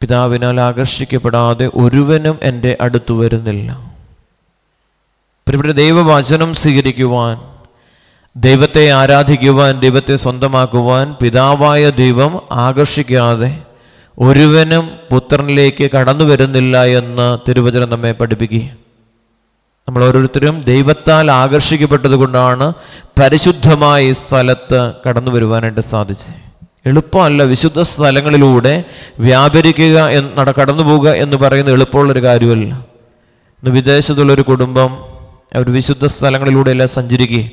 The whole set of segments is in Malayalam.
പിതാവിനാൽ ആകർഷിക്കപ്പെടാതെ ഒരുവനും എൻ്റെ അടുത്തു വരുന്നില്ല പ്രിയപ്പെട്ട ദൈവവചനം സ്വീകരിക്കുവാൻ ദൈവത്തെ ആരാധിക്കുവാൻ ദൈവത്തെ സ്വന്തമാക്കുവാൻ പിതാവായ ദൈവം ആകർഷിക്കാതെ ഒരുവനും പുത്രനിലേക്ക് കടന്നു വരുന്നില്ല എന്ന് തിരുവചനം നമ്മെ പഠിപ്പിക്കുക നമ്മൾ ഓരോരുത്തരും ദൈവത്താൽ ആകർഷിക്കപ്പെട്ടത് കൊണ്ടാണ് പരിശുദ്ധമായ ഈ സ്ഥലത്ത് കടന്നു വരുവാനായിട്ട് സാധിച്ചത് എളുപ്പമല്ല വിശുദ്ധ സ്ഥലങ്ങളിലൂടെ വ്യാപരിക്കുക എന്ന് നട കടന്നു പോവുക എന്ന് പറയുന്നത് എളുപ്പമുള്ളൊരു കാര്യമല്ല ഇന്ന് വിദേശത്തുള്ളൊരു കുടുംബം അവർ വിശുദ്ധ സ്ഥലങ്ങളിലൂടെ എല്ലാം സഞ്ചരിക്കുക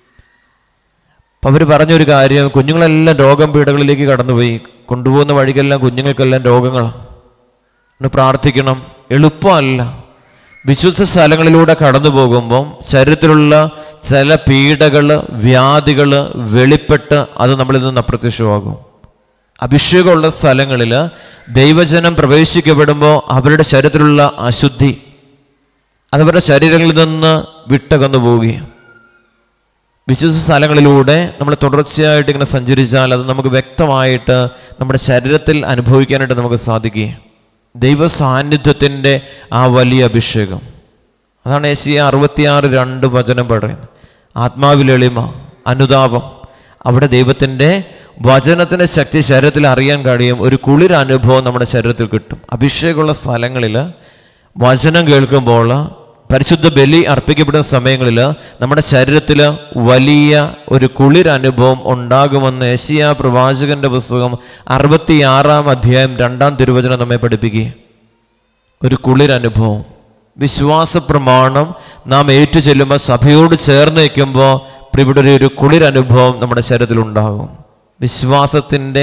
അപ്പം അവർ പറഞ്ഞൊരു കാര്യം കുഞ്ഞുങ്ങളെല്ലാം രോഗം പീഡകളിലേക്ക് കടന്നുപോയി കൊണ്ടുപോകുന്ന വഴിക്കെല്ലാം കുഞ്ഞുങ്ങൾക്കെല്ലാം രോഗങ്ങളാണ് ഒന്ന് പ്രാർത്ഥിക്കണം എളുപ്പമല്ല വിശുദ്ധ സ്ഥലങ്ങളിലൂടെ കടന്നു പോകുമ്പം ശരീരത്തിലുള്ള ചില പീഡകൾ വ്യാധികൾ വെളിപ്പെട്ട് അത് നമ്മളിൽ നിന്ന് അപ്രത്യക്ഷമാകും അഭിഷേകമുള്ള സ്ഥലങ്ങളിൽ ദൈവജനം പ്രവേശിക്കപ്പെടുമ്പോൾ അവരുടെ ശരീരത്തിലുള്ള അശുദ്ധി അതവരുടെ ശരീരങ്ങളിൽ നിന്ന് വിട്ടകന്നു പോവുകയും വിശുദ്ധ സ്ഥലങ്ങളിലൂടെ നമ്മൾ തുടർച്ചയായിട്ട് ഇങ്ങനെ സഞ്ചരിച്ചാൽ അത് നമുക്ക് വ്യക്തമായിട്ട് നമ്മുടെ ശരീരത്തിൽ അനുഭവിക്കാനായിട്ട് നമുക്ക് സാധിക്കുകയും ദൈവ സാന്നിധ്യത്തിൻ്റെ ആ വലിയ അഭിഷേകം അതാണ് ഏഷ്യ അറുപത്തിയാറ് രണ്ട് വചനം പറയുന്നത് ആത്മാവിലെളിമ അനുതാപം അവിടെ ദൈവത്തിൻ്റെ വചനത്തിൻ്റെ ശക്തി ശരീരത്തിൽ അറിയാൻ കഴിയും ഒരു കുളിർ അനുഭവം നമ്മുടെ ശരീരത്തിൽ കിട്ടും അഭിഷേകമുള്ള സ്ഥലങ്ങളിൽ വചനം കേൾക്കുമ്പോൾ പരിശുദ്ധ ബലി അർപ്പിക്കപ്പെടുന്ന സമയങ്ങളിൽ നമ്മുടെ ശരീരത്തിൽ വലിയ ഒരു കുളിർ അനുഭവം ഉണ്ടാകുമെന്ന് ഏഷ്യ പ്രവാചകന്റെ പുസ്തകം അറുപത്തിയാറാം അധ്യായം രണ്ടാം തിരുവചനം നമ്മെ പഠിപ്പിക്കുക ഒരു കുളിർ അനുഭവം വിശ്വാസ പ്രമാണം നാം ഏറ്റു ചെല്ലുമ്പോൾ സഭയോട് ചേർന്ന് നിൽക്കുമ്പോൾ ഇവിടെ ഒരു കുളിർ അനുഭവം നമ്മുടെ ശരീരത്തിൽ ഉണ്ടാകും വിശ്വാസത്തിൻ്റെ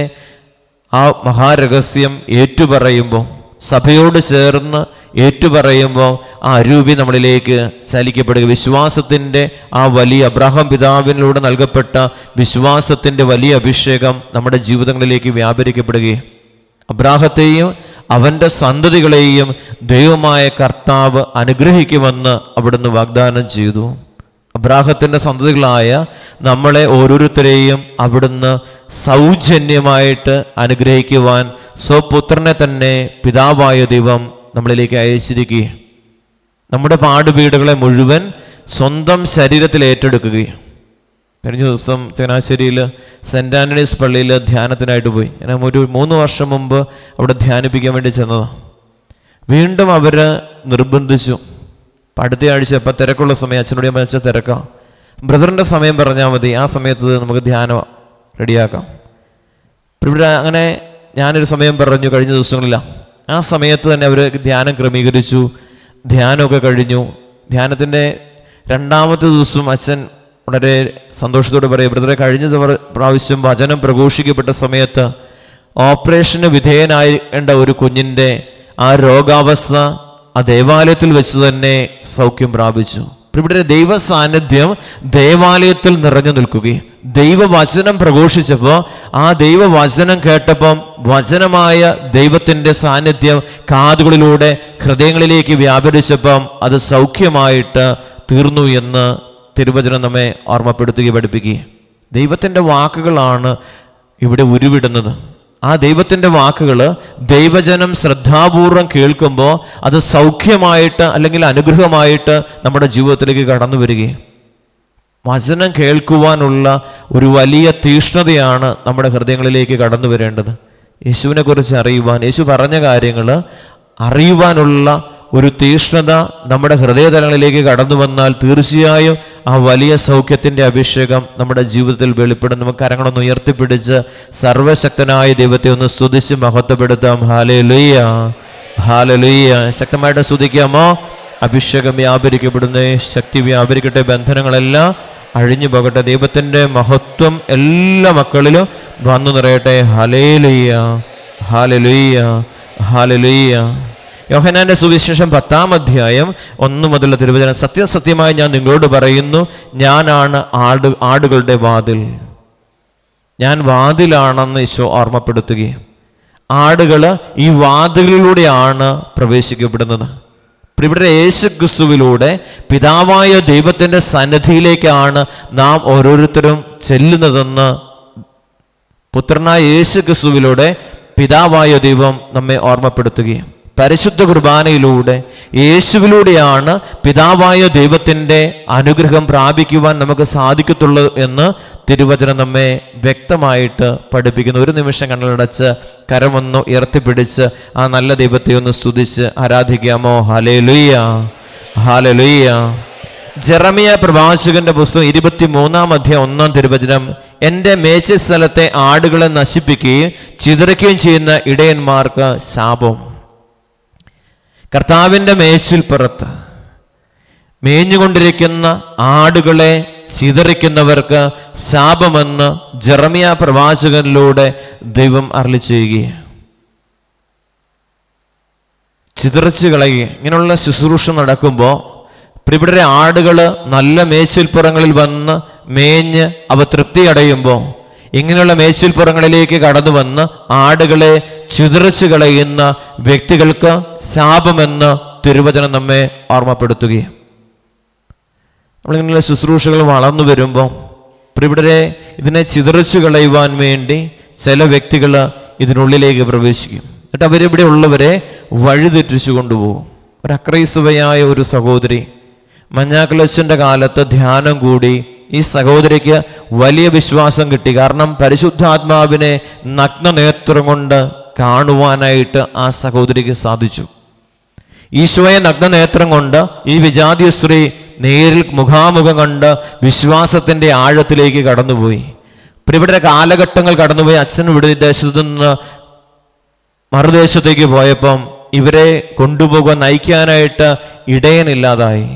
ആ മഹാരഹസ്യം ഏറ്റുപറയുമ്പോൾ സഭയോട് ചേർന്ന് ഏറ്റുപറയുമ്പോൾ ആ അരൂപി നമ്മളിലേക്ക് ചലിക്കപ്പെടുക വിശ്വാസത്തിൻ്റെ ആ വലിയ അബ്രാഹാം പിതാവിനിലൂടെ നൽകപ്പെട്ട വിശ്വാസത്തിൻ്റെ വലിയ അഭിഷേകം നമ്മുടെ ജീവിതങ്ങളിലേക്ക് വ്യാപരിക്കപ്പെടുകയും അബ്രാഹത്തെയും അവൻ്റെ സന്തതികളെയും ദൈവമായ കർത്താവ് അനുഗ്രഹിക്കുമെന്ന് അവിടുന്ന് വാഗ്ദാനം ചെയ്തു അബ്രാഹത്തിൻ്റെ സന്തതികളായ നമ്മളെ ഓരോരുത്തരെയും അവിടുന്ന് സൗജന്യമായിട്ട് അനുഗ്രഹിക്കുവാൻ സ്വപുത്രനെ തന്നെ പിതാവായ ദൈവം നമ്മളിലേക്ക് അയച്ചിരിക്കുകയും നമ്മുടെ പാടുപീടുകളെ മുഴുവൻ സ്വന്തം ശരീരത്തിൽ ഏറ്റെടുക്കുകയും കഴിഞ്ഞ ദിവസം ചങ്ങനാശ്ശേരിയിൽ സെൻറ് ആൻ്റണീസ് പള്ളിയിൽ ധ്യാനത്തിനായിട്ട് പോയി ഞാൻ ഒരു മൂന്ന് വർഷം മുമ്പ് അവിടെ ധ്യാനിപ്പിക്കാൻ വേണ്ടി ചെന്നതാണ് വീണ്ടും അവർ നിർബന്ധിച്ചു അപ്പം അടുത്ത ആഴ്ച ഇപ്പം തിരക്കുള്ള സമയം അച്ഛനോട് ഞാൻ വെച്ചാൽ തിരക്കാം ബ്രദറിൻ്റെ സമയം പറഞ്ഞാൽ മതി ആ സമയത്ത് നമുക്ക് ധ്യാനം റെഡിയാക്കാം ഇപ്പം ഇവിടെ അങ്ങനെ ഞാനൊരു സമയം പറഞ്ഞു കഴിഞ്ഞ ദിവസങ്ങളിലാണ് ആ സമയത്ത് തന്നെ അവർ ധ്യാനം ക്രമീകരിച്ചു ധ്യാനമൊക്കെ കഴിഞ്ഞു ധ്യാനത്തിൻ്റെ രണ്ടാമത്തെ ദിവസം അച്ഛൻ വളരെ സന്തോഷത്തോടെ പറയും ബ്രദറെ കഴിഞ്ഞ ദിവ- പ്രാവശ്യം വചനം പ്രഘോഷിക്കപ്പെട്ട സമയത്ത് ഓപ്പറേഷന് വിധേയനായേണ്ട ഒരു കുഞ്ഞിൻ്റെ ആ രോഗാവസ്ഥ ആ ദേവാലയത്തിൽ വെച്ച് തന്നെ സൗഖ്യം പ്രാപിച്ചു ഇവിടെ ദൈവ സാന്നിധ്യം ദേവാലയത്തിൽ നിറഞ്ഞു നിൽക്കുകയും ദൈവവചനം പ്രഘോഷിച്ചപ്പോൾ ആ ദൈവവചനം കേട്ടപ്പം വചനമായ ദൈവത്തിൻ്റെ സാന്നിധ്യം കാതുകളിലൂടെ ഹൃദയങ്ങളിലേക്ക് വ്യാപരിച്ചപ്പം അത് സൗഖ്യമായിട്ട് തീർന്നു എന്ന് തിരുവചനം നമ്മെ ഓർമ്മപ്പെടുത്തുകയും പഠിപ്പിക്കുകയും ദൈവത്തിൻ്റെ വാക്കുകളാണ് ഇവിടെ ഉരുവിടുന്നത് ആ ദൈവത്തിൻ്റെ വാക്കുകൾ ദൈവജനം ശ്രദ്ധാപൂർവം കേൾക്കുമ്പോൾ അത് സൗഖ്യമായിട്ട് അല്ലെങ്കിൽ അനുഗ്രഹമായിട്ട് നമ്മുടെ ജീവിതത്തിലേക്ക് കടന്നു വരികയും വചനം കേൾക്കുവാനുള്ള ഒരു വലിയ തീഷ്ണതയാണ് നമ്മുടെ ഹൃദയങ്ങളിലേക്ക് കടന്നു വരേണ്ടത് യേശുവിനെ കുറിച്ച് അറിയുവാൻ യേശു പറഞ്ഞ കാര്യങ്ങൾ അറിയുവാനുള്ള ഒരു തീഷ്ണത നമ്മുടെ ഹൃദയതലങ്ങളിലേക്ക് കടന്നു വന്നാൽ തീർച്ചയായും ആ വലിയ സൗഖ്യത്തിൻ്റെ അഭിഷേകം നമ്മുടെ ജീവിതത്തിൽ വെളിപ്പെടും നമുക്ക് കരങ്ങളൊന്ന് ഉയർത്തിപ്പിടിച്ച് സർവശക്തനായ ദൈവത്തെ ഒന്ന് സ്തുതിച്ച് മഹത്വപ്പെടുത്താം ഹാലേ ലുയ്യ ഹാലേ ലുയ്യ ശക്തമായിട്ട് സ്തുതിക്കാമോ അഭിഷേകം വ്യാപരിക്കപ്പെടുന്ന ശക്തി വ്യാപരിക്കട്ടെ ബന്ധനങ്ങളെല്ലാം അഴിഞ്ഞു പോകട്ടെ ദൈവത്തിൻ്റെ മഹത്വം എല്ലാ മക്കളിലും വന്നു നിറയട്ടെ ഹലേലുയ്യ ഹാലലുയ്യ ഹാലലുയ്യ യോഹനാന്റെ സുവിശേഷം പത്താം അധ്യായം ഒന്ന് മുതലുള്ള തിരുവചനം സത്യസത്യമായി ഞാൻ നിങ്ങളോട് പറയുന്നു ഞാനാണ് ആട് ആടുകളുടെ വാതിൽ ഞാൻ വാതിലാണെന്ന് ഈശോ ഓർമ്മപ്പെടുത്തുകയും ആടുകൾ ഈ വാതിലിലൂടെയാണ് പ്രവേശിക്കപ്പെടുന്നത് ഇവിടെ യേശു ക്രിസ്തുവിലൂടെ പിതാവായ ദൈവത്തിൻ്റെ സന്നിധിയിലേക്കാണ് നാം ഓരോരുത്തരും ചെല്ലുന്നതെന്ന് പുത്രനായ യേശു ക്രിസ്തുവിലൂടെ പിതാവായ ദൈവം നമ്മെ ഓർമ്മപ്പെടുത്തുകയും പരിശുദ്ധ കുർബാനയിലൂടെ യേശുവിലൂടെയാണ് പിതാവായ ദൈവത്തിൻ്റെ അനുഗ്രഹം പ്രാപിക്കുവാൻ നമുക്ക് സാധിക്കത്തുള്ളൂ എന്ന് തിരുവചനം നമ്മെ വ്യക്തമായിട്ട് പഠിപ്പിക്കുന്നു ഒരു നിമിഷം കണ്ണടച്ച് കരമൊന്ന് ഉയർത്തിപ്പിടിച്ച് ആ നല്ല ദൈവത്തെ ഒന്ന് സ്തുതിച്ച് ആരാധിക്കാമോ ഹാലേ ലുയ്യ ഹാലേ ലുയ്യ ജെറമിയ പ്രവാചകന്റെ പുസ്തകം ഇരുപത്തി മൂന്നാം അധ്യായം ഒന്നാം തിരുവചനം എൻ്റെ മേച്ച സ്ഥലത്തെ ആടുകളെ നശിപ്പിക്കുകയും ചിതറിക്കുകയും ചെയ്യുന്ന ഇടയന്മാർക്ക് ശാപം കർത്താവിൻ്റെ മേച്ചിൽപ്പുറത്ത് മേഞ്ഞുകൊണ്ടിരിക്കുന്ന ആടുകളെ ചിതറിക്കുന്നവർക്ക് ശാപമെന്ന് ജെറമിയ പ്രവാചകനിലൂടെ ദൈവം അരളി ചെയ്യുകയാണ് ചിതറിച്ച് കളയുക ഇങ്ങനെയുള്ള ശുശ്രൂഷ നടക്കുമ്പോൾ പ്രിവിടെ ആടുകൾ നല്ല മേച്ചിൽപ്പുറങ്ങളിൽ വന്ന് മേഞ്ഞ് അവ തൃപ്തി അടയുമ്പോൾ ഇങ്ങനെയുള്ള മേച്ചിൽപ്പുറങ്ങളിലേക്ക് കടന്നു വന്ന് ആടുകളെ ചിതറിച്ച് കളയുന്ന വ്യക്തികൾക്ക് ശാപമെന്ന് തിരുവചനം നമ്മെ ഓർമ്മപ്പെടുത്തുകയും നമ്മളിങ്ങനെയുള്ള ശുശ്രൂഷകൾ വളർന്നു വരുമ്പോൾ പ്രിവിടെ ഇതിനെ ചിതറിച്ചു കളയുവാൻ വേണ്ടി ചില വ്യക്തികൾ ഇതിനുള്ളിലേക്ക് പ്രവേശിക്കും എന്നിട്ട് അവരിവിടെ ഉള്ളവരെ വഴിതെറ്റിച്ചു കൊണ്ടുപോകും ഒരു അക്രൈസ്തവയായ ഒരു സഹോദരി മഞ്ഞാക്കലച്ചൻ്റെ കാലത്ത് ധ്യാനം കൂടി ഈ സഹോദരിക്ക് വലിയ വിശ്വാസം കിട്ടി കാരണം പരിശുദ്ധാത്മാവിനെ നഗ്ന നേത്രം കൊണ്ട് കാണുവാനായിട്ട് ആ സഹോദരിക്ക് സാധിച്ചു ഈശോയെ നഗ്നനേത്രം കൊണ്ട് ഈ വിജാതീയ സ്ത്രീ നേരിൽ മുഖാമുഖം കണ്ട് വിശ്വാസത്തിന്റെ ആഴത്തിലേക്ക് കടന്നുപോയി ഇവിടെ കാലഘട്ടങ്ങൾ കടന്നുപോയി അച്ഛൻ ഇവിടെ ദേശത്തു നിന്ന് മറുദേശത്തേക്ക് പോയപ്പം ഇവരെ കൊണ്ടുപോകാൻ നയിക്കാനായിട്ട് ഇടയനില്ലാതായി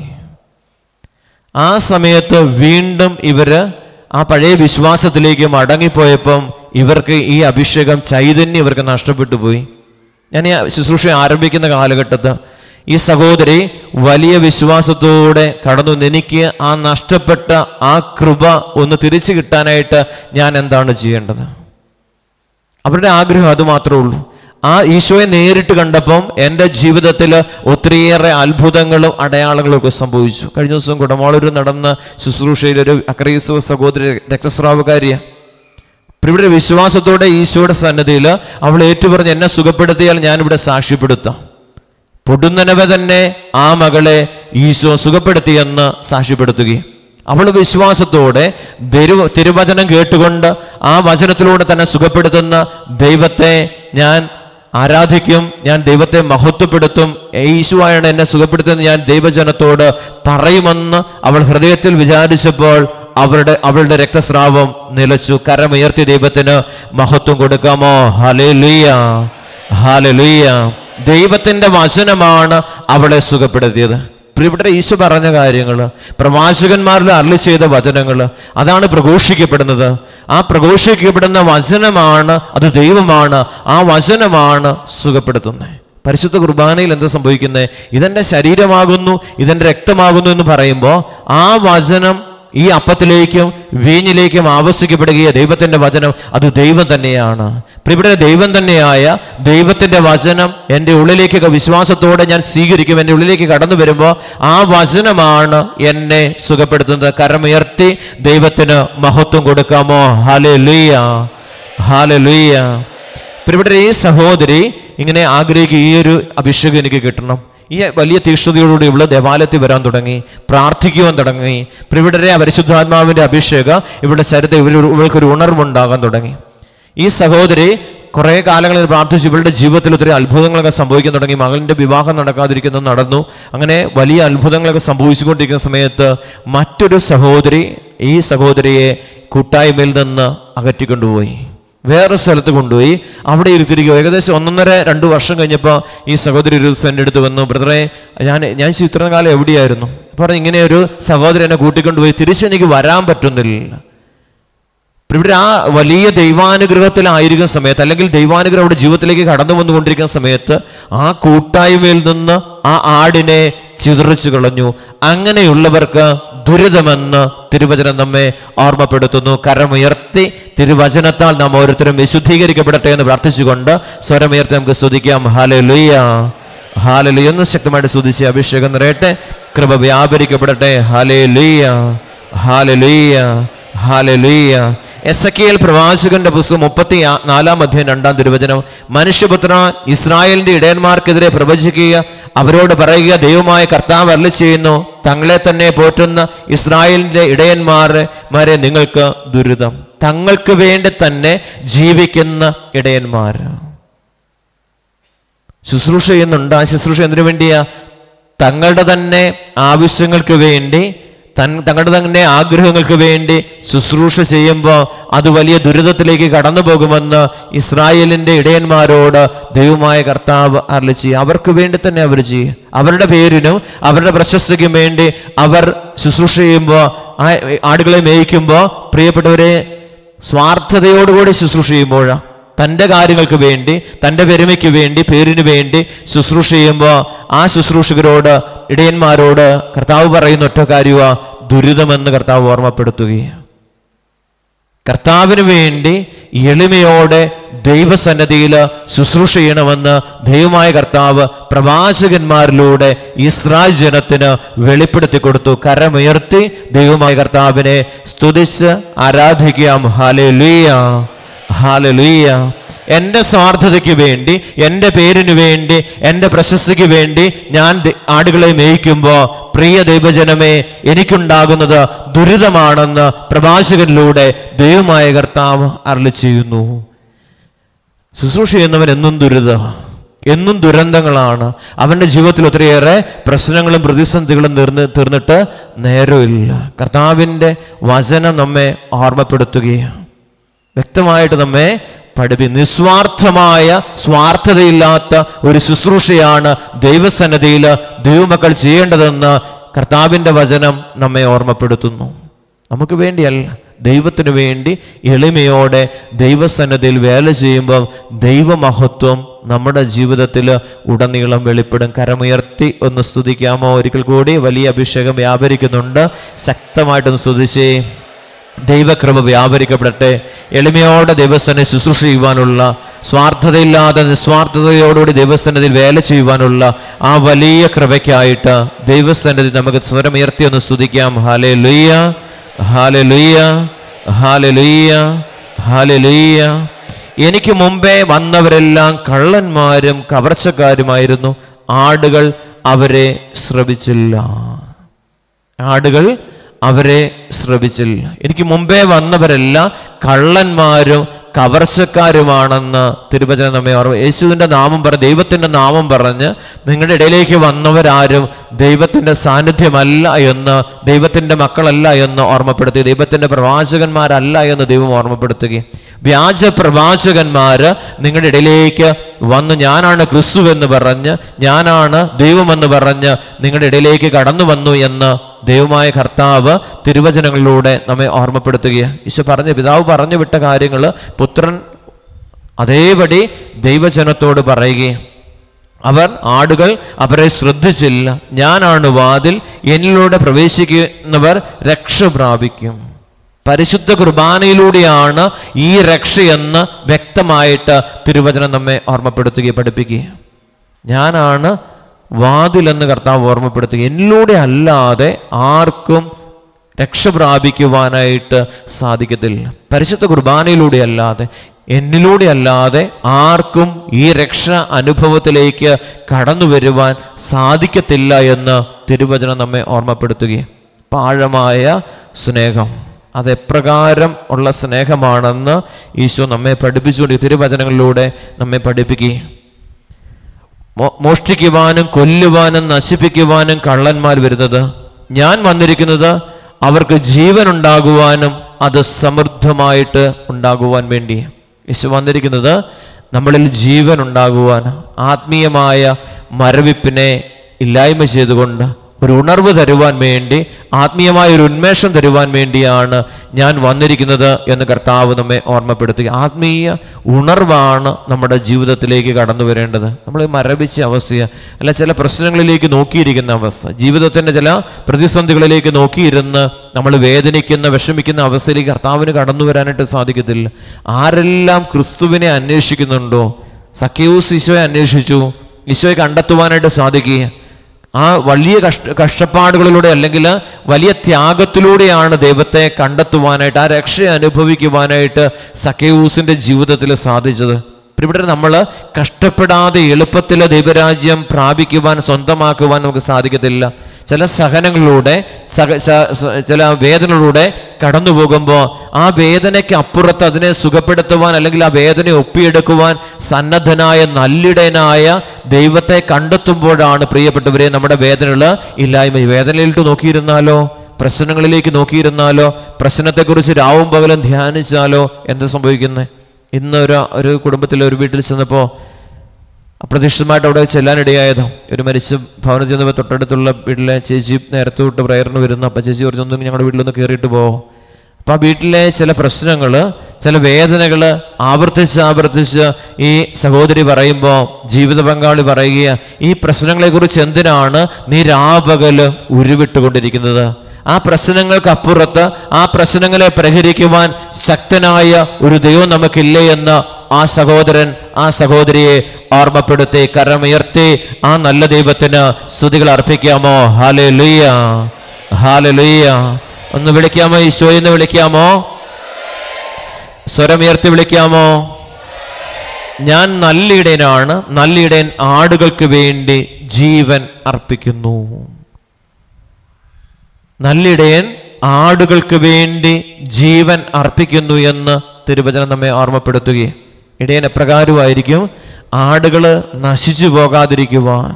ആ സമയത്ത് വീണ്ടും ഇവര് ആ പഴയ വിശ്വാസത്തിലേക്ക് മടങ്ങിപ്പോയപ്പം ഇവർക്ക് ഈ അഭിഷേകം ചൈതന്യം ഇവർക്ക് നഷ്ടപ്പെട്ടു പോയി ഞാൻ ഈ ശുശ്രൂഷ ആരംഭിക്കുന്ന കാലഘട്ടത്ത് ഈ സഹോദരി വലിയ വിശ്വാസത്തോടെ കടന്നു വന്ന് എനിക്ക് ആ നഷ്ടപ്പെട്ട ആ കൃപ ഒന്ന് തിരിച്ചു കിട്ടാനായിട്ട് ഞാൻ എന്താണ് ചെയ്യേണ്ടത് അവരുടെ ആഗ്രഹം അത് മാത്രമേ ഉള്ളൂ ആ ഈശോയെ നേരിട്ട് കണ്ടപ്പം എൻ്റെ ജീവിതത്തിൽ ഒത്തിരിയേറെ അത്ഭുതങ്ങളും അടയാളങ്ങളും ഒക്കെ സംഭവിച്ചു കഴിഞ്ഞ ദിവസം കുടമാളൂർ നടന്ന ശുശ്രൂഷയിൽ ഒരു അക്രൈസ്തവ സഹോദരി രക്തസ്രാവകാരിയാണ് ഇവിടെ വിശ്വാസത്തോടെ ഈശോയുടെ സന്നദ്ധിയിൽ അവൾ ഏറ്റുപറഞ്ഞ് എന്നെ സുഖപ്പെടുത്തിയാൽ ഞാനിവിടെ സാക്ഷ്യപ്പെടുത്താം പൊടുന്നനവ തന്നെ ആ മകളെ ഈശോ സുഖപ്പെടുത്തിയെന്ന് സാക്ഷ്യപ്പെടുത്തുകയും അവൾ വിശ്വാസത്തോടെ തിരു തിരുവചനം കേട്ടുകൊണ്ട് ആ വചനത്തിലൂടെ തന്നെ സുഖപ്പെടുത്തുന്ന ദൈവത്തെ ഞാൻ ആരാധിക്കും ഞാൻ ദൈവത്തെ മഹത്വപ്പെടുത്തും ഈശുവായാണ് എന്നെ സുഖപ്പെടുത്തുന്നത് ഞാൻ ദൈവജനത്തോട് പറയുമെന്ന് അവൾ ഹൃദയത്തിൽ വിചാരിച്ചപ്പോൾ അവരുടെ അവളുടെ രക്തസ്രാവം നിലച്ചു കരമുയർത്തി ദൈവത്തിന് മഹത്വം കൊടുക്കാമോ ഹലേ ലുയ്യ ഹാലേ ലുയ്യ ദൈവത്തിന്റെ വചനമാണ് അവളെ സുഖപ്പെടുത്തിയത് ഇവിടെ ഈശോ പറഞ്ഞ കാര്യങ്ങൾ പ്രവാചകന്മാരിൽ അരളി ചെയ്ത വചനങ്ങൾ അതാണ് പ്രഘോഷിക്കപ്പെടുന്നത് ആ പ്രഘോഷിക്കപ്പെടുന്ന വചനമാണ് അത് ദൈവമാണ് ആ വചനമാണ് സുഖപ്പെടുത്തുന്നത് പരിശുദ്ധ കുർബാനയിൽ എന്താ സംഭവിക്കുന്നത് ഇതെന്റെ ശരീരമാകുന്നു ഇതെന്റെ രക്തമാകുന്നു എന്ന് പറയുമ്പോൾ ആ വചനം ഈ അപ്പത്തിലേക്കും വീഞ്ഞിലേക്കും ആവശ്യിക്കപ്പെടുകയ ദൈവത്തിന്റെ വചനം അത് ദൈവം തന്നെയാണ് ഇവിടെ ദൈവം തന്നെയായ ദൈവത്തിന്റെ വചനം എൻ്റെ ഉള്ളിലേക്ക് വിശ്വാസത്തോടെ ഞാൻ സ്വീകരിക്കും എൻ്റെ ഉള്ളിലേക്ക് കടന്നു വരുമ്പോൾ ആ വചനമാണ് എന്നെ സുഖപ്പെടുത്തുന്നത് കരമുയർത്തി ദൈവത്തിന് മഹത്വം കൊടുക്കാമോ ഹാലെ ലുയ്യ ഹാലെ ലുയ്യ ഇവിടെ ഈ സഹോദരി ഇങ്ങനെ ആഗ്രഹിക്കുക ഈ ഒരു അഭിഷേകം എനിക്ക് കിട്ടണം ഈ വലിയ തീക്ഷ്ണതയോടുകൂടി ഇവള് ദേവാലയത്തിൽ വരാൻ തുടങ്ങി പ്രാർത്ഥിക്കുവാൻ തുടങ്ങി ഇവിടെ പരിശുദ്ധാത്മാവിന്റെ അഭിഷേകം ഇവിടെ ശരീരത്തിൽ ഇവർ ഇവൾക്കൊരു ഉണർവുണ്ടാകാൻ തുടങ്ങി ഈ സഹോദരി കുറേ കാലങ്ങളിൽ പ്രാർത്ഥിച്ചു ഇവളുടെ ജീവിതത്തിൽ ഒത്തിരി അത്ഭുതങ്ങളൊക്കെ സംഭവിക്കാൻ തുടങ്ങി മകളുടെ വിവാഹം നടക്കാതിരിക്കുന്നത് നടന്നു അങ്ങനെ വലിയ അത്ഭുതങ്ങളൊക്കെ സംഭവിച്ചുകൊണ്ടിരിക്കുന്ന സമയത്ത് മറ്റൊരു സഹോദരി ഈ സഹോദരിയെ കൂട്ടായ്മയിൽ നിന്ന് അകറ്റിക്കൊണ്ടുപോയി വേറെ സ്ഥലത്ത് കൊണ്ടുപോയി അവിടെ ഇരുത്തിരിക്കുക ഏകദേശം ഒന്നൊന്നര രണ്ട് വർഷം കഴിഞ്ഞപ്പോൾ ഈ സഹോദരി ഒരു ദിവസം എൻ്റെ അടുത്ത് വന്നു ബ്രദറെ ഞാൻ ഞാൻ ഇത്രയും കാലം എവിടെയായിരുന്നു പറഞ്ഞു ഇങ്ങനെ ഒരു സഹോദരൻ എന്നെ കൂട്ടിക്കൊണ്ടുപോയി തിരിച്ചെനിക്ക് വരാൻ പറ്റുന്നില്ല ഇവിടെ ആ വലിയ ദൈവാനുഗ്രഹത്തിലായിരിക്കുന്ന സമയത്ത് അല്ലെങ്കിൽ ദൈവാനുഗ്രഹം അവിടെ ജീവിതത്തിലേക്ക് കടന്നു വന്നുകൊണ്ടിരിക്കുന്ന സമയത്ത് ആ കൂട്ടായ്മയിൽ നിന്ന് ആ ആടിനെ ചിതറിച്ചു കളഞ്ഞു അങ്ങനെയുള്ളവർക്ക് ദുരിതമെന്ന് തിരുവചനം നമ്മെ ഓർമ്മപ്പെടുത്തുന്നു കരമുയർത്തി തിരുവചനത്താൽ നാം ഓരോരുത്തരും വിശുദ്ധീകരിക്കപ്പെടട്ടെ എന്ന് പ്രാർത്ഥിച്ചുകൊണ്ട് സ്വരമുയർത്തി നമുക്ക് സ്തുതിക്കാം ഹാലെ ലുയ്യ ഹാലെ ലുയ്യ ഒന്ന് ശക്തമായിട്ട് സ്തുതിച്ച് അഭിഷേകം നിറയട്ടെ കൃപ വ്യാപരിക്കപ്പെടട്ടെ ഹാലെ ലുയ്യ ഹാലെ ലുയ്യ ഹാലലുയ്യ എസ് എ പ്രവാചകന്റെ പുസ്തകം മുപ്പത്തി ആ- നാലാം അധ്യായം രണ്ടാം തിരുവചനം മനുഷ്യപുത്ര ഇസ്രായേലിന്റെ ഇടയന്മാർക്കെതിരെ പ്രവചിക്കുക അവരോട് പറയുക ദൈവമായ കർത്താവ് അരളി ചെയ്യുന്നു തങ്ങളെ തന്നെ പോറ്റുന്ന ഇസ്രായേലിന്റെ ഇടയന്മാരെ നിങ്ങൾക്ക് ദുരിതം തങ്ങൾക്ക് വേണ്ടി തന്നെ ജീവിക്കുന്ന ഇടയന്മാർ ശുശ്രൂഷ ചെയ്യുന്നുണ്ട് ആ ശുശ്രൂഷ എന്തിനു വേണ്ടിയാ തങ്ങളുടെ തന്നെ ആവശ്യങ്ങൾക്ക് വേണ്ടി തൻ തങ്ങളുടെ തന്നെ ആഗ്രഹങ്ങൾക്ക് വേണ്ടി ശുശ്രൂഷ ചെയ്യുമ്പോൾ അത് വലിയ ദുരിതത്തിലേക്ക് കടന്നു പോകുമെന്ന് ഇസ്രായേലിന്റെ ഇടയന്മാരോട് ദൈവമായ കർത്താവ് അരളി ചെയ്യും അവർക്ക് വേണ്ടി തന്നെ അവർ ചെയ്യും അവരുടെ പേരിനും അവരുടെ പ്രശസ്തിക്കും വേണ്ടി അവർ ശുശ്രൂഷ ചെയ്യുമ്പോൾ ആ ആടുകളെ മേയിക്കുമ്പോൾ പ്രിയപ്പെട്ടവരെ സ്വാർത്ഥതയോടുകൂടി ശുശ്രൂഷ ചെയ്യുമ്പോഴാണ് തൻ്റെ കാര്യങ്ങൾക്ക് വേണ്ടി തൻ്റെ പെരുമയ്ക്ക് വേണ്ടി പേരിന് വേണ്ടി ശുശ്രൂഷ ചെയ്യുമ്പോൾ ആ ശുശ്രൂഷകരോട് ഇടയന്മാരോട് കർത്താവ് പറയുന്ന ഒറ്റ കാര്യമാ ദുരിതമെന്ന് കർത്താവ് ഓർമ്മപ്പെടുത്തുകയാണ് കർത്താവിന് വേണ്ടി എളിമയോടെ ദൈവസന്നദ്ധിയിൽ ശുശ്രൂഷ ചെയ്യണമെന്ന് ദൈവമായ കർത്താവ് പ്രവാചകന്മാരിലൂടെ ഇസ്രായേൽ ജനത്തിന് വെളിപ്പെടുത്തി കൊടുത്തു കരമുയർത്തി ദൈവമായ കർത്താവിനെ സ്തുതിച്ച് ആരാധിക്കാം ഹാലേ ഹാലലുയ്യ എൻ്റെ സ്വാർത്ഥതയ്ക്ക് വേണ്ടി എൻ്റെ പേരിന് വേണ്ടി എൻ്റെ പ്രശസ്തിക്ക് വേണ്ടി ഞാൻ ദ- ആടുകളെ മേയ്ക്കുമ്പോൾ പ്രിയ ദൈവജനമേ എനിക്കുണ്ടാകുന്നത് ദുരിതമാണെന്ന് പ്രവാചകനിലൂടെ ദൈവമായ കർത്താവ് അരളി ചെയ്യുന്നു ശുശ്രൂഷ ചെയ്യുന്നവൻ എന്നും ദുരിതം എന്നും ദുരന്തങ്ങളാണ് അവൻ്റെ ജീവിതത്തിൽ ഒത്തിരിയേറെ പ്രശ്നങ്ങളും പ്രതിസന്ധികളും തീർന്ന് തീർന്നിട്ട് നേരമില്ല കർത്താവിൻ്റെ വചനം നമ്മെ ഓർമ്മപ്പെടുത്തുകയാണ് വ്യക്തമായിട്ട് നമ്മെ പഠിപ്പി നിസ്വാർത്ഥമായ സ്വാർത്ഥതയില്ലാത്ത ഒരു ശുശ്രൂഷയാണ് ദൈവസന്നദ്ധിയിൽ ദൈവമക്കൾ ചെയ്യേണ്ടതെന്ന് കർത്താവിൻ്റെ വചനം നമ്മെ ഓർമ്മപ്പെടുത്തുന്നു നമുക്ക് വേണ്ടിയല്ല ദൈവത്തിന് വേണ്ടി എളിമയോടെ ദൈവസന്നദ്ധിയിൽ വേല ചെയ്യുമ്പം ദൈവമഹത്വം നമ്മുടെ ജീവിതത്തിൽ ഉടനീളം വെളിപ്പെടും കരമുയർത്തി ഒന്ന് സ്തുതിക്കാമോ ഒരിക്കൽ കൂടി വലിയ അഭിഷേകം വ്യാപരിക്കുന്നുണ്ട് ശക്തമായിട്ടൊന്ന് സ്തുതിച്ചേ ദൈവകൃപ വ്യാപരിക്കപ്പെടട്ടെ എളിമയോടെ ദൈവസ്ഥനെ ശുശ്രൂഷ ചെയ്യുവാനുള്ള സ്വാർത്ഥതയില്ലാതെ നിസ്വാർത്ഥതയോടുകൂടി ദൈവസ്ഥനത്തിൽ വേല ചെയ്യുവാനുള്ള ആ വലിയ കൃപയ്ക്കായിട്ട് ദൈവസ്ഥനത്തിൽ നമുക്ക് സ്വരമുയർത്തി ഒന്ന് സ്തുതിക്കാം ഹാലെ ലുയ്യ ഹാലെ ലുയ്യ ഹാലെ ലുയ്യ ഹാലെ ലുയ്യ എനിക്ക് മുമ്പേ വന്നവരെല്ലാം കള്ളന്മാരും കവർച്ചക്കാരുമായിരുന്നു ആടുകൾ അവരെ ശ്രവിച്ചില്ല ആടുകൾ അവരെ ശ്രവിച്ചില്ല എനിക്ക് മുമ്പേ വന്നവരെല്ലാം കള്ളന്മാരും കവർച്ചക്കാരുമാണെന്ന് തിരുവചനം നമ്മെ ഓർമ്മ യേശുവിൻ്റെ നാമം പറഞ്ഞ് ദൈവത്തിൻ്റെ നാമം പറഞ്ഞ് നിങ്ങളുടെ ഇടയിലേക്ക് വന്നവരാരും ദൈവത്തിൻ്റെ സാന്നിധ്യമല്ല എന്ന് ദൈവത്തിൻ്റെ മക്കളല്ല എന്ന് ഓർമ്മപ്പെടുത്തി ദൈവത്തിൻ്റെ പ്രവാചകന്മാരല്ല എന്ന് ദൈവം ഓർമ്മപ്പെടുത്തുകയും വ്യാജ പ്രവാചകന്മാര് നിങ്ങളുടെ ഇടയിലേക്ക് വന്ന് ഞാനാണ് ക്രിസ്തു എന്ന് പറഞ്ഞ് ഞാനാണ് ദൈവമെന്ന് പറഞ്ഞ് നിങ്ങളുടെ ഇടയിലേക്ക് കടന്നു വന്നു എന്ന് ദൈവമായ കർത്താവ് തിരുവചനങ്ങളിലൂടെ നമ്മെ ഓർമ്മപ്പെടുത്തുകയാണ് ഈശോ പറഞ്ഞ പിതാവ് പറഞ്ഞു വിട്ട കാര്യങ്ങൾ പുത്രൻ അതേപടി ദൈവജനത്തോട് പറയുകയും അവർ ആടുകൾ അവരെ ശ്രദ്ധിച്ചില്ല ഞാനാണ് വാതിൽ എന്നിലൂടെ പ്രവേശിക്കുന്നവർ രക്ഷ പ്രാപിക്കും പരിശുദ്ധ കുർബാനയിലൂടെയാണ് ഈ രക്ഷയെന്ന് വ്യക്തമായിട്ട് തിരുവചനം നമ്മെ ഓർമ്മപ്പെടുത്തുകയും പഠിപ്പിക്കുകയും ഞാനാണ് വാതിലെന്ന് കർത്താവ് ഓർമ്മപ്പെടുത്തുക എന്നിലൂടെ അല്ലാതെ ആർക്കും രക്ഷ പ്രാപിക്കുവാനായിട്ട് സാധിക്കത്തില്ല പരിശുദ്ധ കുർബാനയിലൂടെ അല്ലാതെ എന്നിലൂടെ അല്ലാതെ ആർക്കും ഈ രക്ഷ അനുഭവത്തിലേക്ക് കടന്നു വരുവാൻ സാധിക്കത്തില്ല എന്ന് തിരുവചനം നമ്മെ ഓർമ്മപ്പെടുത്തുകയും പാഴമായ സ്നേഹം അതെപ്രകാരം ഉള്ള സ്നേഹമാണെന്ന് ഈശോ നമ്മെ പഠിപ്പിച്ചുകൊണ്ട് ഈ തിരുവചനങ്ങളിലൂടെ നമ്മെ പഠിപ്പിക്കുകയും മോ- മോഷ്ടിക്കുവാനും കൊല്ലുവാനും നശിപ്പിക്കുവാനും കള്ളന്മാർ വരുന്നത് ഞാൻ വന്നിരിക്കുന്നത് അവർക്ക് ജീവൻ ഉണ്ടാകുവാനും അത് സമൃദ്ധമായിട്ട് ഉണ്ടാകുവാൻ വേണ്ടി യേശു വന്നിരിക്കുന്നത് നമ്മളിൽ ജീവൻ ഉണ്ടാകുവാൻ ആത്മീയമായ മരവിപ്പിനെ ഇല്ലായ്മ ചെയ്തുകൊണ്ട് ഒരു ഉണർവ് തരുവാൻ വേണ്ടി ആത്മീയമായ ഒരു ഉന്മേഷം തരുവാൻ വേണ്ടിയാണ് ഞാൻ വന്നിരിക്കുന്നത് എന്ന് കർത്താവ് നമ്മെ ഓർമ്മപ്പെടുത്തുക ആത്മീയ ഉണർവാണ് നമ്മുടെ ജീവിതത്തിലേക്ക് കടന്നു വരേണ്ടത് നമ്മൾ മരവിച്ച അവസ്ഥ അല്ല ചില പ്രശ്നങ്ങളിലേക്ക് നോക്കിയിരിക്കുന്ന അവസ്ഥ ജീവിതത്തിൻ്റെ ചില പ്രതിസന്ധികളിലേക്ക് നോക്കിയിരുന്ന് നമ്മൾ വേദനിക്കുന്ന വിഷമിക്കുന്ന അവസ്ഥയിലേക്ക് കർത്താവിന് കടന്നു വരാനായിട്ട് സാധിക്കത്തില്ല ആരെല്ലാം ക്രിസ്തുവിനെ അന്വേഷിക്കുന്നുണ്ടോ സഖ്യൂസ് ഈശോയെ അന്വേഷിച്ചു ഈശോയെ കണ്ടെത്തുവാനായിട്ട് സാധിക്കുക ആ വലിയ കഷ്ട കഷ്ടപ്പാടുകളിലൂടെ അല്ലെങ്കിൽ വലിയ ത്യാഗത്തിലൂടെയാണ് ദൈവത്തെ കണ്ടെത്തുവാനായിട്ട് ആ രക്ഷ അനുഭവിക്കുവാനായിട്ട് സക്കേയൂസിന്റെ ജീവിതത്തിൽ സാധിച്ചത് ഇപ്പൊ ഇവിടെ നമ്മൾ കഷ്ടപ്പെടാതെ എളുപ്പത്തിൽ ദൈവരാജ്യം പ്രാപിക്കുവാൻ സ്വന്തമാക്കുവാൻ നമുക്ക് സാധിക്കത്തില്ല ചില സഹനങ്ങളിലൂടെ സഹ സ- സ- ചില വേദനകളിലൂടെ കടന്നു പോകുമ്പോൾ ആ വേദനയ്ക്ക് അപ്പുറത്ത് അതിനെ സുഖപ്പെടുത്തുവാൻ അല്ലെങ്കിൽ ആ വേദന ഒപ്പിയെടുക്കുവാൻ സന്നദ്ധനായ നല്ലിടനായ ദൈവത്തെ കണ്ടെത്തുമ്പോഴാണ് പ്രിയപ്പെട്ടവരെ നമ്മുടെ വേദനകൾ ഇല്ലായ്മ വേദനയിലിട്ട് നോക്കിയിരുന്നാലോ പ്രശ്നങ്ങളിലേക്ക് നോക്കിയിരുന്നാലോ പ്രശ്നത്തെക്കുറിച്ച് രാവും പകലും ധ്യാനിച്ചാലോ എന്താ സംഭവിക്കുന്നത് ഇന്ന് ഒരു ഒരു കുടുംബത്തിലെ ഒരു വീട്ടിൽ ചെന്നപ്പോൾ അപ്രതീക്ഷിതമായിട്ട് അവിടെ ചെല്ലാനിടയായത് ഒരു മരിച്ച ഭവനം ചെന്നപ്പോൾ തൊട്ടടുത്തുള്ള വീട്ടിലെ ചേച്ചി നേരത്തെ തൊട്ട് പ്രയറിന് വരുന്നു അപ്പം ചേച്ചി കുറച്ചൊന്നും ഞങ്ങളുടെ വീട്ടിലൊന്ന് കയറിയിട്ട് പോവോ അപ്പം ആ വീട്ടിലെ ചില പ്രശ്നങ്ങൾ ചില വേദനകൾ ആവർത്തിച്ച് ആവർത്തിച്ച് ഈ സഹോദരി പറയുമ്പോൾ ജീവിത പങ്കാളി പറയുക ഈ പ്രശ്നങ്ങളെക്കുറിച്ച് എന്തിനാണ് നീ രാപകല് ഉരുവിട്ടുകൊണ്ടിരിക്കുന്നത് ആ പ്രശ്നങ്ങൾക്ക് അപ്പുറത്ത് ആ പ്രശ്നങ്ങളെ പരിഹരിക്കുവാൻ ശക്തനായ ഒരു ദൈവം നമുക്കില്ലേ എന്ന് ആ സഹോദരൻ ആ സഹോദരിയെ ഓർമ്മപ്പെടുത്തി കരമുയർത്തി ആ നല്ല ദൈവത്തിന് സ്തുതികൾ അർപ്പിക്കാമോ ഹാലെ ലുയ്യ ഹാലെ ലുയ്യ ഒന്ന് വിളിക്കാമോ ഈശോയെന്ന് വിളിക്കാമോ സ്വരമുയർത്തി വിളിക്കാമോ ഞാൻ നല്ലിടയനാണ് നല്ലിടയൻ ആടുകൾക്ക് വേണ്ടി ജീവൻ അർപ്പിക്കുന്നു നല്ലിടയൻ ആടുകൾക്ക് വേണ്ടി ജീവൻ അർപ്പിക്കുന്നു എന്ന് തിരുവചനം നമ്മെ ഓർമ്മപ്പെടുത്തുകയും ഇടയൻ എപ്രകാരമായിരിക്കും ആടുകൾ നശിച്ചു പോകാതിരിക്കുവാൻ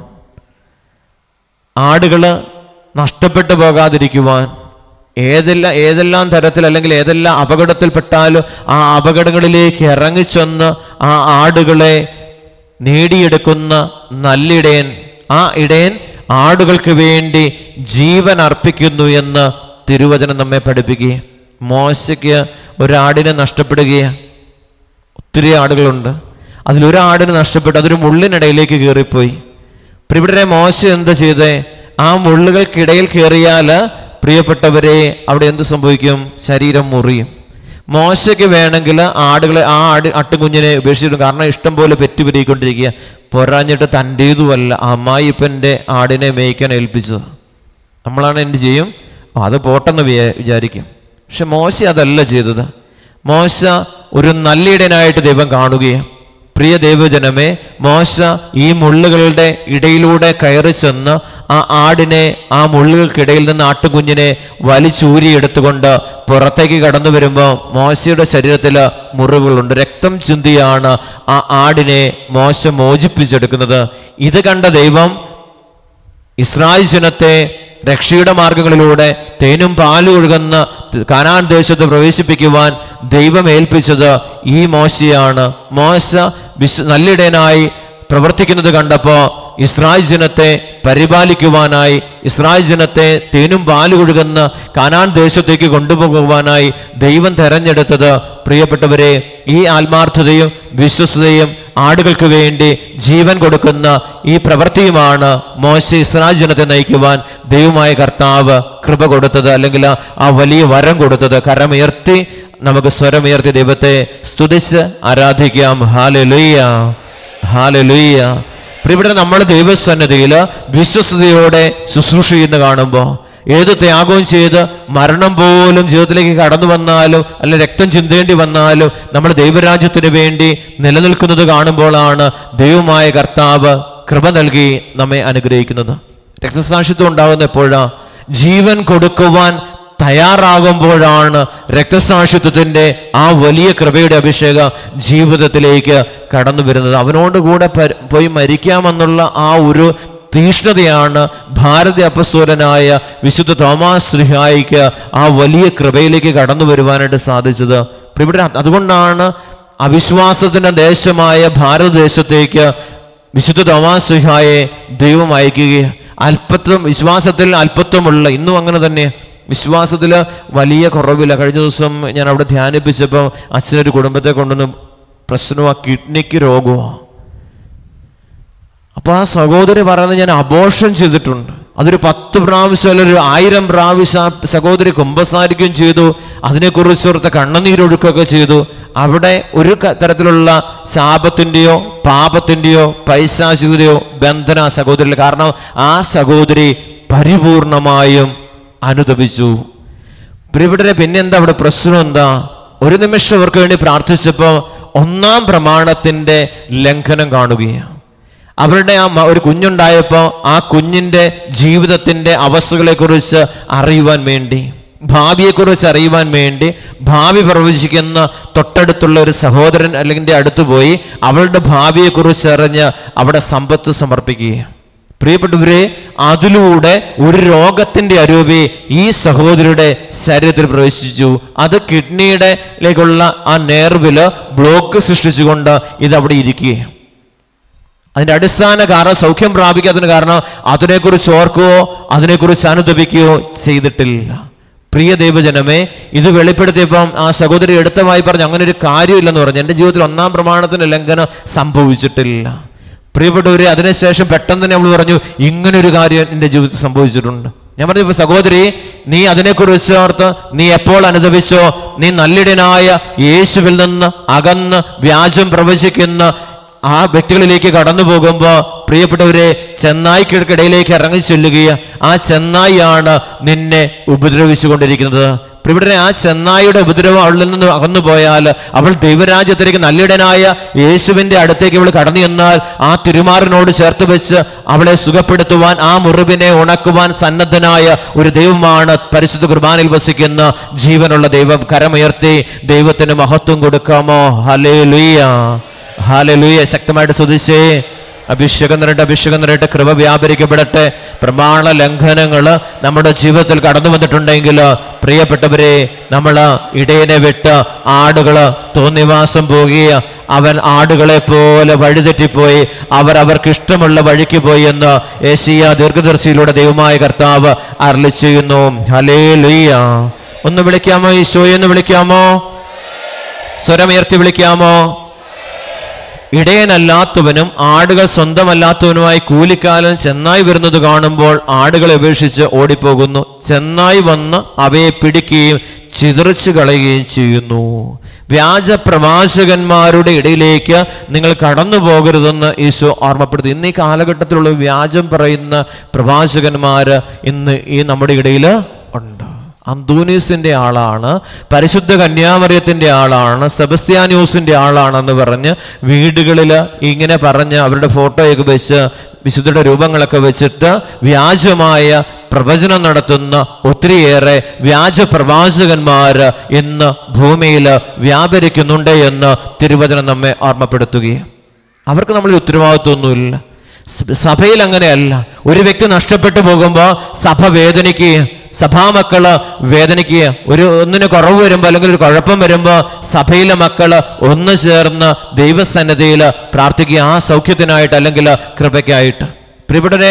ആടുകൾ നഷ്ടപ്പെട്ടു പോകാതിരിക്കുവാൻ ഏതെല്ലാം ഏതെല്ലാം തരത്തിൽ അല്ലെങ്കിൽ ഏതെല്ലാം അപകടത്തിൽപ്പെട്ടാലും ആ അപകടങ്ങളിലേക്ക് ഇറങ്ങിച്ചെന്ന് ആ ആടുകളെ നേടിയെടുക്കുന്ന നല്ലിടയൻ ആ ഇടയൻ ആടുകൾക്ക് വേണ്ടി ജീവൻ അർപ്പിക്കുന്നു എന്ന് തിരുവചനം നമ്മെ പഠിപ്പിക്കുകയും മോശയ്ക്ക് ഒരാടിനെ നഷ്ടപ്പെടുകയാണ് ഒത്തിരി ആടുകളുണ്ട് അതിലൊരു ആടിന് നഷ്ടപ്പെട്ടു അതൊരു മുള്ളിനിടയിലേക്ക് കയറിപ്പോയി ഇപ്പൊ ഇവിടെ മോശ എന്ത് ചെയ്തേ ആ മുള്ളുകൾക്കിടയിൽ കയറിയാൽ പ്രിയപ്പെട്ടവരെ അവിടെ എന്ത് സംഭവിക്കും ശരീരം മുറിയും മോശയ്ക്ക് വേണമെങ്കിൽ ആടുകളെ ആ ആട് അട്ടുകുഞ്ഞിനെ ഉപേക്ഷിച്ചിടും കാരണം ഇഷ്ടം പോലെ പെറ്റുപിരിക്കൊണ്ടിരിക്കുക പൊരാഞ്ഞിട്ട് തൻ്റേതുമല്ല അമ്മായിപ്പൻ്റെ ആടിനെ മേയ്ക്കാൻ ഏൽപ്പിച്ചത് നമ്മളാണ് എന്ത് ചെയ്യും അത് പോട്ടെന്ന് വിചാ- വിചാരിക്കും പക്ഷെ മോശ അതല്ല ചെയ്തത് മോശ ഒരു നല്ലിടനായിട്ട് ദൈവം കാണുകയും പ്രിയ ദൈവജനമേ മോശ ഈ മുള്ളുകളുടെ ഇടയിലൂടെ കയറി ചെന്ന് ആ ആടിനെ ആ മുള്ളുകൾക്കിടയിൽ നിന്ന് ആട്ടുകുഞ്ഞിനെ വലിച്ചൂരിയെടുത്തുകൊണ്ട് പുറത്തേക്ക് കടന്നു വരുമ്പോൾ മോശയുടെ ശരീരത്തിൽ മുറിവുകളുണ്ട് രക്തം ചിന്തിയാണ് ആ ആടിനെ മോശ മോചിപ്പിച്ചെടുക്കുന്നത് ഇത് കണ്ട ദൈവം ഇസ്രായേൽ ജനത്തെ രക്ഷയുടെ മാർഗങ്ങളിലൂടെ തേനും പാലും ഒഴുകുന്ന കാനാൻ ദേശത്ത് പ്രവേശിപ്പിക്കുവാൻ ദൈവം ഏൽപ്പിച്ചത് ഈ മോശയാണ് മോശ വിശ് നല്ലിടയനായി പ്രവർത്തിക്കുന്നത് കണ്ടപ്പോ ഇസ്രായേൽ ജനത്തെ പരിപാലിക്കുവാനായി ഇസ്രായേൽ ജനത്തെ തേനും പാലും ഒഴുകുന്ന കാനാൻ ദേശത്തേക്ക് കൊണ്ടുപോകുവാനായി ദൈവം തെരഞ്ഞെടുത്തത് പ്രിയപ്പെട്ടവരെ ഈ ആത്മാർത്ഥതയും വിശ്വസതയും ആടുകൾക്ക് വേണ്ടി ജീവൻ കൊടുക്കുന്ന ഈ പ്രവൃത്തിയുമാണ് മോശ ഇസ്രായേൽ ജനത്തെ നയിക്കുവാൻ ദൈവമായ കർത്താവ് കൃപ കൊടുത്തത് അല്ലെങ്കിൽ ആ- ആ വലിയ വരം കൊടുത്തത് കരമുയർത്തി നമുക്ക് സ്വരമുയർത്തി ദൈവത്തെ സ്തുതിച്ച് ആരാധിക്കാം ഹാലലുയ്യ ഹാലലുയ്യ ഇവിടെ നമ്മൾ ദൈവസന്നിധിയിൽ വിശ്വസ്തയോടെ ശുശ്രൂഷ ചെയ്യുന്ന കാണുമ്പോൾ ഏത് ത്യാഗവും ചെയ്ത് മരണം പോലും ജീവിതത്തിലേക്ക് കടന്നു വന്നാലും അല്ല രക്തം ചിന്തേണ്ടി വന്നാലും നമ്മൾ ദൈവരാജ്യത്തിന് വേണ്ടി നിലനിൽക്കുന്നത് കാണുമ്പോഴാണ് ദൈവമായ കർത്താവ് കൃപ നൽകി നമ്മെ അനുഗ്രഹിക്കുന്നത് രക്തസാക്ഷിത്വം ഉണ്ടാകുന്ന എപ്പോഴാ ജീവൻ കൊടുക്കുവാൻ തയ്യാറാകുമ്പോഴാണ് രക്തസാക്ഷിത്വത്തിന്റെ ആ വലിയ കൃപയുടെ അഭിഷേകം ജീവിതത്തിലേക്ക് കടന്നു വരുന്നത് അവനോട് കൂടെ പര- പോയി മരിക്കാമെന്നുള്ള ആ ഒരു തീഷ്ണതയാണ് ഭാരതി അപസ്വരനായ വിശുദ്ധ തോമാസ് ശ്രീഹായിക്ക് ആ വലിയ കൃപയിലേക്ക് കടന്നു വരുവാനായിട്ട് സാധിച്ചത് ഇപ്പൊ ഇവിടെ അതുകൊണ്ടാണ് അവിശ്വാസത്തിന്റെ ദേശമായ ഭാരതദേശത്തേക്ക് വിശുദ്ധ തോമാസ് ശ്രീഹായെ ദൈവം അയക്കുകയും അല്പത്വം വിശ്വാസത്തിൽ അല്പത്വമുള്ള ഇന്നും അങ്ങനെ തന്നെ വിശ്വാസത്തിൽ വലിയ കുറവില്ല കഴിഞ്ഞ ദിവസം ഞാൻ അവിടെ ധ്യാനിപ്പിച്ചപ്പോൾ അച്ഛനൊരു കുടുംബത്തെ കൊണ്ടുവന്ന് പ്രശ്നമാ കിഡ്നിക്ക് രോഗമാണ് അപ്പൊ ആ സഹോദരി പറയുന്നത് ഞാൻ അബോഷൻ ചെയ്തിട്ടുണ്ട് അതൊരു പത്ത് പ്രാവശ്യം അല്ലെങ്കിൽ ഒരു ആയിരം പ്രാവശ്യം ആ സഹോദരി കുമ്പസാരിക്കുകയും ചെയ്തു അതിനെക്കുറിച്ച് ഓർത്ത് കണ്ണുനീരൊഴുക്കുകയൊക്കെ ചെയ്തു അവിടെ ഒരു ക- തരത്തിലുള്ള ശാപത്തിൻ്റെയോ പാപത്തിൻ്റെയോ പൈശാചികതയോ ബന്ധന ആ സഹോദരിയിൽ കാരണം ആ സഹോദരി പരിപൂർണമായും അനുദപിച്ചു പ്രിയപ്പെട്ടരെ പിന്നെ എന്താ അവിടെ പ്രശ്നം എന്താ ഒരു നിമിഷം അവർക്ക് വേണ്ടി പ്രാർത്ഥിച്ചപ്പോൾ ഒന്നാം പ്രമാണത്തിന്റെ ലംഘനം കാണുകയാണ് അവരുടെ ആ മ- ഒരു കുഞ്ഞുണ്ടായപ്പോൾ ആ കുഞ്ഞിന്റെ ജീവിതത്തിന്റെ അവസ്ഥകളെക്കുറിച്ച് അറിയുവാൻ വേണ്ടി ഭാവിയെക്കുറിച്ച് അറിയുവാൻ വേണ്ടി ഭാവി പ്രവചിക്കുന്ന തൊട്ടടുത്തുള്ള ഒരു സഹോദരൻ അല്ലെങ്കിൽ അടുത്ത് പോയി അവളുടെ ഭാവിയെക്കുറിച്ച് അറിഞ്ഞ് അവിടെ സമ്പത്ത് സമർപ്പിക്കുകയാണ് പ്രിയപ്പെട്ടവരെ അതിലൂടെ ഒരു രോഗത്തിന്റെ അരൂപി ഈ സഹോദരിയുടെ ശരീരത്തിൽ പ്രവേശിച്ചു അത് കിഡ്നിയുടെ ലേക്കുള്ള ആ നേർവില് ബ്ലോക്ക് സൃഷ്ടിച്ചുകൊണ്ട് ഇത് അവിടെ ഇരിക്കുകയാണ് അതിന്റെ അടിസ്ഥാന കാരണം സൗഖ്യം പ്രാപിക്കാത്തതിന് കാരണം അതിനെക്കുറിച്ച് ഓർക്കുകയോ അതിനെക്കുറിച്ച് അനുദപിക്കുകയോ ചെയ്തിട്ടില്ല പ്രിയ ദൈവജനമേ ഇത് വെളിപ്പെടുത്തിയപ്പം ആ സഹോദരി എടുത്തമായി പറഞ്ഞു അങ്ങനെ ഒരു കാര്യമില്ലെന്ന് പറഞ്ഞു എൻ്റെ ജീവിതത്തിൽ ഒന്നാം പ്രമാണത്തിന് ലംഘനം സംഭവിച്ചിട്ടില്ല പ്രിയപ്പെട്ടവരെ അതിനുശേഷം പെട്ടെന്ന് തന്നെ അവൾ പറഞ്ഞു ഇങ്ങനെ ഒരു കാര്യം എൻ്റെ ജീവിതത്തിൽ സംഭവിച്ചിട്ടുണ്ട് ഞാൻ പറഞ്ഞു "ഇപ്പൊ സഹോദരി നീ അതിനെക്കുറിച്ച് ഓർത്ത് നീ എപ്പോൾ അനുദപിച്ചോ നീ നല്ലിടനായ യേശുവിൽ നിന്ന് അകന്ന് വ്യാജം പ്രവചിക്കുന്ന ആ വ്യക്തികളിലേക്ക് കടന്നു പോകുമ്പോൾ പ്രിയപ്പെട്ടവരെ ചെന്നായിക്കിടയിലേക്ക് ഇറങ്ങി ചെല്ലുകയും ആ ചെന്നായിയാണ് നിന്നെ ഉപദ്രവിച്ചു കൊണ്ടിരിക്കുന്നത് പ്രിയപ്പെട്ടവരെ ആ ചെന്നായിയുടെ ഉപദ്രവം അവളിൽ നിന്ന് അകന്നു പോയാൽ അവൾ ദൈവരാജ്യത്തിലേക്ക് നല്ലിടനായ യേശുവിന്റെ അടുത്തേക്ക് അവൾ കടന്നു ചെന്നാൽ ആ തിരുമാറിനോട് ചേർത്ത് വെച്ച് അവളെ സുഖപ്പെടുത്തുവാൻ ആ മുറിവിനെ ഉണക്കുവാൻ സന്നദ്ധനായ ഒരു ദൈവമാണ് പരിശുദ്ധ കുർബാനയിൽ വസിക്കുന്ന ജീവനുള്ള ദൈവം കരമുയർത്തി ദൈവത്തിന് മഹത്വം കൊടുക്കാമോ ഹലേ ഹാലലുയ ശക്തമായിട്ട് ശ്രദ്ധിച്ചേ അഭിഷേകം നിറയട്ടെ അഭിഷേകം നിറയട്ടെ കൃപ വ്യാപരിക്കപ്പെടട്ടെ പ്രമാണ ലംഘനങ്ങൾ നമ്മുടെ ജീവിതത്തിൽ കടന്നു വന്നിട്ടുണ്ടെങ്കിൽ പ്രിയപ്പെട്ടവരെ നമ്മൾ ഇടയനെ വിട്ട് ആടുകൾ തോന്നിവാസം പോകുക അവൻ ആടുകളെ പോലെ വഴിതെറ്റിപ്പോയി അവർ അവർക്ക് ഇഷ്ടമുള്ള വഴിക്ക് പോയി എന്ന് ഏശിയ ദീർഘദർശിയിലൂടെ ദൈവമായ കർത്താവ് അരളി ചെയ്യുന്നു ഹലേ ലുയ്യ ഒന്ന് വിളിക്കാമോ ഈശോയെ ഒന്ന് വിളിക്കാമോ സ്വരമുയർത്തി വിളിക്കാമോ ഇടയനല്ലാത്തവനും ആടുകൾ സ്വന്തമല്ലാത്തവനുമായി കൂലിക്കാലം ചെന്നായി വരുന്നത് കാണുമ്പോൾ ആടുകളെ ഉപേക്ഷിച്ച് ഓടിപ്പോകുന്നു ചെന്നായി വന്ന് അവയെ പിടിക്കുകയും ചിതറിച്ചു കളയുകയും ചെയ്യുന്നു വ്യാജ പ്രവാചകന്മാരുടെ ഇടയിലേക്ക് നിങ്ങൾ കടന്നു പോകരുതെന്ന് ഈശോ ഓർമ്മപ്പെടുത്തി ഇന്ന് ഈ കാലഘട്ടത്തിലുള്ള വ്യാജം പറയുന്ന പ്രവാചകന്മാര് ഇന്ന് ഈ നമ്മുടെ ഇടയിൽ ഉണ്ട് അന്തൂനീസിന്റെ ആളാണ് പരിശുദ്ധ കന്യാമറിയത്തിന്റെ ആളാണ് സെബസ്ത്യാന്യൂസിന്റെ ആളാണെന്ന് പറഞ്ഞ് വീടുകളിൽ ഇങ്ങനെ പറഞ്ഞ് അവരുടെ ഫോട്ടോയൊക്കെ വെച്ച് വിശുദ്ധയുടെ രൂപങ്ങളൊക്കെ വെച്ചിട്ട് വ്യാജമായ പ്രവചനം നടത്തുന്ന ഒത്തിരിയേറെ വ്യാജ പ്രവാചകന്മാർ ഇന്ന് ഭൂമിയിൽ വ്യാപരിക്കുന്നുണ്ട് എന്ന് തിരുവചനം നമ്മെ ഓർമ്മപ്പെടുത്തുകയും അവർക്ക് നമ്മൾ ഉത്തരവാദിത്വമൊന്നുമില്ല സ- സഭയിൽ അങ്ങനെയല്ല ഒരു വ്യക്തി നഷ്ടപ്പെട്ടു പോകുമ്പോൾ സഭ വേദനിക്കുകയും സഭാമക്കള് വേദനിക്കുക ഒരു ഒന്നിന് കുറവ് വരുമ്പോൾ അല്ലെങ്കിൽ ഒരു കുഴപ്പം വരുമ്പോൾ സഭയിലെ മക്കള് ഒന്ന് ചേർന്ന് ദൈവസന്നിധിയിൽ പ്രാർത്ഥിക്കുക ആ സൗഖ്യത്തിനായിട്ട് അല്ലെങ്കിൽ കൃപയ്ക്കായിട്ട് പ്രിയപ്പെട്ടനെ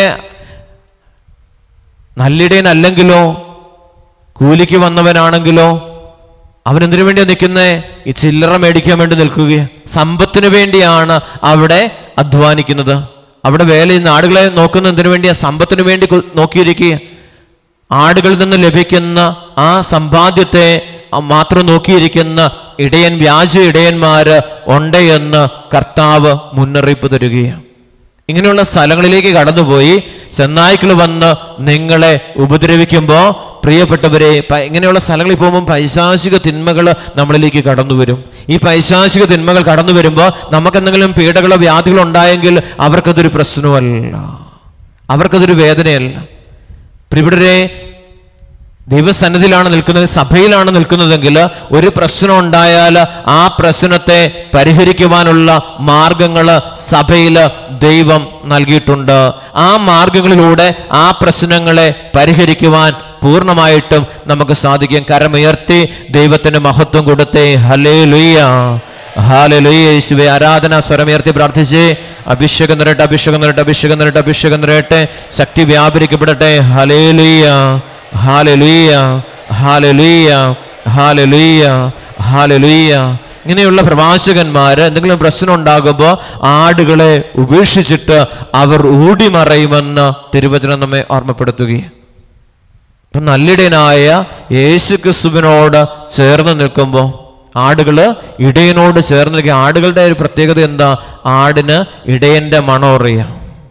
നല്ലിടയനല്ലെങ്കിലോ കൂലിക്ക് വന്നവനാണെങ്കിലോ അവൻ എന്തിനു വേണ്ടിയാ നിൽക്കുന്നേ ഈ ചില്ലറ മേടിക്കാൻ വേണ്ടി നിൽക്കുക സമ്പത്തിന് വേണ്ടിയാണ് അവിടെ അധ്വാനിക്കുന്നത് അവിടെ വേല ചെയ്യുന്ന ആടുകളെ നോക്കുന്ന എന്തിനു വേണ്ടിയാ സമ്പത്തിന് വേണ്ടി കു- നോക്കിയിരിക്കുക ആടുകളിൽ നിന്ന് ലഭിക്കുന്ന ആ സമ്പാദ്യത്തെ മാത്രം നോക്കിയിരിക്കുന്ന ഇടയൻ വ്യാജ ഇടയന്മാര് ഉണ്ട് എന്ന് കർത്താവ് മുന്നറിയിപ്പ് തരികയാണ് ഇങ്ങനെയുള്ള സ്ഥലങ്ങളിലേക്ക് കടന്നുപോയി ചെന്നായ്ക്കൾ വന്ന് നിങ്ങളെ ഉപദ്രവിക്കുമ്പോൾ പ്രിയപ്പെട്ടവരെ പ- ഇങ്ങനെയുള്ള സ്ഥലങ്ങളിൽ പോകുമ്പോൾ പൈശാചിക തിന്മകൾ നമ്മളിലേക്ക് കടന്നു വരും ഈ പൈശാചിക തിന്മകൾ കടന്നു വരുമ്പോൾ നമുക്ക് എന്തെങ്കിലും പീഡകളോ വ്യാധികളോ ഉണ്ടായെങ്കിൽ അവർക്കതൊരു പ്രശ്നമല്ല അവർക്കതൊരു വേദനയല്ല പ്രിയപ്പെട്ടവരെ ദൈവസന്നിധിയിലാണ് നിൽക്കുന്നത് സഭയിലാണ് നിൽക്കുന്നതെങ്കിൽ ഒരു പ്രശ്നം ഉണ്ടായാൽ ആ പ്രശ്നത്തെ പരിഹരിക്കുവാനുള്ള മാർഗങ്ങൾ സഭയിൽ ദൈവം നൽകിയിട്ടുണ്ട് ആ മാർഗങ്ങളിലൂടെ ആ പ്രശ്നങ്ങളെ പരിഹരിക്കുവാൻ പൂർണ്ണമായിട്ടും നമുക്ക് സാധിക്കും കരമുയർത്തി ദൈവത്തിന് മഹത്വം കൊടുത്തേ ഹലേ ലുയ്യ ഹാലലുയ്യ യേശുവേ ആരാധന സ്വരമുയർത്തി പ്രാർത്ഥിച്ച് അഭിഷേകം നിറയട്ടെ അഭിഷേകം നിറയട്ടെ അഭിഷേകം നിറയട്ടെ അഭിഷേകം നിറയട്ടെ ശക്തി വ്യാപരിക്കപ്പെടട്ടെ ഹലേലുയ്യ ഹാലലുയ്യ ഹാലലുയ്യ ഹാലലുയ്യ ഹാലലുയ്യ ഇങ്ങനെയുള്ള പ്രവാചകന്മാർ എന്തെങ്കിലും പ്രശ്നം ഉണ്ടാകുമ്പോൾ ആടുകളെ ഉപേക്ഷിച്ചിട്ട് അവർ ഓടിമറയുമെന്ന് തിരുവചനം നമ്മെ ഓർമ്മപ്പെടുത്തുകയാണ് അപ്പൊ നല്ലിടയനായ യേശു ക്രിസ്തുവിനോട് ചേർന്ന് നിൽക്കുമ്പോൾ ആടുകള് ഇടയനോട് ചേർന്ന് നിൽക്കുക ആടുകളുടെ ഒരു പ്രത്യേകത എന്താ ആടിന് ഇടയന്റെ മണം അറിയാം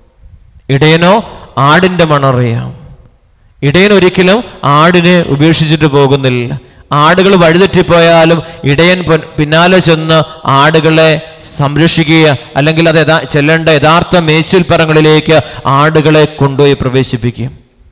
ഇടയനോ ആടിന്റെ മണം അറിയാം ഇടയൻ ഒരിക്കലും ആടിനെ ഉപേക്ഷിച്ചിട്ട് പോകുന്നില്ല ആടുകൾ വഴിതെറ്റിപ്പോയാലും ഇടയൻ പൊൻ- പിന്നാലെ ചെന്ന് ആടുകളെ സംരക്ഷിക്കുക അല്ലെങ്കിൽ അത് യഥാ ചെല്ലേണ്ട യഥാർത്ഥ മേച്ചിൽപ്പറങ്ങളിലേക്ക് ആടുകളെ കൊണ്ടുപോയി പ്രവേശിപ്പിക്കും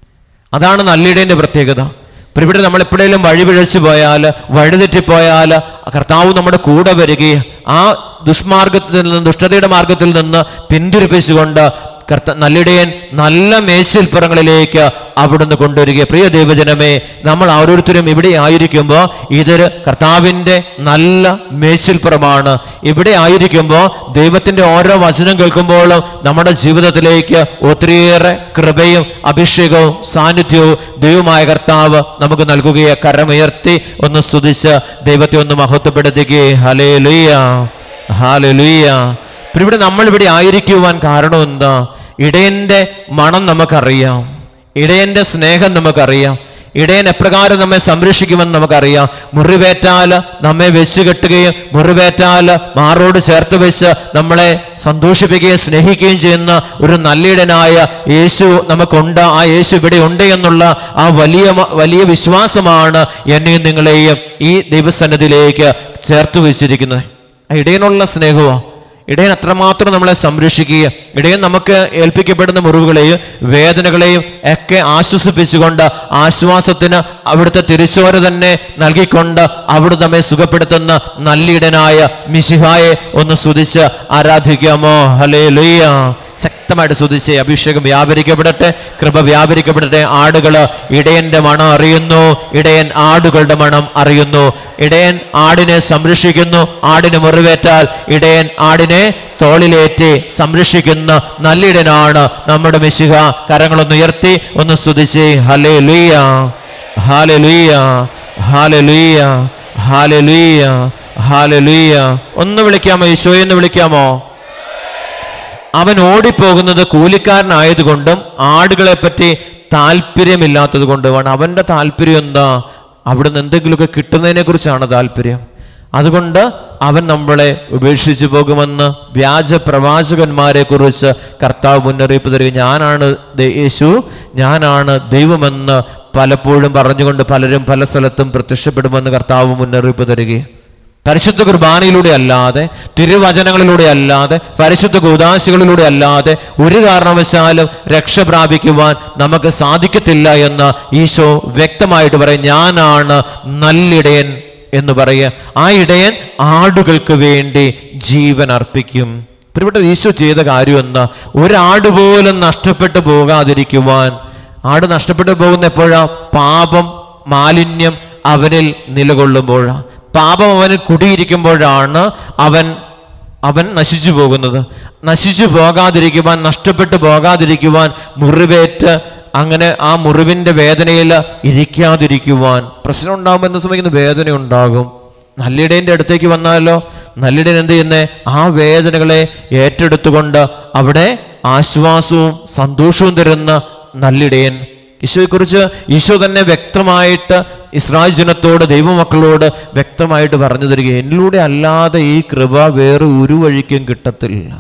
അതാണ് നല്ലിടേന്റെ പ്രത്യേകത ഇപ്പൊ ഇവിടെ നമ്മൾ എപ്പോഴേലും വഴി പിഴച്ചു പോയാൽ വഴിതെറ്റിപ്പോയാൽ കർത്താവ് നമ്മുടെ കൂടെ വരികയും ആ ദുഷ്മാർഗത്തിൽ നിന്ന് ദുഷ്ടതയുടെ മാർഗത്തിൽ നിന്ന് പിന്തിരിപ്പിച്ചുകൊണ്ട് കർത്ത നല്ലിടയൻ നല്ല മേച്ചിൽപ്പുറങ്ങളിലേക്ക് അവിടുന്ന് കൊണ്ടുവരിക പ്രിയ ദൈവജനമേ നമ്മൾ ഓരോരുത്തരും ഇവിടെ ആയിരിക്കുമ്പോൾ ഇതൊരു കർത്താവിൻ്റെ നല്ല മേച്ചിൽപ്പുറമാണ് ഇവിടെ ആയിരിക്കുമ്പോൾ ദൈവത്തിൻ്റെ ഓരോ വചനം കേൾക്കുമ്പോഴും നമ്മുടെ ജീവിതത്തിലേക്ക് ഒത്തിരിയേറെ കൃപയും അഭിഷേകവും സാന്നിധ്യവും ദൈവമായ കർത്താവ് നമുക്ക് നൽകുകയെ കരമുയർത്തി ഒന്ന് സ്തുതിച്ച് ദൈവത്തെ ഒന്ന് മഹത്വപ്പെടുത്തുകയെ ഹലേ ലുയ്യ ഹാലേ ലുയ്യ പിന്നെ ഇവിടെ നമ്മൾ ഇവിടെ ആയിരിക്കുവാൻ കാരണം എന്താ ഇടയന്റെ മണം നമുക്കറിയാം ഇടയന്റെ സ്നേഹം നമുക്കറിയാം ഇടയൻ എപ്രകാരം നമ്മെ സംരക്ഷിക്കുമെന്ന് നമുക്കറിയാം മുറിവേറ്റാൽ നമ്മെ വെച്ച് കെട്ടുകയും മുറിവേറ്റാൽ മാറോട് ചേർത്ത് വെച്ച് നമ്മളെ സന്തോഷിപ്പിക്കുകയും സ്നേഹിക്കുകയും ചെയ്യുന്ന ഒരു നല്ലിടനായ യേശു നമുക്കുണ്ട് ആ യേശു ഇവിടെ ഉണ്ട് എന്നുള്ള ആ വലിയ മ- വലിയ വിശ്വാസമാണ് എന്നെയും നിങ്ങളെയും ഈ ദൈവസന്നിധിയിലേക്ക് ചേർത്ത് വെച്ചിരിക്കുന്നത് ആ ഇടയനുള്ള സ്നേഹമാണ് ഇടയൻ അത്രമാത്രം നമ്മളെ സംരക്ഷിക്കുക ഇടയൻ നമുക്ക് ഏൽപ്പിക്കപ്പെടുന്ന മുറിവുകളെയും വേദനകളെയും ഒക്കെ ആശ്വസിപ്പിച്ചുകൊണ്ട് ആശ്വാസത്തിന് അവിടുത്തെ തിരിച്ചോര തന്നെ നൽകിക്കൊണ്ട് അവിടെ നമ്മെ സുഖപ്പെടുത്തുന്ന നല്ലിടനായ മിശിഹായെ ഒന്ന് സ്തുതിച്ച് ആരാധിക്കാമോ ഹലേ ലുയ്യ ശക്തമായിട്ട് സ്തുതിച്ച് അഭിഷേകം വ്യാപരിക്കപ്പെടട്ടെ കൃപ വ്യാപരിക്കപ്പെടട്ടെ ആടുകള് ഇടയന്റെ മണം അറിയുന്നു ഇടയൻ ആടുകളുടെ മണം അറിയുന്നു ഇടയൻ ആടിനെ സംരക്ഷിക്കുന്നു ആടിന് മുറിവേറ്റാൽ ഇടയൻ ആടിനെ തോളിലേറ്റി സംരക്ഷിക്കുന്ന നല്ലിടനാണ് നമ്മുടെ മിശിഹ കരങ്ങളൊന്ന് ഉയർത്തി ഒന്ന് സ്തുതിച്ച് ഹലേ ലുയ്യ ഹാലെ ലുയ്യ ഹാലെ ലുയ്യ ഹാലെ ലുയ്യ ഹാലെ ലുയ്യ ഒന്ന് വിളിക്കാമോ ഈശോയെന്ന് വിളിക്കാമോ അവൻ ഓടിപ്പോകുന്നത് കൂലിക്കാരനായതുകൊണ്ടും ആടുകളെ പറ്റി താല്പര്യമില്ലാത്തത് കൊണ്ടുമാണ് അവന്റെ താല്പര്യം എന്താ അവിടുന്ന് എന്തെങ്കിലുമൊക്കെ കിട്ടുന്നതിനെ കുറിച്ചാണ് താല്പര്യം അതുകൊണ്ട് അവൻ നമ്മളെ ഉപേക്ഷിച്ചു പോകുമെന്ന് വ്യാജ പ്രവാചകന്മാരെ കുറിച്ച് കർത്താവ് മുന്നറിയിപ്പ് തരിക ഞാനാണ് ദൈ- യേശു ഞാനാണ് ദൈവമെന്ന് പലപ്പോഴും പറഞ്ഞുകൊണ്ട് പലരും പല സ്ഥലത്തും പ്രത്യക്ഷപ്പെടുമെന്ന് കർത്താവ് മുന്നറിയിപ്പ് തരികയും പരിശുദ്ധ കുർബാനയിലൂടെ അല്ലാതെ തിരുവചനങ്ങളിലൂടെ അല്ലാതെ പരിശുദ്ധ കൂതാശികളിലൂടെ അല്ലാതെ ഒരു കാരണവശാലും രക്ഷ പ്രാപിക്കുവാൻ നമുക്ക് സാധിക്കത്തില്ല എന്ന് ഈശോ വ്യക്തമായിട്ട് പറയും ഞാനാണ് നല്ലിടയൻ എന്ന് പറയുക ആ ഇടയൻ ആടുകൾക്ക് വേണ്ടി ജീവൻ അർപ്പിക്കും പ്രിയപ്പെട്ട ഈശോ ചെയ്ത കാര്യം എന്താ ഒരാട് പോലും നഷ്ടപ്പെട്ടു പോകാതിരിക്കുവാൻ ആട് നഷ്ടപ്പെട്ടു പോകുന്ന എപ്പോഴാ പാപം മാലിന്യം അവനിൽ നിലകൊള്ളുമ്പോഴാ പാപം അവനിൽ കുടിയിരിക്കുമ്പോഴാണ് അവൻ അവൻ നശിച്ചു പോകുന്നത് നശിച്ചു പോകാതിരിക്കുവാൻ നഷ്ടപ്പെട്ടു പോകാതിരിക്കുവാൻ മുറിവേറ്റ് അങ്ങനെ ആ മുറിവിന്റെ വേദനയിൽ ഇരിക്കാതിരിക്കുവാൻ പ്രശ്നം ഉണ്ടാകുമ്പോൾ എന്ന് സമയത്ത് വേദന ഉണ്ടാകും നല്ലിടേന്റെ അടുത്തേക്ക് വന്നാലോ നല്ലിടൻ എന്ത് ചെയ്യുന്നേ ആ വേദനകളെ ഏറ്റെടുത്തുകൊണ്ട് അവിടെ ആശ്വാസവും സന്തോഷവും തരുന്ന നല്ലിടയൻ ഈശോയെക്കുറിച്ച് ഈശോ തന്നെ വ്യക്തമായിട്ട് ഇസ്രായേൽ ജനത്തോട് ദൈവമക്കളോട് വ്യക്തമായിട്ട് പറഞ്ഞു തരിക എന്നിലൂടെ അല്ലാതെ ഈ കൃപ വേറെ ഒരു വഴിക്കും കിട്ടത്തില്ല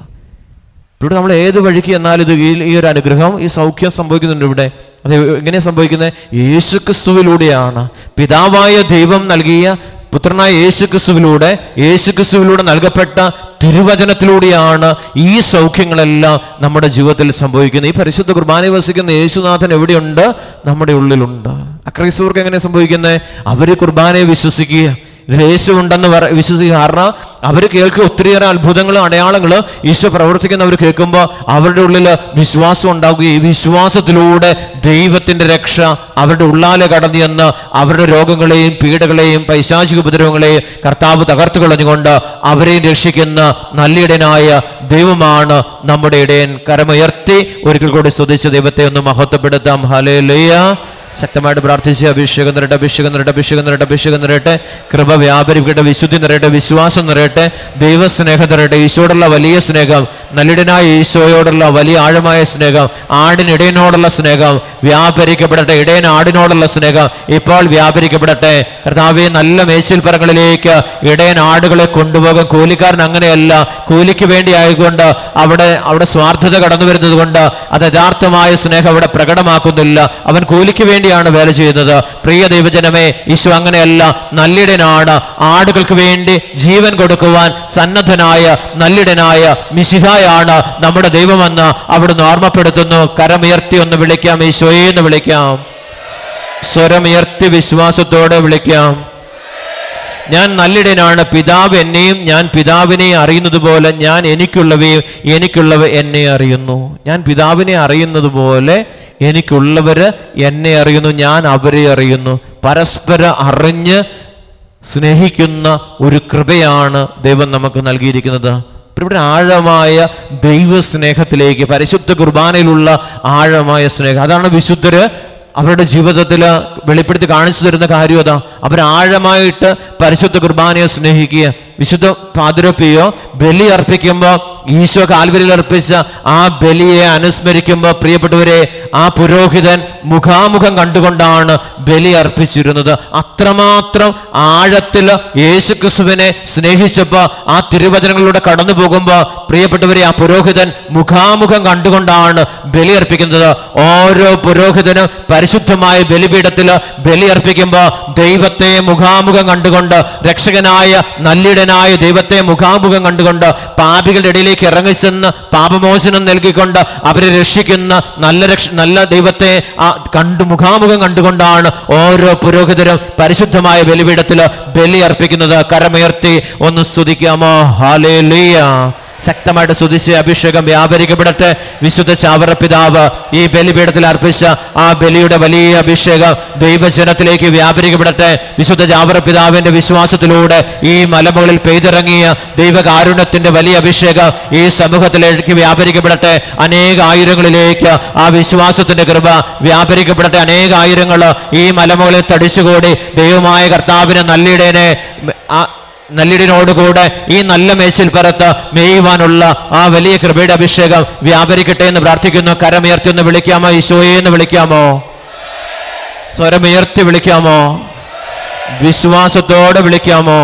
ഇവിടെ നമ്മൾ ഏത് വഴിക്ക് എന്നാലും ഇത് ഈ- ഈ ഒരു അനുഗ്രഹം ഈ സൗഖ്യം സംഭവിക്കുന്നുണ്ട് ഇവിടെ അത് എങ്ങനെയാണ് സംഭവിക്കുന്നത് യേശു ക്രിസ്തുവിലൂടെയാണ് പിതാവായ ദൈവം നൽകിയ പുത്രനായ യേശു ക്രിസ്തുവിലൂടെ യേശു ക്രിസ്തുവിലൂടെ നൽകപ്പെട്ട തിരുവചനത്തിലൂടെയാണ് ഈ സൗഖ്യങ്ങളെല്ലാം നമ്മുടെ ജീവിതത്തിൽ സംഭവിക്കുന്നത് ഈ പരിശുദ്ധ കുർബാന വസിക്കുന്ന യേശുനാഥൻ എവിടെയുണ്ട് നമ്മുടെ ഉള്ളിലുണ്ട് അക്രൈസ്തവർക്ക് എങ്ങനെ സംഭവിക്കുന്നത് അവർ കുർബാനയെ വിശ്വസിക്കുക ഇതിൽ യേശു ഉണ്ടെന്ന് പറ വിശ്വസിക്കുക കാരണം അവർ കേൾക്കുക ഒത്തിരിയേറെ അത്ഭുതങ്ങളും അടയാളങ്ങളും ഈശോ പ്രവർത്തിക്കുന്ന അവർ കേൾക്കുമ്പോൾ അവരുടെ ഉള്ളിൽ വിശ്വാസം ഉണ്ടാവുകയും ഈ വിശ്വാസത്തിലൂടെ ദൈവത്തിന്റെ രക്ഷ അവരുടെ ഉള്ളാലെ കടന്നു ചെന്ന് അവരുടെ രോഗങ്ങളെയും പീഡകളെയും പൈശാചിക ഉപദ്രവങ്ങളെയും കർത്താവ് തകർത്തു കളഞ്ഞുകൊണ്ട് അവരെയും രക്ഷിക്കുന്ന നല്ലിടനായ ദൈവമാണ് നമ്മുടെ ഇടയൻ കരമുയർത്തി ഒരിക്കൽ കൂടി സ്തുതിച്ച് ദൈവത്തെ ഒന്ന് മഹത്വപ്പെടുത്താം ഹലേ ലുയ്യ ശക്തമായിട്ട് പ്രാർത്ഥിച്ച് അഭിഷേകം നിറയട്ടെ അഭിഷേകം നിറയട്ടെ അഭിഷേകം നിറയട്ടെ അഭിഷേകം നിറയട്ടെ കൃപ വ്യാപരിക്കട്ടെ വിശുദ്ധി നിറയട്ടെ വിശ്വാസം നിറയട്ടെ ദൈവസ്നേഹം നിറയട്ടെ ഈശോയോടുള്ള വലിയ സ്നേഹം നല്ലിടനായ ഈശോയോടുള്ള വലിയ ആഴമായ സ്നേഹം ആടിനിടയനോടുള്ള സ്നേഹം വ്യാപരിക്കപ്പെടട്ടെ ഇടയൻ ആടിനോടുള്ള സ്നേഹം ഇപ്പോൾ വ്യാപരിക്കപ്പെടട്ടെ കർത്താവെ നല്ല മേച്ചിൽപ്പറങ്ങളിലേക്ക് ഇടയൻ ആടുകളെ കൊണ്ടുപോകാൻ കൂലിക്കാരൻ അങ്ങനെയല്ല കൂലിക്ക് വേണ്ടി ആയതുകൊണ്ട് അവിടെ അവിടെ സ്വാർത്ഥത കടന്നു വരുന്നത് കൊണ്ട് അത് യഥാർത്ഥമായ സ്നേഹം അവിടെ പ്രകടമാക്കുന്നില്ല അവൻ കൂലിക്ക് വേണ്ടിയാണ് വേല ചെയ്യുന്നത് പ്രിയ ദൈവജനമേ ഈശോ അങ്ങനെയല്ല നല്ലിടനാണ് ആടുകൾക്ക് വേണ്ടി ജീവൻ കൊടുക്കുവാൻ സന്നദ്ധനായ നല്ലിടനായ മിശിഹായാണ് നമ്മുടെ ദൈവമെന്ന് അവിടുന്ന് ഓർമ്മപ്പെടുത്തുന്നു കരമുയർത്തി ഒന്ന് വിളിക്കാം ഈശോയെ എന്ന് വിളിക്കാം സ്വരമുയർത്തി വിശ്വാസത്തോടെ വിളിക്കാം ഞാൻ നല്ലിടനാണ് പിതാവ് എന്നെയും ഞാൻ പിതാവിനെ അറിയുന്നത് പോലെ ഞാൻ എനിക്കുള്ളവയും എനിക്കുള്ളവ എന്നെ അറിയുന്നു ഞാൻ പിതാവിനെ അറിയുന്നത് പോലെ എനിക്കുള്ളവര് എന്നെ അറിയുന്നു ഞാൻ അവരെ അറിയുന്നു പരസ്പരം അറിഞ്ഞ് സ്നേഹിക്കുന്ന ഒരു കൃപയാണ് ദൈവം നമുക്ക് നൽകിയിരിക്കുന്നത് ഇവിടെ ആഴമായ ദൈവസ്നേഹത്തിലേക്ക് പരിശുദ്ധ കുർബാനയിലുള്ള ആഴമായ സ്നേഹം അതാണ് വിശുദ്ധര് അവരുടെ ജീവിതത്തിൽ വെളിപ്പെടുത്തി കാണിച്ചു തരുന്ന കാര്യം അതാ അവർ ആഴമായിട്ട് പരിശുദ്ധ കുർബാനയെ സ്നേഹിക്കുക വിശുദ്ധ പാതിരപ്പിയോ ബലി അർപ്പിക്കുമ്പോൾ ഈശോ കാൽവരിയിൽ അർപ്പിച്ച ആ ബലിയെ അനുസ്മരിക്കുമ്പോൾ പ്രിയപ്പെട്ടവരെ ആ പുരോഹിതൻ മുഖാമുഖം കണ്ടുകൊണ്ടാണ് ബലി അർപ്പിച്ചിരുന്നത് അത്രമാത്രം ആഴത്തിൽ യേശുക്രിസ്തുവിനെ സ്നേഹിച്ചപ്പോൾ ആ തിരുവചനങ്ങളിലൂടെ കടന്നു പോകുമ്പോൾ പ്രിയപ്പെട്ടവരെ ആ പുരോഹിതൻ മുഖാമുഖം കണ്ടുകൊണ്ടാണ് ബലി അർപ്പിക്കുന്നത് ഓരോ പുരോഹിതനും പരിശുദ്ധമായ ബലിപീഠത്തിൽ ബലി അർപ്പിക്കുമ്പോൾ ദൈവത്തെ മുഖാമുഖം കണ്ടുകൊണ്ട് രക്ഷകനായ നല്ലിടനായ ദൈവത്തെ മുഖാമുഖം കണ്ടുകൊണ്ട് പാപികളുടെ ഇടയിലേക്ക് ഇറങ്ങിച്ചെന്ന് പാപമോചനം നൽകിക്കൊണ്ട് അവരെ രക്ഷിക്കുന്ന നല്ല രക്ഷ നല്ല ദൈവത്തെ ആ കണ്ടു മുഖാമുഖം കണ്ടുകൊണ്ടാണ് ഓരോ പുരോഹിതരും പരിശുദ്ധമായ ബലിപീഠത്തിൽ ബലി അർപ്പിക്കുന്നത് കരമുയർത്തി ഒന്ന് സ്തുതിക്കാമോ ഹാലേ ശക്തമായിട്ട് സ്തുതിച്ച് അഭിഷേകം വ്യാപരിക്കപ്പെടട്ടെ വിശുദ്ധ ചാവറ പിതാവ് ഈ ബലിപീഠത്തിൽ അർപ്പിച്ച ആ ബലിയുടെ വലിയ അഭിഷേകം ദൈവജനത്തിലേക്ക് വ്യാപരിക്കപ്പെടട്ടെ വിശുദ്ധ ചാവറ പിതാവിന്റെ വിശ്വാസത്തിലൂടെ ഈ മലമുകളിൽ പെയ്തിറങ്ങിയ ദൈവകാരുണ്യത്തിന്റെ വലിയ അഭിഷേകം ഈ സമൂഹത്തിലേക്ക് വ്യാപരിക്കപ്പെടട്ടെ അനേക ആയിരങ്ങളിലേക്ക് ആ വിശ്വാസത്തിന്റെ കൃപ വ്യാപരിക്കപ്പെടട്ടെ അനേക ആയിരങ്ങൾ ഈ മലമുകളിൽ തടിച്ചുകൂടി ദൈവമായ കർത്താവിനെ നല്ലിടേനെ ആ നല്ലിടിനോടുകൂടെ ഈ നല്ല മേച്ചിൽ പറത്ത് മേയുവാനുള്ള ആ വലിയ കൃപയുടെ അഭിഷേകം വ്യാപരിക്കട്ടെ എന്ന് പ്രാർത്ഥിക്കുന്നു കരമുയർത്തി ഒന്ന് വിളിക്കാമോ ഈശോയെ എന്ന് വിളിക്കാമോ സ്വരമുയർത്തി വിളിക്കാമോ വിശ്വാസത്തോടെ വിളിക്കാമോ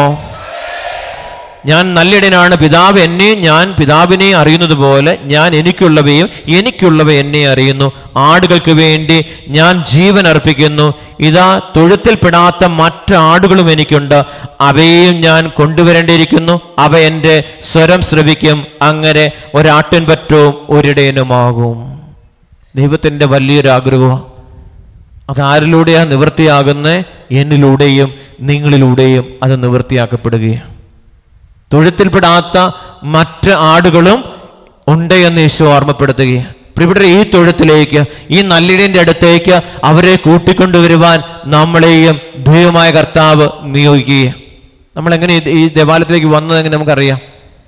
ഞാൻ നല്ലിടനാണ് പിതാവ് എന്നെ ഞാൻ പിതാവിനെ അറിയുന്നത് പോലെ ഞാൻ എനിക്കുള്ളവയും എനിക്കുള്ളവ എന്നെ അറിയുന്നു ആടുകൾക്ക് വേണ്ടി ഞാൻ ജീവൻ അർപ്പിക്കുന്നു ഇതാ തൊഴുത്തിൽപ്പെടാത്ത മറ്റ് ആടുകളും എനിക്കുണ്ട് അവയെയും ഞാൻ കൊണ്ടുവരേണ്ടിയിരിക്കുന്നു അവ എൻ്റെ സ്വരം ശ്രവിക്കും അങ്ങനെ ഒരാട്ടിൻ പറ്റവും ഒരിടയനുമാകും ദൈവത്തിൻ്റെ വലിയൊരു ആഗ്രഹം അതാരിലൂടെയാ നിവൃത്തിയാകുന്നത് എന്നിലൂടെയും നിങ്ങളിലൂടെയും അത് നിവൃത്തിയാക്കപ്പെടുകയാണ് തൊഴുത്തിൽപ്പെടാത്ത മറ്റ് ആടുകളും ഉണ്ട് എന്ന് യേശു ഓർമ്മപ്പെടുത്തുകയാണ് ഇവിടെ ഈ തൊഴുത്തിലേക്ക് ഈ നല്ലിടിന്റെ അടുത്തേക്ക് അവരെ കൂട്ടിക്കൊണ്ടുവരുവാൻ നമ്മളെയും ദൈവമായ കർത്താവ് നിയോഗിക്കുക നമ്മൾ എങ്ങനെ ഈ- ഈ ദേവാലയത്തിലേക്ക് വന്നതെങ്കിൽ നമുക്കറിയാം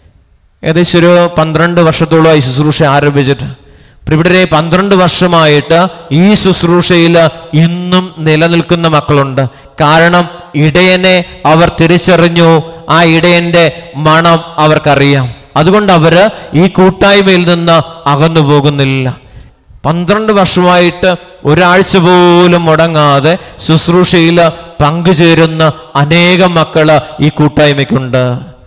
ഏകദേശം ഒരു പന്ത്രണ്ട് വർഷത്തോളമായി ശുശ്രൂഷ ആരംഭിച്ചിട്ട് ഇവിടെ പന്ത്രണ്ട് വർഷമായിട്ട് ഈ ശുശ്രൂഷയിൽ ഇന്നും നിലനിൽക്കുന്ന മക്കളുണ്ട് കാരണം ഇടയനെ അവർ തിരിച്ചറിഞ്ഞു ആ ഇടയന്റെ മണം അവർക്കറിയാം അതുകൊണ്ട് അവര് ഈ കൂട്ടായ്മയിൽ നിന്ന് അകന്നു പോകുന്നില്ല പന്ത്രണ്ട് വർഷമായിട്ട് ഒരാഴ്ച പോലും മുടങ്ങാതെ ശുശ്രൂഷയിൽ പങ്കുചേരുന്ന അനേകം മക്കള് ഈ കൂട്ടായ്മയ്ക്കുണ്ട്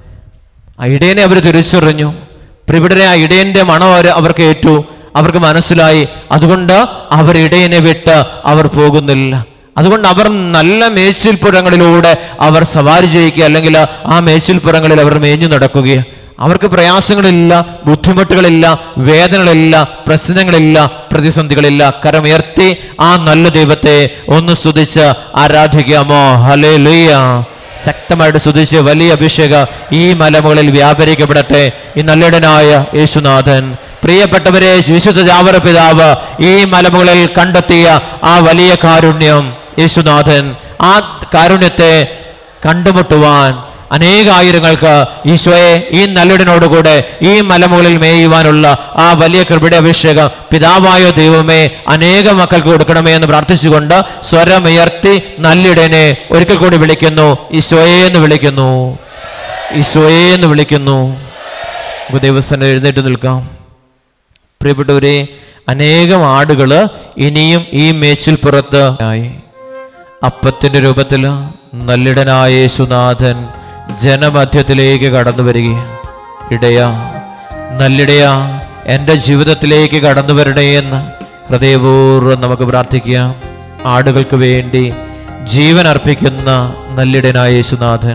ആ ഇടയനെ അവർ തിരിച്ചറിഞ്ഞു ഇവിടെ ആ ഇടയന്റെ മണം അവർ അവർക്ക് ഏറ്റു അവർക്ക് മനസ്സിലായി അതുകൊണ്ട് അവർ ഇടയനെ വിട്ട് അവർ പോകുന്നില്ല അതുകൊണ്ട് അവർ നല്ല മേച്ചിൽപ്പുറങ്ങളിലൂടെ അവർ സവാരി ചെയ്യിക്കുക അല്ലെങ്കിൽ ആ മേച്ചിൽപ്പുറങ്ങളിൽ അവർ മേഞ്ഞു നടക്കുകയാണ് അവർക്ക് പ്രയാസങ്ങളില്ല ബുദ്ധിമുട്ടുകളില്ല വേദനകളില്ല പ്രശ്നങ്ങളില്ല പ്രതിസന്ധികളില്ല കരമുയർത്തി ആ നല്ല ദൈവത്തെ ഒന്ന് സ്തുതിച്ച് ആരാധിക്കാമോ ഹലേ ശക്തമായിട്ട് സ്തുതിച്ച് വലിയ അഭിഷേകം ഈ മലമുകളിൽ വ്യാപരിക്കപ്പെടട്ടെ ഈ നല്ലിടനായ യേശുനാഥൻ പ്രിയപ്പെട്ടവരെ വിശുദ്ധ ജാവര പിതാവ് ഈ മലമുകളിൽ കണ്ടെത്തിയ ആ വലിയ കാരുണ്യം യേശുനാഥൻ ആ കാരുണ്യത്തെ കണ്ടുമുട്ടുവാൻ അനേകായിരങ്ങൾക്ക് ഈശോയെ ഈ നല്ലുടനോടുകൂടെ ഈ മലമുകളിൽ മേയുവാനുള്ള ആ വലിയ കൃപയുടെ അഭിഷേകം പിതാവായ ദൈവമേ അനേക മക്കൾക്ക് കൊടുക്കണമേ എന്ന് പ്രാർത്ഥിച്ചുകൊണ്ട് സ്വരമുയർത്തി നല്ലിടനെ ഒരിക്കൽ കൂടി വിളിക്കുന്നു ഈശോയെ എന്ന് വിളിക്കുന്നു ഈശോയെ എന്ന് വിളിക്കുന്നു നമുക്ക് ദൈവസ്ഥനെ എഴുന്നേറ്റ് നിൽക്കാം പ്രിയപ്പെട്ടവരെ അനേകം ആടുകൾ ഇനിയും ഈ മേച്ചിൽപ്പുറത്ത് ആയി അപ്പത്തിന്റെ രൂപത്തിൽ നല്ലിടനായ യേശുനാഥൻ ജനമധ്യത്തിലേക്ക് കടന്നു വരികയാണ് ഇടയാ നല്ലിടയാ എൻ്റെ ജീവിതത്തിലേക്ക് കടന്നു വരണേ എന്ന് ഹൃദയപൂർവ്വം നമുക്ക് പ്രാർത്ഥിക്കാം ആടുകൾക്ക് വേണ്ടി ജീവൻ അർപ്പിക്കുന്ന നല്ലിടനായ യേശുനാഥൻ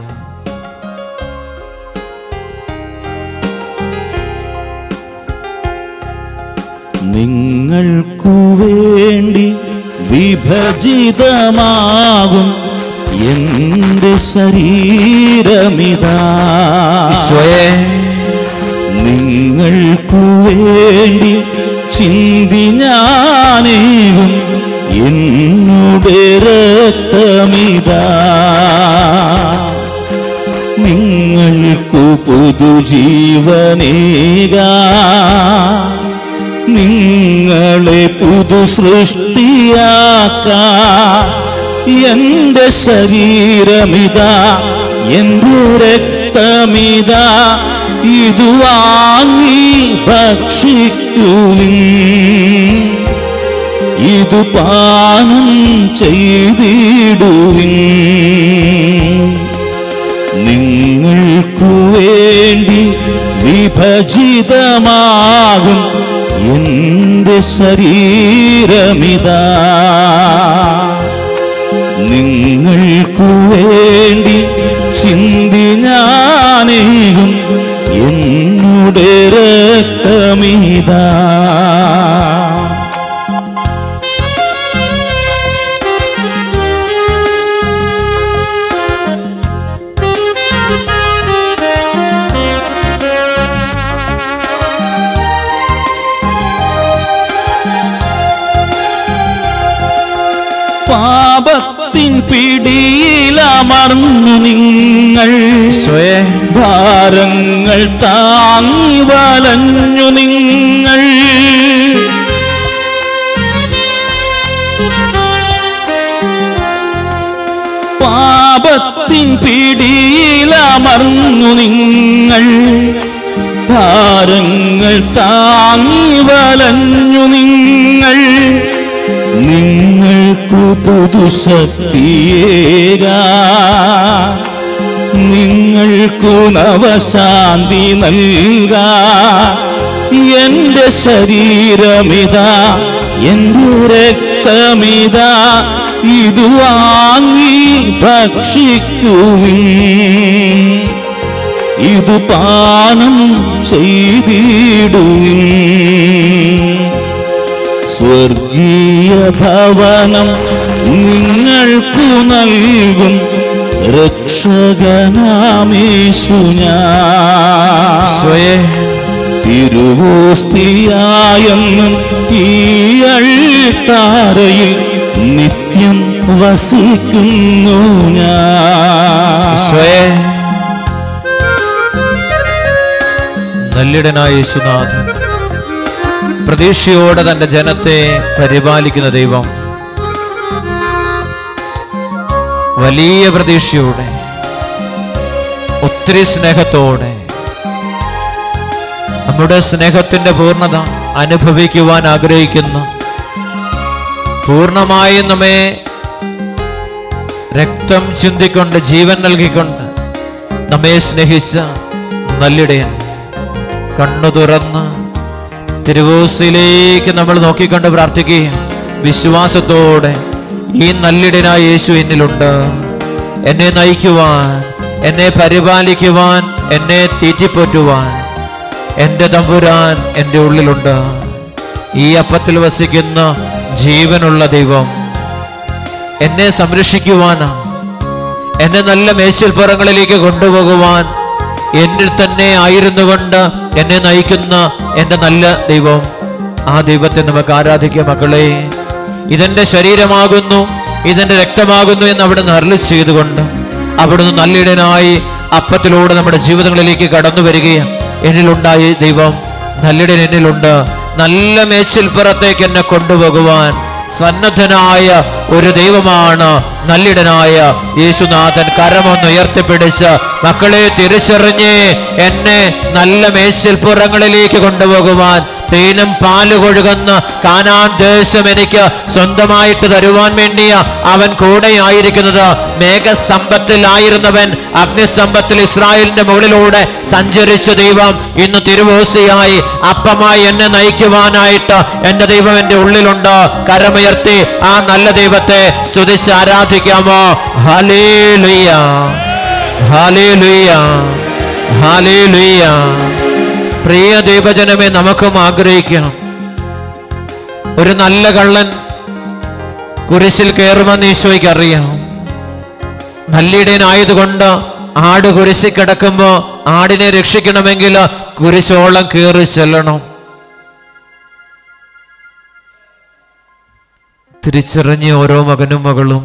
നിങ്ങൾക്കു വേണ്ടി വിഭജിതമാകും എന്റെ ശരീരമിതാ ഈശോയെ നിങ്ങൾക്കു വേണ്ടി ചിന്തി ഞാനേകും എന്നുടെ രക്തമിതാ നിങ്ങൾക്കു പുതുജീവനേകാ നിങ്ങളെ പുതു സൃഷ്ടിയാക്ക എന്റെ ശരീരമിതാ എന്റെ രക്തമിതാ ഇതു വാങ്ങി ഭക്ഷിക്കുവിൻ ഇതു പാനം ചെയ്തിടുവിൻ നിങ്ങൾക്കു വേണ്ടി വിഭജിതമാകും എന്റെ ശരീരമിതാ നിങ്ങൾക്കു വേണ്ടി ചിന്തി ഞാനേകും എന്നുടെ രക്തമിതാ പാപത്തിൻ പിടിയിലമർന്നു നിങ്ങൾ ഈശോയെ ഭാരങ്ങൾ താങ്ങി വലഞ്ഞു നിങ്ങൾ പാപത്തിൻ പിടിയിലമർന്നു നിങ്ങൾ ഭാരങ്ങൾ താങ്ങി വലഞ്ഞു നിങ്ങൾ നിങ്ങൾക്കു പുതുശക്തിയേകാ നിങ്ങൾക്കു നവശാന്തി നൽക എന്റെ ശരീരമിതാ എന്റെ രക്തമിതാ ഇതു വാങ്ങി ഭക്ഷിക്കുവിൻ ഇതു പാനം ചെയ്തിടുവിൻ സ്വർഗീയ ഭവനം നിങ്ങൾക്കു നൽകും രക്ഷകനാമേശു ഞാൻ ഈശോയെ തിരുവോസ്തിയായെന്നും ഈ അൾത്താരയിൽ നിത്യം വസിക്കുന്നു ഞാൻ ഈശോയെ നല്ലിടനായ യേശുനാഥൻ പ്രതീക്ഷയോടെ തന്റെ ജനത്തെ പരിപാലിക്കുന്ന ദൈവം വലിയ പ്രതീക്ഷയോടെ ഒത്തിരി സ്നേഹത്തോടെ നമ്മുടെ സ്നേഹത്തിന്റെ പൂർണ്ണത അനുഭവിക്കുവാൻ ആഗ്രഹിക്കുന്ന പൂർണ്ണമായും നമ്മെ രക്തം ചിന്തിക്കൊണ്ട് ജീവൻ നൽകിക്കൊണ്ട് നമ്മെ സ്നേഹിച്ച നല്ലിടയൻ കണ്ണു തുറന്ന് തിരുവോസിലേക്ക് നമ്മൾ നോക്കിക്കൊണ്ട് പ്രാർത്ഥിക്കുക വിശ്വാസത്തോടെ ഈ നല്ലിടനായ യേശു എന്നിലുണ്ട് എന്നെ നയിക്കുവാൻ എന്നെ പരിപാലിക്കുവാൻ എന്നെ തീറ്റിപ്പോറ്റുവാൻ എൻ്റെ തമ്പുരാൻ എൻ്റെ ഉള്ളിലുണ്ട് ഈ അപ്പത്തിൽ വസിക്കുന്ന ജീവനുള്ള ദൈവം എന്നെ സംരക്ഷിക്കുവാനാ എന്നെ നല്ല മേച്ചിൽപ്പുറങ്ങളിലേക്ക് കൊണ്ടുപോകുവാൻ എന്നിൽ തന്നെ ആയിരുന്നു കൊണ്ട് എന്നെ നയിക്കുന്ന എൻ്റെ നല്ല ദൈവം ആ ദൈവത്തെ നമുക്ക് ആരാധിക്കാം മക്കളെ ഇതെന്റെ ശരീരമാകുന്നു ഇതെന്റെ രക്തമാകുന്നു എന്ന് അവിടുന്ന് അരളി ചെയ്തുകൊണ്ട് അവിടുന്ന് നല്ലിടനായി അപ്പത്തിലൂടെ നമ്മുടെ ജീവിതങ്ങളിലേക്ക് കടന്നു വരികയും എന്നിലുണ്ടായി ദൈവം നല്ലിടൻ എന്നിലുണ്ട് നല്ല മേച്ചിൽപ്പുറത്തേക്ക് എന്നെ കൊണ്ടുപോകുവാൻ സന്നദ്ധനായ ഒരു ദൈവമാണ് നല്ലിടനായ യേശുനാഥൻ കരമൊന്ന് ഉയർത്തിപ്പിടിച്ച് മക്കളെ തിരിച്ചറിഞ്ഞ് എന്നെ നല്ല മേച്ചിൽപ്പുറങ്ങളിലേക്ക് കൊണ്ടുപോകുവാൻ തേനും പാല് കൊഴുകുന്ന കാനാൻ ദേശം എനിക്ക് സ്വന്തമായിട്ട് തരുവാൻ വേണ്ടിയ അവൻ കൂടെയായിരിക്കുന്നത് മേഘസ്തംഭത്തിലായിരുന്നവൻ അഗ്നിസ്തംഭത്തിൽ ഇസ്രായേലിന്റെ മുകളിലൂടെ സഞ്ചരിച്ച ദൈവം ഇന്ന് തിരുവോസിയായി അപ്പമായി എന്നെ നയിക്കുവാനായിട്ട് എന്റെ ദൈവം എന്റെ ഉള്ളിലുണ്ട് കരമുയർത്തി ആ നല്ല ദൈവത്തെ സ്തുതിച്ച് ആരാധിക്കാമോ ഹലേ ലുയ്യ ഹലേ ലുയ്യ ഹലേ ലുയ്യ പ്രിയ ദൈവജനമേ നമുക്കും ആഗ്രഹിക്കണം ഒരു നല്ല കള്ളൻ കുരിശിൽ കയറുമെന്ന് ഈശോയ്ക്ക് അറിയാം നല്ലിടനായതുകൊണ്ട് ആട് കുരിശിൽ കിടക്കുമ്പോ ആടിനെ രക്ഷിക്കണമെങ്കിൽ കുരിശോളം കയറി ചെല്ലണം തിരിച്ചറിഞ്ഞ ഓരോ മകനും മകളും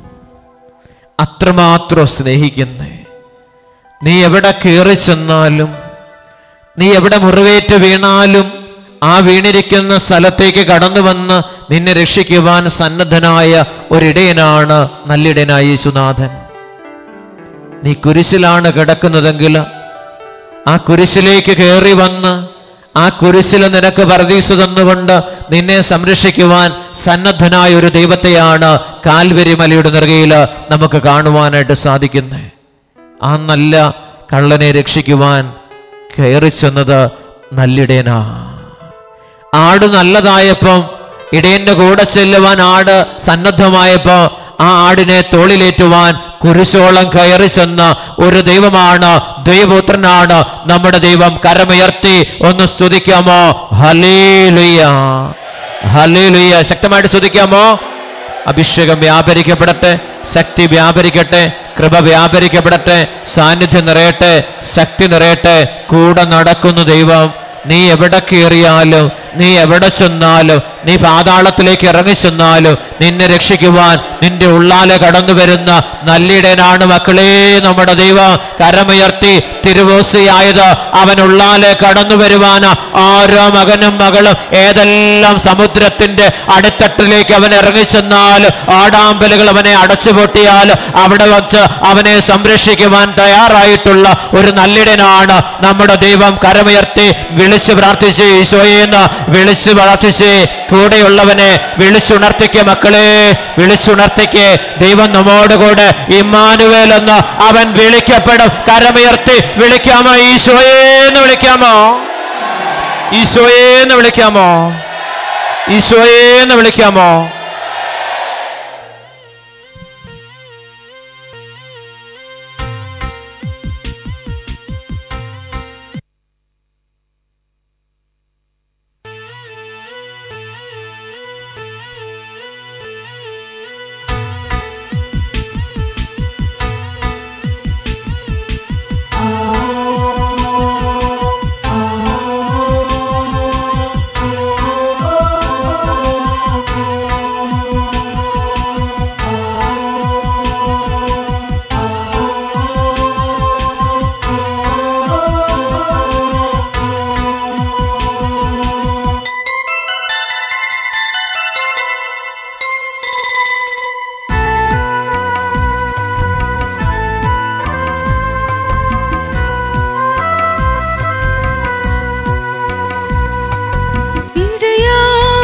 അത്രമാത്രം സ്നേഹിക്കുന്നേ നീ എവിടെ കയറി ചെന്നാലും നീ എവിടെ മുറിവേറ്റ് വീണാലും ആ വീണിരിക്കുന്ന സ്ഥലത്തേക്ക് കടന്നു വന്ന് നിന്നെ രക്ഷിക്കുവാൻ സന്നദ്ധനായ ഒരിടയനാണ് നല്ലിടയനായ യേശുനാഥൻ നീ കുരിശിലാണ് കിടക്കുന്നതെങ്കിൽ ആ കുരിശിലേക്ക് കയറി വന്ന് ആ കുരിശിൽ നിനക്ക് പറദീസ് തന്നുകൊണ്ട് നിന്നെ സംരക്ഷിക്കുവാൻ സന്നദ്ധനായ ഒരു ദൈവത്തെയാണ് കാൽവരി മലയുടെ നെറുകയിൽ നമുക്ക് കാണുവാനായിട്ട് സാധിക്കുന്നത് ആ നല്ല കള്ളനെ രക്ഷിക്കുവാൻ കയറി ചെന്നത് നല്ലിടയനാ ആട് നല്ലതായപ്പം ഇടയന്റെ കൂടെ ചെല്ലുവാൻ ആട് സന്നദ്ധമായപ്പോ ആ ആടിനെ തോളിലേറ്റുവാൻ കുരിശോളം കയറി ചെന്ന ഒരു ദൈവമാണ് ദൈവപുത്രനാണ് നമ്മുടെ ദൈവം കരമുയർത്തി ഒന്ന് സ്തുതിക്കാമോ ഹലേലുയ്യ ഹലേലുയ്യ ശക്തമായിട്ട് സ്തുതിക്കാമോ അഭിഷേകം വ്യാപരിക്കപ്പെടട്ടെ ശക്തി വ്യാപരിക്കട്ടെ കൃപ വ്യാപരിക്കപ്പെടട്ടെ സാന്നിധ്യം നിറയട്ടെ ശക്തി നിറയട്ടെ കൂടെ നടക്കുന്നു ദൈവം നീ എവിടെ കയറിയാലും നീ എവിടെ ചെന്നാലും നീ പാതാളത്തിലേക്ക് ഇറങ്ങി ചെന്നാലും നിന്നെ രക്ഷിക്കുവാൻ നിന്റെ ഉള്ളാലെ കടന്നു വരുന്ന നല്ലിടനാണ് മക്കളെ നമ്മുടെ ദൈവം കരമുയർത്തി തിരുവോസിയായത് അവൻ ഉള്ളാലെ കടന്നു വരുവാൻ ഓരോ മകനും മകളും ഏതെല്ലാം സമുദ്രത്തിന്റെ അടിത്തട്ടിലേക്ക് അവൻ ഇറങ്ങിച്ചെന്നാൽ ആടാമ്പലുകൾ അവനെ അടച്ചുപൊട്ടിയാൽ അവിടെ വച്ച് അവനെ സംരക്ഷിക്കുവാൻ തയ്യാറായിട്ടുള്ള ഒരു നല്ലിടനാണ് നമ്മുടെ ദൈവം കരമുയർത്തി വിളിച്ചു പ്രാർത്ഥിച്ച് ഈശോയെന്ന് വിളിച്ചു പ്രാർത്ഥിച്ച് കൂടെയുള്ളവനെ വിളിച്ചുണർത്തിക്ക് മക്കളെ വിളിച്ചുണർത്തിക്ക് ദൈവം നമ്മോട് കൂടെ ഇമ്മാനുവേൽ എന്ന് അവൻ വിളിക്കപ്പെടും കരമുയർത്തി വിളിക്കാമോ ഈശോയെന്ന് വിളിക്കാമോ ഈശോയെന്ന് വിളിക്കാമോ ഈശോയെന്ന് വിളിക്കാമോ ഇടയാ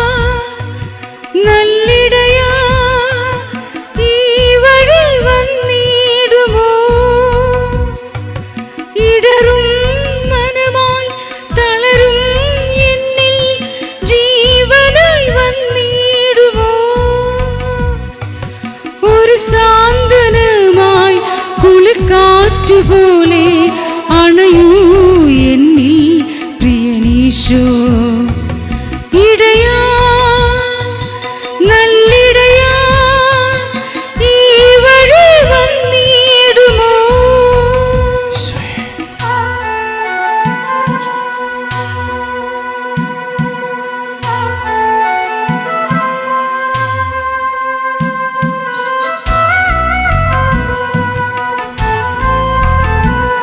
നല്ലിടയാ ഈ വഴി വന്നിടുമോ ഇടറും മനമായി തളരും എന്നിൽ ജീവനായി വന്നിടുമോ ഒരു സാന്ത്വനമായി കുളിക്കാറ്റുപോലെ അണയൂ എന്നിൽ പ്രിയനീശോ ഇടയാ നല്ലിടയാ ഈ വഴി വന്നിടുമോ ആ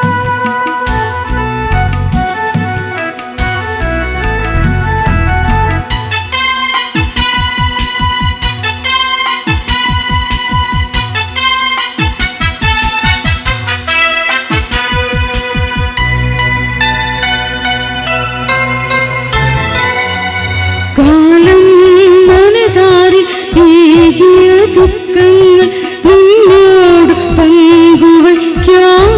ദുഃഖങ്ങൾ നിന്നോട് പങ്കുവയ്ക്കാം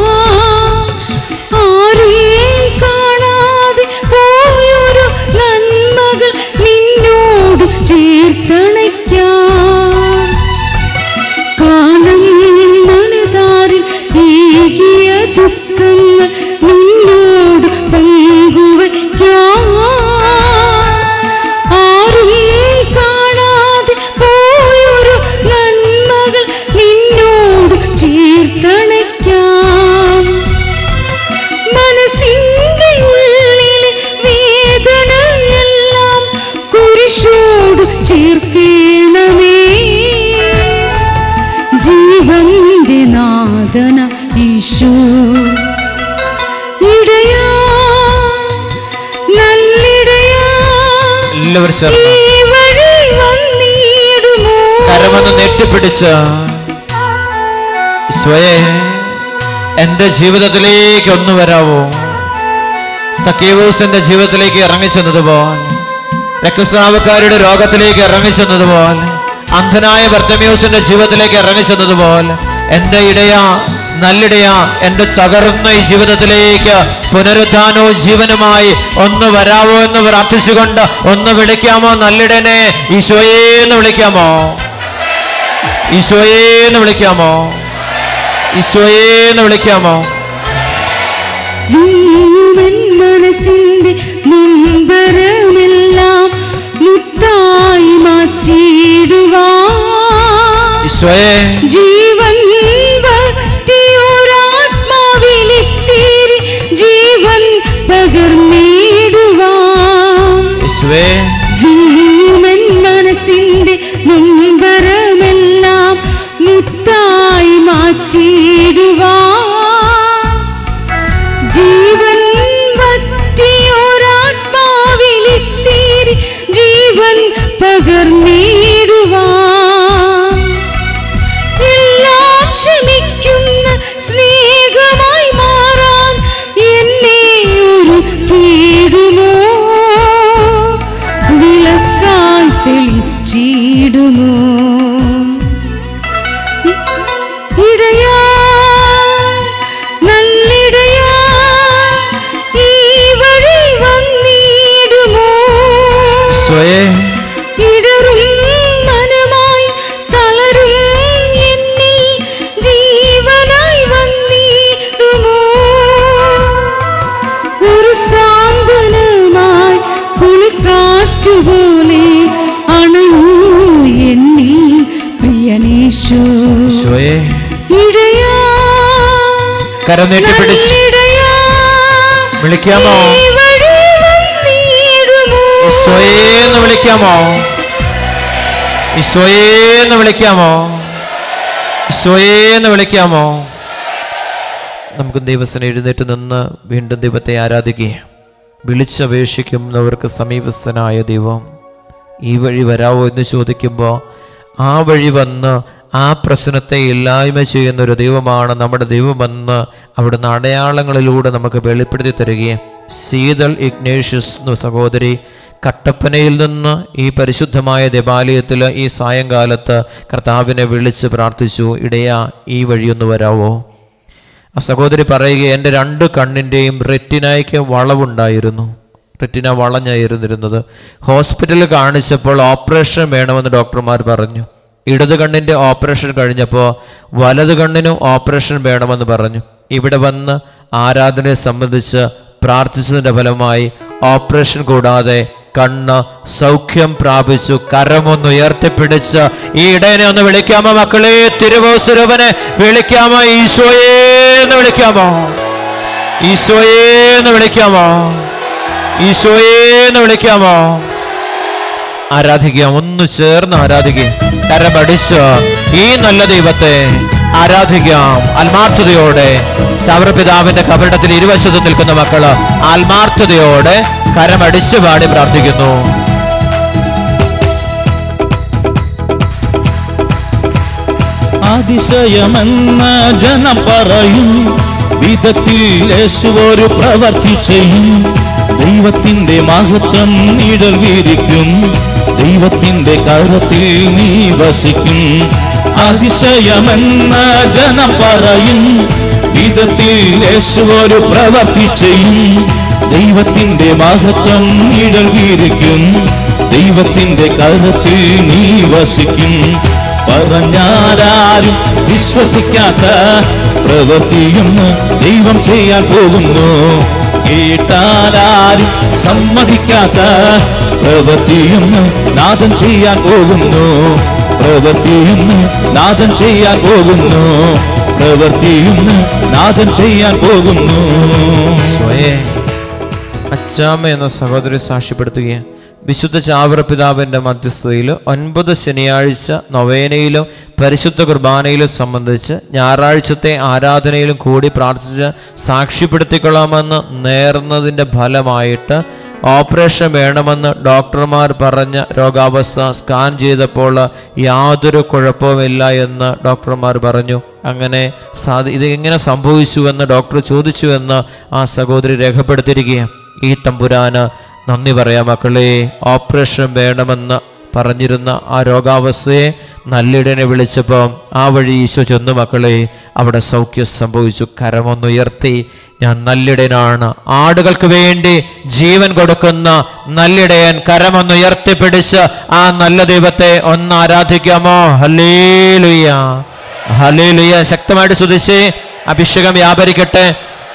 ആരും കാണാതെ പോയൊരു നന്മകൾ നിന്നോട് ചേർത്തണയ്ക്കാം കാലം മണിതാരിൽ ഏകിയ ദുഃഖങ്ങൾ നിന്നോട് പങ്കുവയ്ക്കാം ആരും കാണാതെ പോയൊരു നന്മകൾ നിന്നോട് ചേർത്തണയ്ക്കാം മനസ്സിന്റെ ഉള്ളിലെ വേദനയെല്ലാം കുരിശോട് ചേർക്കണമേ ജീവന്റെ നാദന ഈശോ ഇടയാ നല്ലിടയാ എല്ലാവരും ചേർന്ന് ഈ വഴി വന്നിടുമോ കരമൊന്ന് നെട്ടിപ്പിടിച്ച് സ്വയേ എന്റെ ജീവിതത്തിലേക്ക് ഒന്ന് വരാവോ സഖ്യവൂസിന്റെ ജീവിതത്തിലേക്ക് ഇറങ്ങിച്ചെന്നതുപോലെ രക്തസ്രാവക്കാരുടെ രോഗത്തിലേക്ക് ഇറങ്ങിച്ചെന്നതുപോലെ അന്ധനായ ബർത്തമ്യൂസിന്റെ ജീവിതത്തിലേക്ക് ഇറങ്ങിച്ചെന്നതുപോലെ എന്റെ ഇടയ നല്ലിടയ എന്റെ തകർന്ന ഈ ജീവിതത്തിലേക്ക് പുനരുദ്ധാനവും ജീവനുമായി ഒന്ന് വരാവോ എന്ന് പ്രാർത്ഥിച്ചുകൊണ്ട് ഒന്ന് വിളിക്കാമോ നല്ലിടനെ ഈശോയെ എന്ന് വിളിക്കാമോ ഈശോയെ എന്ന് വിളിക്കാമോ ഈശോയെ എന്ന് വിളിക്കാമോ വിങ്ങുമെൻ മനസ്സിന്റെ നൊമ്പരമെല്ലാം മുത്തായി മാറ്റിയിടുവാ ഈശോയെ ജീവൻ വറ്റിയൊരാത്മാവിലിത്തിരി ജീവൻ പകർന്നിടുവാ ഈശോയെ വിങ്ങുമെൻ മനസ്സിന്റെ നൊമ്പരമെല്ലാം മുത്തായി മാറ്റിയിടുവാ ജീവൻ വറ്റിയൊരാത്മാവിലിത്തിരി ജീവൻ പകർന്നിടുവാ എല്ലാം ക്ഷമിക്കുന്ന സ്നേഹമായി മാറാൻ എന്നെ ഒരു കീടുമോ വിളക്കായി തെളിച്ചിടുമോ ഇടയാ നല്ലിടയാ ഈ വഴി വന്നിടുമോ ഈശോയെ ഇടറും മനമായി തളരും എന്നിൽ ജീവനായി വന്നിടുമോ ഒരു സാന്ത്വനമായി കുളിക്കാറ്റുപോലെ അണയൂ എന്നിൽ പ്രിയനേശു ഈശോയെ ഇടയാ കരം നീട്ടിപ്പിടിച്ച് നല്ലിടയാ വിളിക്കാമോ ഈ വഴി വന്നിടുമോ ഈശോയെ എന്ന് വിളിക്കാമോ ഈശോയെ എന്ന് വിളിക്കാമോ ഈശോയെ എന്ന് വിളിക്കാമോ നമുക്ക് ദൈവത്തിന് എഴുന്നേറ്റ് നിന്ന് വീണ്ടും ദൈവത്തെ ആരാധിക്കുക വിളിച്ചപേക്ഷിക്കുന്നവർക്ക് സമീപസ്ഥനായ ദൈവം ഈ വഴി വരാവോ എന്ന് ചോദിക്കുമ്പോൾ ആ വഴി വന്ന് ആ പ്രശ്നത്തെ ഇല്ലായ്മ ചെയ്യുന്ന ഒരു ദൈവമാണ് നമ്മുടെ ദൈവമെന്ന് അവിടുന്ന് അടയാളങ്ങളിലൂടെ നമുക്ക് വെളിപ്പെടുത്തി തരികയും ശീതൾ ഇഗ്നേഷ്യസ് എന്ന സഹോദരി കട്ടപ്പനയിൽ നിന്ന് ഈ പരിശുദ്ധമായ ദേവാലയത്തിൽ ഈ സായങ്കാലത്ത് കർത്താവിനെ വിളിച്ച് പ്രാർത്ഥിച്ചു ഇടയാ ഈ വഴിയൊന്ന് വരാവോ ആ സഹോദരി പറയുക എൻ്റെ രണ്ട് കണ്ണിൻ്റെയും റെറ്റിനയ്ക്ക് വളവുണ്ടായിരുന്നു റെറ്റിന വളഞ്ഞായിരുന്നിരുന്നത് ഹോസ്പിറ്റലിൽ കാണിച്ചപ്പോൾ ഓപ്പറേഷൻ വേണമെന്ന് ഡോക്ടർമാർ പറഞ്ഞു ഇടത് കണ്ണിൻ്റെ ഓപ്പറേഷൻ കഴിഞ്ഞപ്പോൾ വലത് കണ്ണിനും ഓപ്പറേഷൻ വേണമെന്ന് പറഞ്ഞു ഇവിടെ വന്ന് ആരാധനയെ സംബന്ധിച്ച് പ്രാർത്ഥിച്ചതിൻ്റെ ഫലമായി ഓപ്പറേഷൻ കൂടാതെ കണ്ണ് സൗഖ്യം പ്രാപിച്ചു കരമൊന്ന് ഉയർത്തിപ്പിടിച്ച് ഈ ഇടയനെ ഒന്ന് വിളിക്കാമോ മക്കളെ തിരുവോസുരവനെ വിളിക്കാമോ ഈശോയെ എന്ന് വിളിക്കാമോ ഈശോയെ എന്ന് വിളിക്കാമോ ഈശോയെ എന്ന് വിളിക്കാമോ ആരാധിക്കാം ഒന്ന് ചേർന്ന് ആരാധിക്കാം കരമടിച്ച് ഈ നല്ല ദൈവത്തെ ആരാധിക്കാം ആത്മാർത്ഥതയോടെ ചവറപിതാവിന്റെ കബറിടത്തിൽ ഇരുവശത്തും നിൽക്കുന്ന മക്കള് ആത്മാർത്ഥതയോടെ കരമടിച്ച് പാടി പ്രാർത്ഥിക്കുന്നു അതിശയമെന്ന് ജനം പറയും വിധത്തിൽ യേശു ഒരു പ്രവർത്തി ചെയ്യും ദൈവത്തിന്റെ മഹത്വം നിഴൽ വീരിക്കും ദൈവത്തിന്റെ കരത്തിൽ നീ വസിക്കും അതിശയമെന്ന ജനം പറയും വിധത്തിൽ യേശു ഒരു പ്രവർത്തി ചെയ്യും ദൈവത്തിന്റെ മഹത്വം നിഴൽ വീരിക്കും ദൈവത്തിന്റെ കരത്തിൽ നീ വസിക്കും പറഞ്ഞാലും വിശ്വസിക്കാത്ത പ്രവൃത്തിയും ദൈവം ചെയ്യാൻ പോകുന്നു കേട്ടാലാരും സമ്മതിക്കാത്ത പ്രവൃത്തിയും നാദം ചെയ്യാൻ പോകുന്നു പ്രവൃത്തിയും നാദം ചെയ്യാൻ പോകുന്നു പ്രവൃത്തിയും നാദം ചെയ്യാൻ പോകുന്നു സ്വയേ അച്ചാമ്മ എന്ന സഹോദരി സാക്ഷ്യപ്പെടുത്തുകയാണ് വിശുദ്ധ ചാവറ പിതാവിൻ്റെ മധ്യസ്ഥതയിൽ ഒൻപത് ശനിയാഴ്ച നൊവേനയിലും പരിശുദ്ധ കുർബാനയിലും സംബന്ധിച്ച് ഞായറാഴ്ചത്തെ ആരാധനയിലും കൂടി പ്രാർത്ഥിച്ച് സാക്ഷ്യപ്പെടുത്തിക്കൊള്ളാമെന്ന് നേർന്നതിൻ്റെ ഫലമായിട്ട് ഓപ്പറേഷൻ വേണമെന്ന് ഡോക്ടർമാർ പറഞ്ഞ രോഗാവസ്ഥ സ്കാൻ ചെയ്തപ്പോൾ യാതൊരു കുഴപ്പവുമില്ല എന്ന് ഡോക്ടർമാർ പറഞ്ഞു അങ്ങനെ സാധി ഇത് എങ്ങനെ സംഭവിച്ചുവെന്ന് ഡോക്ടർ ചോദിച്ചുവെന്ന് ആ സഹോദരി രേഖപ്പെടുത്തിയിരിക്കുകയാണ് ഈ തമ്പുരാന് നന്ദി പറയാം മക്കളെ ഓപ്പറേഷൻ വേണമെന്ന് പറഞ്ഞിരുന്ന ആ രോഗാവസ്ഥയെ നല്ലിടനെ വിളിച്ചപ്പോൾ ആ വഴി ഈശോ ചെന്നു മക്കളെ അവിടെ സൗഖ്യം സംഭവിച്ചു കരമൊന്നുയർത്തി ഞാൻ നല്ലിടനാണ് ആടുകൾക്ക് വേണ്ടി ജീവൻ കൊടുക്കുന്ന നല്ലിടയൻ കരമൊന്നുയർത്തിപ്പിടിച്ച് ആ നല്ല ദൈവത്തെ ഒന്ന് ആരാധിക്കാമോ ഹലേലുയ്യ ഹലേലുയ്യ ശക്തമായിട്ട് സ്തുതിച്ച് അഭിഷേകം വ്യാപരിക്കട്ടെ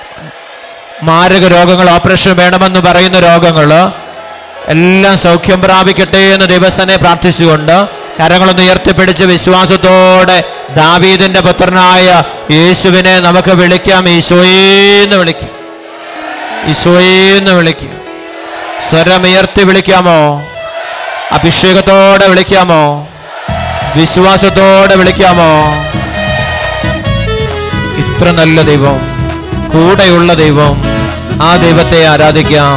മാരക രോഗങ്ങൾ ഓപ്പറേഷൻ വേണമെന്ന് പറയുന്ന രോഗങ്ങൾ എല്ലാം സൗഖ്യം പ്രാപിക്കട്ടെ എന്ന് ദിവസനെ പ്രാർത്ഥിച്ചുകൊണ്ട് കരങ്ങളൊന്ന് ഉയർത്തിപ്പിടിച്ച് വിശ്വാസത്തോടെ ദാവീദിന്റെ പുത്രനായ യേശുവിനെ നമുക്ക് വിളിക്കാം ഈശോയെന്ന് വിളിക്കാം ഈശോയെന്ന് വിളിക്കാം സ്വരമുയർത്തി വിളിക്കാമോ അഭിഷേകത്തോടെ വിളിക്കാമോ വിശ്വാസത്തോടെ വിളിക്കാമോ ഇത്ര നല്ല ദൈവം കൂടെയുള്ള ദൈവം ആ ദൈവത്തെ ആരാധിക്കാം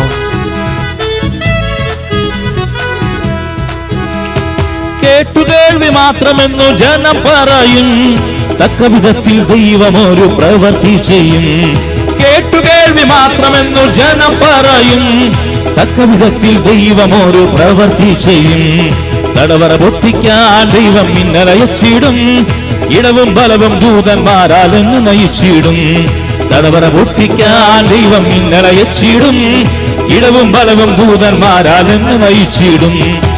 കേട്ടുകേൾവി മാത്രമെന്നു ജനം പറയും തക്ക വിധത്തിൽ ദൈവം ഒരു പ്രവൃത്തി ചെയ്യും കേട്ടുകേൾവി മാത്രമെന്നു ജനം പറയും തക്ക വിധത്തിൽ ദൈവം ഒരു പ്രവൃത്തി ചെയ്യും തടവറ പൊട്ടിക്കാൻ ദൈവം മിന്നലയച്ചിടും ഇടവും ബലവും ദൂതന്മാരാൽ എന്ന് നയിച്ചിടും തടവറ പൊട്ടിക്കാൻ ദൈവം മിന്നലയച്ചിടും ഇടവും ബലവും ദൂതന്മാരാൽ എന്ന് നയിച്ചിടും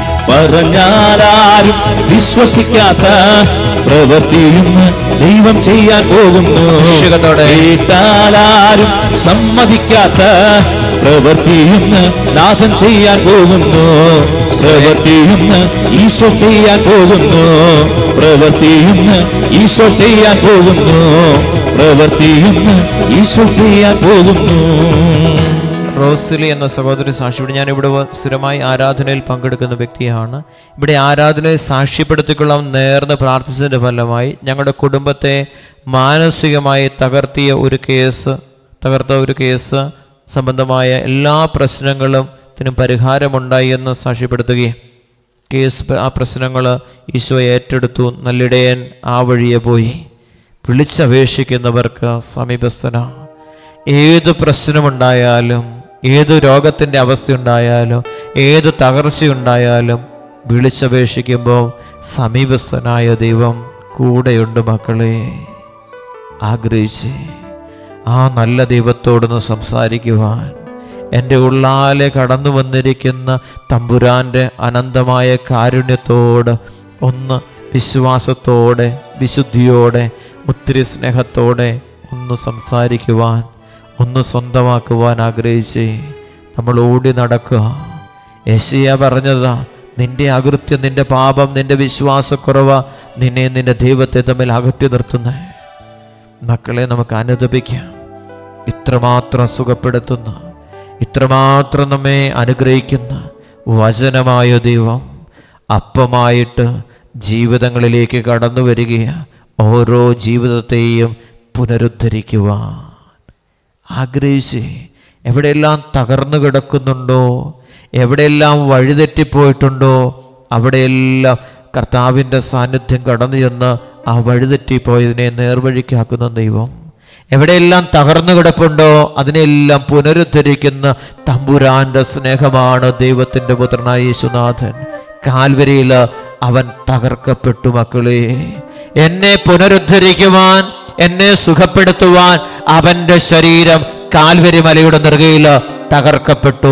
പറഞ്ഞാലാരും വിശ്വസിക്കാത്ത പ്രവൃത്തിയും ദൈവം ചെയ്യാൻ പോകുന്നു അഭിഷേകത്തോടെ. കേട്ടാലാരും സമ്മതിക്കാത്ത പ്രവൃത്തിയും നാഥൻ ചെയ്യാൻ പോകുന്നു പ്രവൃത്തിയും ഈശോ ചെയ്യാൻ പോകുന്നു പ്രവൃത്തിയും ഈശോ ചെയ്യാൻ പോകുന്നു പ്രവൃത്തിയും ഈശോ ചെയ്യാൻ പോകുന്നു റോസിലി എന്ന സഹോദരി സാക്ഷിയോട് ഞാൻ ഇവിടെ വ- സ്ഥിരമായി ആരാധനയിൽ പങ്കെടുക്കുന്ന വ്യക്തിയാണ് ഇവിടെ ആരാധനയെ സാക്ഷ്യപ്പെടുത്തിക്കൊള്ളാം നേർന്ന് പ്രാർത്ഥിച്ചതിൻ്റെ ഫലമായി ഞങ്ങളുടെ കുടുംബത്തെ മാനസികമായി തകർത്തിയ ഒരു കേസ് തകർത്ത ഒരു കേസ് സംബന്ധമായ എല്ലാ പ്രശ്നങ്ങളും ത്തിനും പരിഹാരമുണ്ടായി എന്ന് സാക്ഷ്യപ്പെടുത്തുകയും കേസ് പ- ആ പ്രശ്നങ്ങൾ ഈശോ ഏറ്റെടുത്തു നല്ലിടയൻ ആ വഴിയെ പോയി വിളിച്ചപേക്ഷിക്കുന്നവർക്ക് സമീപസ്ഥനാണ് ഏത് പ്രശ്നമുണ്ടായാലും ഏത് രോഗത്തിൻ്റെ അവസ്ഥയുണ്ടായാലും ഏത് തകർച്ചയുണ്ടായാലും വിളിച്ചപേക്ഷിക്കുമ്പോൾ സമീപസ്ഥനായ ദൈവം കൂടെയുണ്ട് മക്കളെ ആഗ്രഹിച്ച് ആ നല്ല ദൈവത്തോടൊന്ന് സംസാരിക്കുവാൻ എൻ്റെ ഉള്ളാലെ കടന്നു വന്നിരിക്കുന്ന തമ്പുരാൻ്റെ അനന്തമായ കാരുണ്യത്തോട് ഒന്ന് വിശ്വാസത്തോടെ വിശുദ്ധിയോടെ ഒത്തിരി സ്നേഹത്തോടെ ഒന്ന് സംസാരിക്കുവാൻ ഒന്ന് സ്വന്തമാക്കുവാൻ ആഗ്രഹിച്ച് നമ്മൾ ഓടി നടക്കുക യേശയ്യ പറഞ്ഞതാ നിന്റെ അകൃത്യം നിന്റെ പാപം നിന്റെ വിശ്വാസക്കുറവ് നിന്നെ നിന്റെ ദൈവത്തെ തമ്മിൽ അകറ്റി നിർത്തുന്നേ മക്കളെ നമുക്ക് അനുദപിക്കാം ഇത്രമാത്രം സുഖപ്പെടുത്തുന്ന ഇത്രമാത്രം നമ്മെ അനുഗ്രഹിക്കുന്ന വചനമായ ദൈവം അപ്പമായിട്ട് ജീവിതങ്ങളിലേക്ക് കടന്നു വരികയാണ് ഓരോ ജീവിതത്തെയും പുനരുദ്ധരിക്കുവാൻ ആഗ്രഹിച്ച് എവിടെയെല്ലാം തകർന്നു കിടക്കുന്നുണ്ടോ എവിടെയെല്ലാം വഴിതെറ്റിപ്പോയിട്ടുണ്ടോ അവിടെയെല്ലാം കർത്താവിൻ്റെ സാന്നിധ്യം കടന്നു ചെന്ന് ആ വഴിതെറ്റിപ്പോയതിനെ നേർവഴിക്കാക്കുന്ന ദൈവം എവിടെയെല്ലാം തകർന്നു കിടപ്പുണ്ടോ അതിനെല്ലാം പുനരുദ്ധരിക്കുന്ന തമ്പുരാന്റെ സ്നേഹമാണ് ദൈവത്തിന്റെ പുത്രനായ യേശുനാഥൻ കാൽവരിയിൽ അവൻ തകർക്കപ്പെട്ടു മക്കളെ എന്നെ പുനരുദ്ധരിക്കുവാൻ എന്നെ സുഖപ്പെടുത്തുവാൻ അവന്റെ ശരീരം കാൽവരി മലയുടെ നെറുകയിൽ തകർക്കപ്പെട്ടു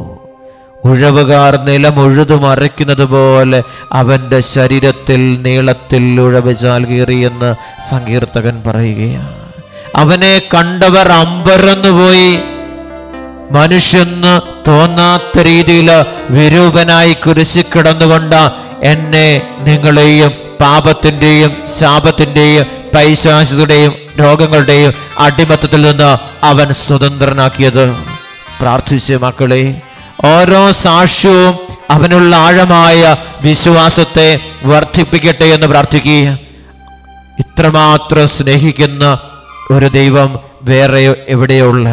ഉഴവുകാർ നിലം ഉഴുതു മറിക്കുന്നത് പോലെ അവന്റെ ശരീരത്തിൽ നീളത്തിൽ ഉഴവ് ചാൽ കീറിയെന്ന് സങ്കീർത്തകൻ പറയുകയാണ് അവനെ കണ്ടവർ അമ്പരന്നു പോയി മനുഷ്യന്ന് തോന്നാത്ത രീതിയിൽ വിരൂപനായി കുരിശി കിടന്നുകൊണ്ട് എന്നെ നിങ്ങളെയും പാപത്തിൻ്റെയും ശാപത്തിൻ്റെയും പൈശാചികയുടെയും രോഗങ്ങളുടെയും അടിമത്തത്തിൽ നിന്ന് അവൻ സ്വതന്ത്രനാക്കിയത് പ്രാർത്ഥിച്ച മക്കളെ ഓരോ സാക്ഷ്യവും അവനുള്ള ആഴമായ വിശ്വാസത്തെ വർദ്ധിപ്പിക്കട്ടെ എന്ന് പ്രാർത്ഥിക്കുക ഇത്രമാത്രം സ്നേഹിക്കുന്ന ഒരു ദൈവം വേറെ എവിടെയുള്ള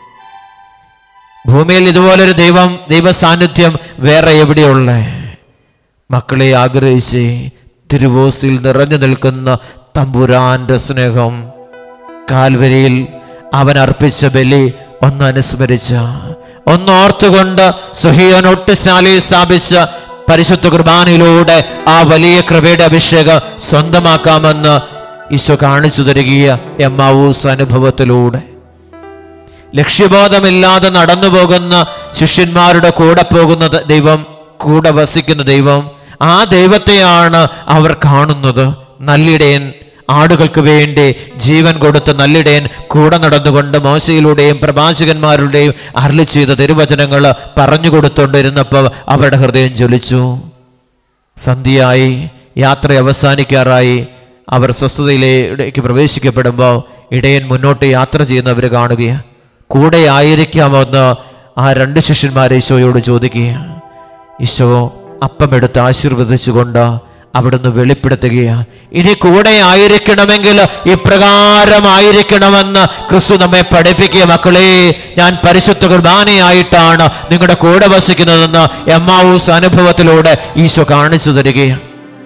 ഭൂമിയിൽ ഇതുപോലൊരു ദൈവം ദൈവ സാന്നിധ്യം വേറെ എവിടെയുള്ള മക്കളെ ആഗ്രഹിച്ച് തിരുവോസിൽ നിറഞ്ഞു നിൽക്കുന്ന തമ്പുരാന്റെ സ്നേഹം കാൽവരിയിൽ അവൻ അർപ്പിച്ച ബലി ഒന്ന് അനുസ്മരിച്ച ഒന്ന് ഓർത്തുകൊണ്ട് സുഹിയോനൊട്ടുശാലയിൽ സ്ഥാപിച്ച പരിശുദ്ധ കുർബാനയിലൂടെ ആ വലിയ കൃപയുടെ അഭിഷേകം സ്വന്തമാക്കാമെന്ന് ഈശോ കാണിച്ചു തരികയ എമ്മാവൂസ് അനുഭവത്തിലൂടെ ലക്ഷ്യബോധമില്ലാതെ നടന്നു പോകുന്ന ശിഷ്യന്മാരുടെ കൂടെ പോകുന്ന ദ- ദൈവം കൂടെ വസിക്കുന്ന ദൈവം ആ ദൈവത്തെയാണ് അവർ കാണുന്നത് നല്ലിടയൻ ആടുകൾക്ക് വേണ്ടി ജീവൻ കൊടുത്ത നല്ലിടയൻ കൂടെ നടന്നുകൊണ്ട് മോശയിലൂടെയും പ്രവാചകന്മാരുടെയും അരളി ചെയ്ത തിരുവചനങ്ങൾ പറഞ്ഞു കൊടുത്തുകൊണ്ടിരുന്നപ്പോൾ അവരുടെ ഹൃദയം ജ്വലിച്ചു സന്ധ്യയായി യാത്ര അവസാനിക്കാറായി അവർ സ്വസ്ഥതയിലേക്ക് പ്രവേശിക്കപ്പെടുമ്പോൾ ഇടയൻ മുന്നോട്ട് യാത്ര ചെയ്യുന്നവർ കാണുകയാണ് കൂടെ ആയിരിക്കാമെന്ന് ആ രണ്ട് ശിഷ്യന്മാരെ ഈശോയോട് ചോദിക്കുകയാണ് ഈശോ അപ്പമെടുത്ത് ആശീർവദിച്ചുകൊണ്ട് അവിടുന്ന് വെളിപ്പെടുത്തുകയാണ് ഇനി കൂടെ ആയിരിക്കണമെങ്കിൽ ഇപ്രകാരമായിരിക്കണമെന്ന് ക്രിസ്തു നമ്മെ പഠിപ്പിക്കുക മക്കളെ ഞാൻ പരിശുദ്ധ കുർബാനയായിട്ടാണ് നിങ്ങളുടെ കൂടെ വസിക്കുന്നതെന്ന് എമ്മാവൂസ് അനുഭവത്തിലൂടെ ഈശോ കാണിച്ചു തരികയാണ്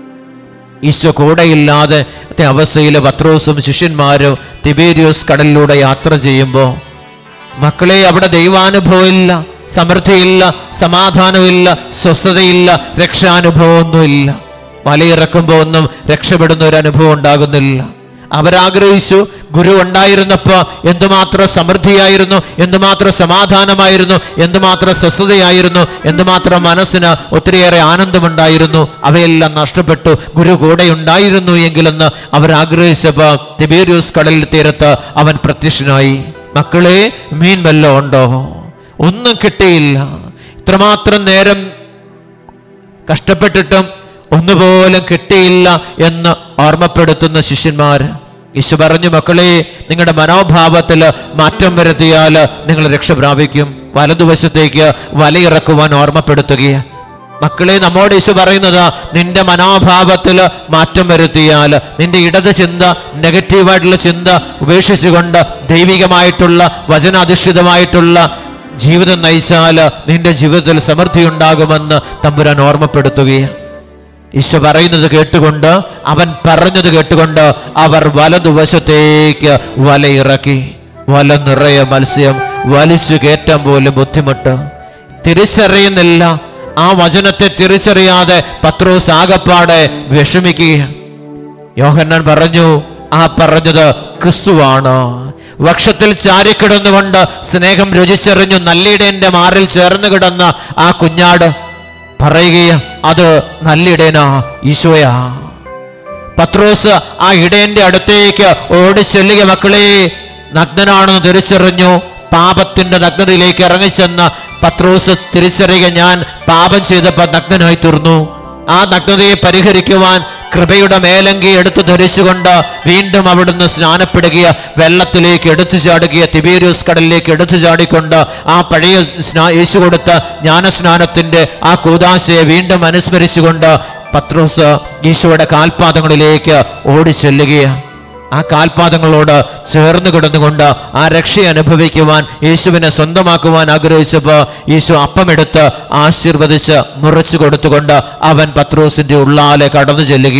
ഈശോ കൂടെയില്ലാതെ അവസ്ഥയിൽ പത്രോസും ശിഷ്യന്മാരും തിബേരിയോസ് കടലിലൂടെ യാത്ര ചെയ്യുമ്പോൾ മക്കളെ അവിടെ ദൈവാനുഭവമില്ല സമൃദ്ധിയില്ല സമാധാനമില്ല സ്വസ്ഥതയില്ല രക്ഷാനുഭവമൊന്നുമില്ല മലയിറക്കുമ്പോൾ ഒന്നും രക്ഷപ്പെടുന്ന ഒരു അനുഭവം ഉണ്ടാകുന്നില്ല അവരാഗ്രഹിച്ചു ഗുരു ഉണ്ടായിരുന്നപ്പോ എന്തുമാത്രം സമൃദ്ധിയായിരുന്നു എന്തുമാത്രം സമാധാനമായിരുന്നു എന്തുമാത്രം സ്വസ്ഥതയായിരുന്നു എന്തുമാത്രം മനസ്സിന് ഒത്തിരിയേറെ ആനന്ദമുണ്ടായിരുന്നു അവയെല്ലാം നഷ്ടപ്പെട്ടു ഗുരു കൂടെ ഉണ്ടായിരുന്നു എങ്കിലെന്ന് അവർ ആഗ്രഹിച്ചപ്പോ തിബേരിയൂസ് കടലിൽ തീരത്ത് അവൻ പ്രത്യക്ഷനായി മക്കളെ മീൻ വല്ലതും ഉണ്ടോ ഒന്നും കിട്ടിയില്ല ഇത്രമാത്രം നേരം കഷ്ടപ്പെട്ടിട്ടും ഒന്നുപോലും കിട്ടിയില്ല എന്ന് ഓർമ്മപ്പെടുത്തുന്ന ശിഷ്യന്മാർ യേശു പറഞ്ഞു മക്കളെ നിങ്ങളുടെ മനോഭാവത്തിൽ മാറ്റം വരുത്തിയാൽ നിങ്ങൾ രക്ഷ പ്രാപിക്കും വലതുവശത്തേക്ക് വലയിറക്കുവാൻ ഓർമ്മപ്പെടുത്തുകയാണ് മക്കളെ നമ്മോട് യേശു പറയുന്നത് നിന്റെ മനോഭാവത്തിൽ മാറ്റം വരുത്തിയാൽ നിന്റെ ഇടത് ചിന്ത നെഗറ്റീവായിട്ടുള്ള ചിന്ത ഉപേക്ഷിച്ചുകൊണ്ട് ദൈവികമായിട്ടുള്ള വചനാധിഷ്ഠിതമായിട്ടുള്ള ജീവിതം നയിച്ചാൽ നിന്റെ ജീവിതത്തിൽ സമൃദ്ധി ഉണ്ടാകുമെന്ന് തമ്പുരാൻ ഓർമ്മപ്പെടുത്തുകയാണ് ഈശോ പറയുന്നത് കേട്ടുകൊണ്ട് അവൻ പറഞ്ഞത് കേട്ടുകൊണ്ട് അവർ വലതുവശത്തേക്ക് വലയിറക്കി വല നിറയെ മത്സ്യം വലിച്ചു കയറ്റാൻ പോലും ബുദ്ധിമുട്ട് തിരിച്ചറിയുന്നില്ല ആ വചനത്തെ തിരിച്ചറിയാതെ പത്രോസ് ആകപ്പാടെ വിഷമിക്കുകയാണ് യോഹന്നാൻ പറഞ്ഞു ആ പറഞ്ഞത് ക്രിസ്തുവാണ് വക്ഷത്തിൽ ചാരിക്കിടന്നുകൊണ്ട് സ്നേഹം രുചിച്ചെറിഞ്ഞു നല്ലിടേന്റെ മാറിൽ ചേർന്ന് കിടന്ന ആ കുഞ്ഞാട് പറയുകയ അത് നല്ലിടേനാ ഈശോയാ പത്രോസ് ആ ഇടയന്റെ അടുത്തേക്ക് ഓടി ചെല്ലുക മക്കളെ നഗ്നനാണെന്ന് തിരിച്ചറിഞ്ഞു പാപത്തിന്റെ നഗ്നതയിലേക്ക് ഇറങ്ങിച്ചെന്ന പത്രോസ് തിരിച്ചറിയുക ഞാൻ പാപം ചെയ്തപ്പോൾ നഗ്നനായി തീർന്നു ആ നഗ്നതയെ പരിഹരിക്കുവാൻ കൃപയുടെ മേലങ്കി എടുത്തു ധരിച്ചുകൊണ്ട് വീണ്ടും അവിടുന്ന് സ്നാനപ്പെടുകയ വെള്ളത്തിലേക്ക് എടുത്തു ചാടുകയ തിബേരിയസ് കടലിലേക്ക് എടുത്തു ചാടിക്കൊണ്ട് ആ പഴയ സ്നാ യേശു കൊടുത്ത ജ്ഞാനസ്നാനത്തിന്റെ ആ കൂതാശയെ വീണ്ടും അനുസ്മരിച്ചുകൊണ്ട് പത്രോസ് ഈശോയുടെ കാൽപാദങ്ങളിലേക്ക് ഓടി ചെല്ലുകയാണ് ആ കാൽപാദങ്ങളോട് ചേർന്ന് കിടന്നുകൊണ്ട് ആ രക്ഷ അനുഭവിക്കുവാൻ യേശുവിനെ സ്വന്തമാക്കുവാൻ ആഗ്രഹിച്ചപ്പോൾ യേശു അപ്പമെടുത്ത് ആശീർവദിച്ച് മുറിച്ചു കൊടുത്തുകൊണ്ട് അവൻ പത്രോസിന്റെ ഉള്ളാലെ കടന്നു ചെല്ലുകയാണ്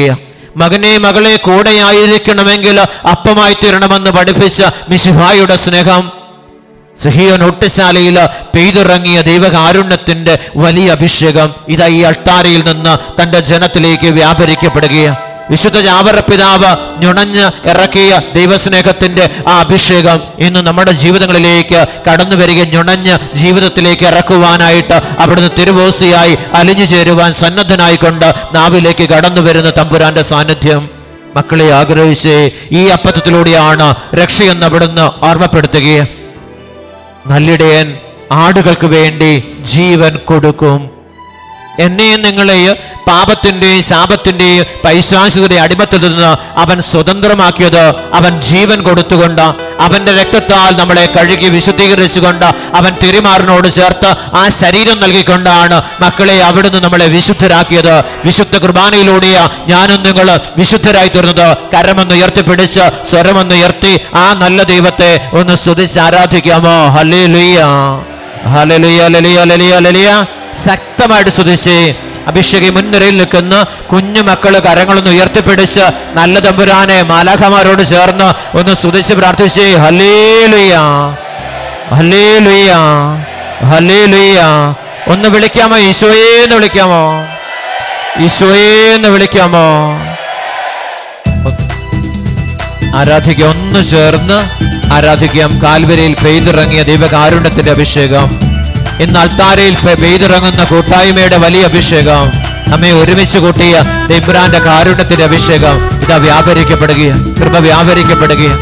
മകനെ മകളെ കൂടെയായിരിക്കണമെങ്കിൽ അപ്പമായി തീരണമെന്ന് പഠിപ്പിച്ച മിശിഹായുടെ സ്നേഹം സിഹിയോൻ ഒട്ടുശാലയിൽ പെയ്തിറങ്ങിയ ദൈവകാരുണ്യത്തിന്റെ വലിയ അഭിഷേകം ഇതാ ഈ അൾത്താരയിൽ നിന്ന് തന്റെ ജനത്തിലേക്ക് വ്യാപരിക്കപ്പെടുകയാണ് വിശുദ്ധ ജാവറ പിതാവ് ഞുണഞ്ഞ് ഇറക്കിയ ദൈവസ്നേഹത്തിന്റെ ആ അഭിഷേകം ഇന്ന് നമ്മുടെ ജീവിതങ്ങളിലേക്ക് കടന്നു വരിക ഞുണഞ്ഞ് ജീവിതത്തിലേക്ക് ഇറക്കുവാനായിട്ട് അവിടുന്ന് തിരുവോസിയായി അലിഞ്ഞു ചേരുവാൻ സന്നദ്ധനായിക്കൊണ്ട് നാവിലേക്ക് കടന്നു വരുന്ന തമ്പുരാന്റെ സാന്നിധ്യം മക്കളെ ആഗ്രഹിച്ച് ഈ അപ്പത്തത്തിലൂടെയാണ് രക്ഷയെന്ന് അവിടുന്ന് ഓർമ്മപ്പെടുത്തുകയും നല്ലിടയൻ ആടുകൾക്ക് വേണ്ടി ജീവൻ കൊടുക്കും എന്നെയും നിങ്ങളെയും പാപത്തിന്റെയും ശാപത്തിന്റെയും പൈശാചികയുടെ അടിമത്തിൽ നിന്ന് അവൻ സ്വതന്ത്രമാക്കിയത് അവൻ ജീവൻ കൊടുത്തുകൊണ്ട് അവന്റെ രക്തത്താൽ നമ്മളെ കഴുകി വിശുദ്ധീകരിച്ചുകൊണ്ട് അവൻ തിരുമാറിനോട് ചേർത്ത് ആ ശരീരം നൽകിക്കൊണ്ടാണ് മക്കളെ അവിടുന്ന് നമ്മളെ വിശുദ്ധരാക്കിയത് വിശുദ്ധ കുർബാനയിലൂടെയാ ഞാനും നിങ്ങൾ വിശുദ്ധരായി തീർന്നത് കരമൊന്ന് ഉയർത്തിപ്പിടിച്ച് സ്വരമൊന്ന് ഉയർത്തി ആ നല്ല ദൈവത്തെ ഒന്ന് സ്തുതിച്ച് ആരാധിക്കാമോ ഹലേ ലുയ്യ ഹലേ ലുയ്യ ലലിയ ലലിയ ലലിയ ശക്തമായിട്ട് സ്തുതിച്ച് അഭിഷേകി മുൻനിരയിൽ നിൽക്കുന്ന കുഞ്ഞു മക്കള് കരങ്ങളൊന്ന് ഉയർത്തിപ്പിടിച്ച് നല്ല തമ്പുരാനെ മാലാഖമാരോട് ചേർന്ന് ഒന്ന് സ്തുതിച്ച് പ്രാർത്ഥിച്ച് ഹലേ ലുയ്യ ഹലേ ലുയ്യ ഹലേ ലുയ്യ ഒന്ന് വിളിക്കാമോ ഈശോയെ എന്ന് വിളിക്കാമോ ഈശോയെ എന്ന് വിളിക്കാമോ ആരാധിക്കാം ഒന്ന് ചേർന്ന് ആരാധിക്കാം കാൽവരയിൽ പെയ്തിറങ്ങിയ ദൈവകാരുണ്യത്തിന്റെ അഭിഷേകം ഇന്ന് അൾത്താരയിൽ പെ- പെയ്തിറങ്ങുന്ന കൂട്ടായ്മയുടെ വലിയ അഭിഷേകം നമ്മെ ഒരുമിച്ച് കൂട്ടിയ ദൈബ്രാന്റെ കാരുണ്യത്തിന്റെ അഭിഷേകം ഇതാ വ്യാപരിക്കപ്പെടുകയാണ് കൃപ വ്യാപരിക്കപ്പെടുകയാണ്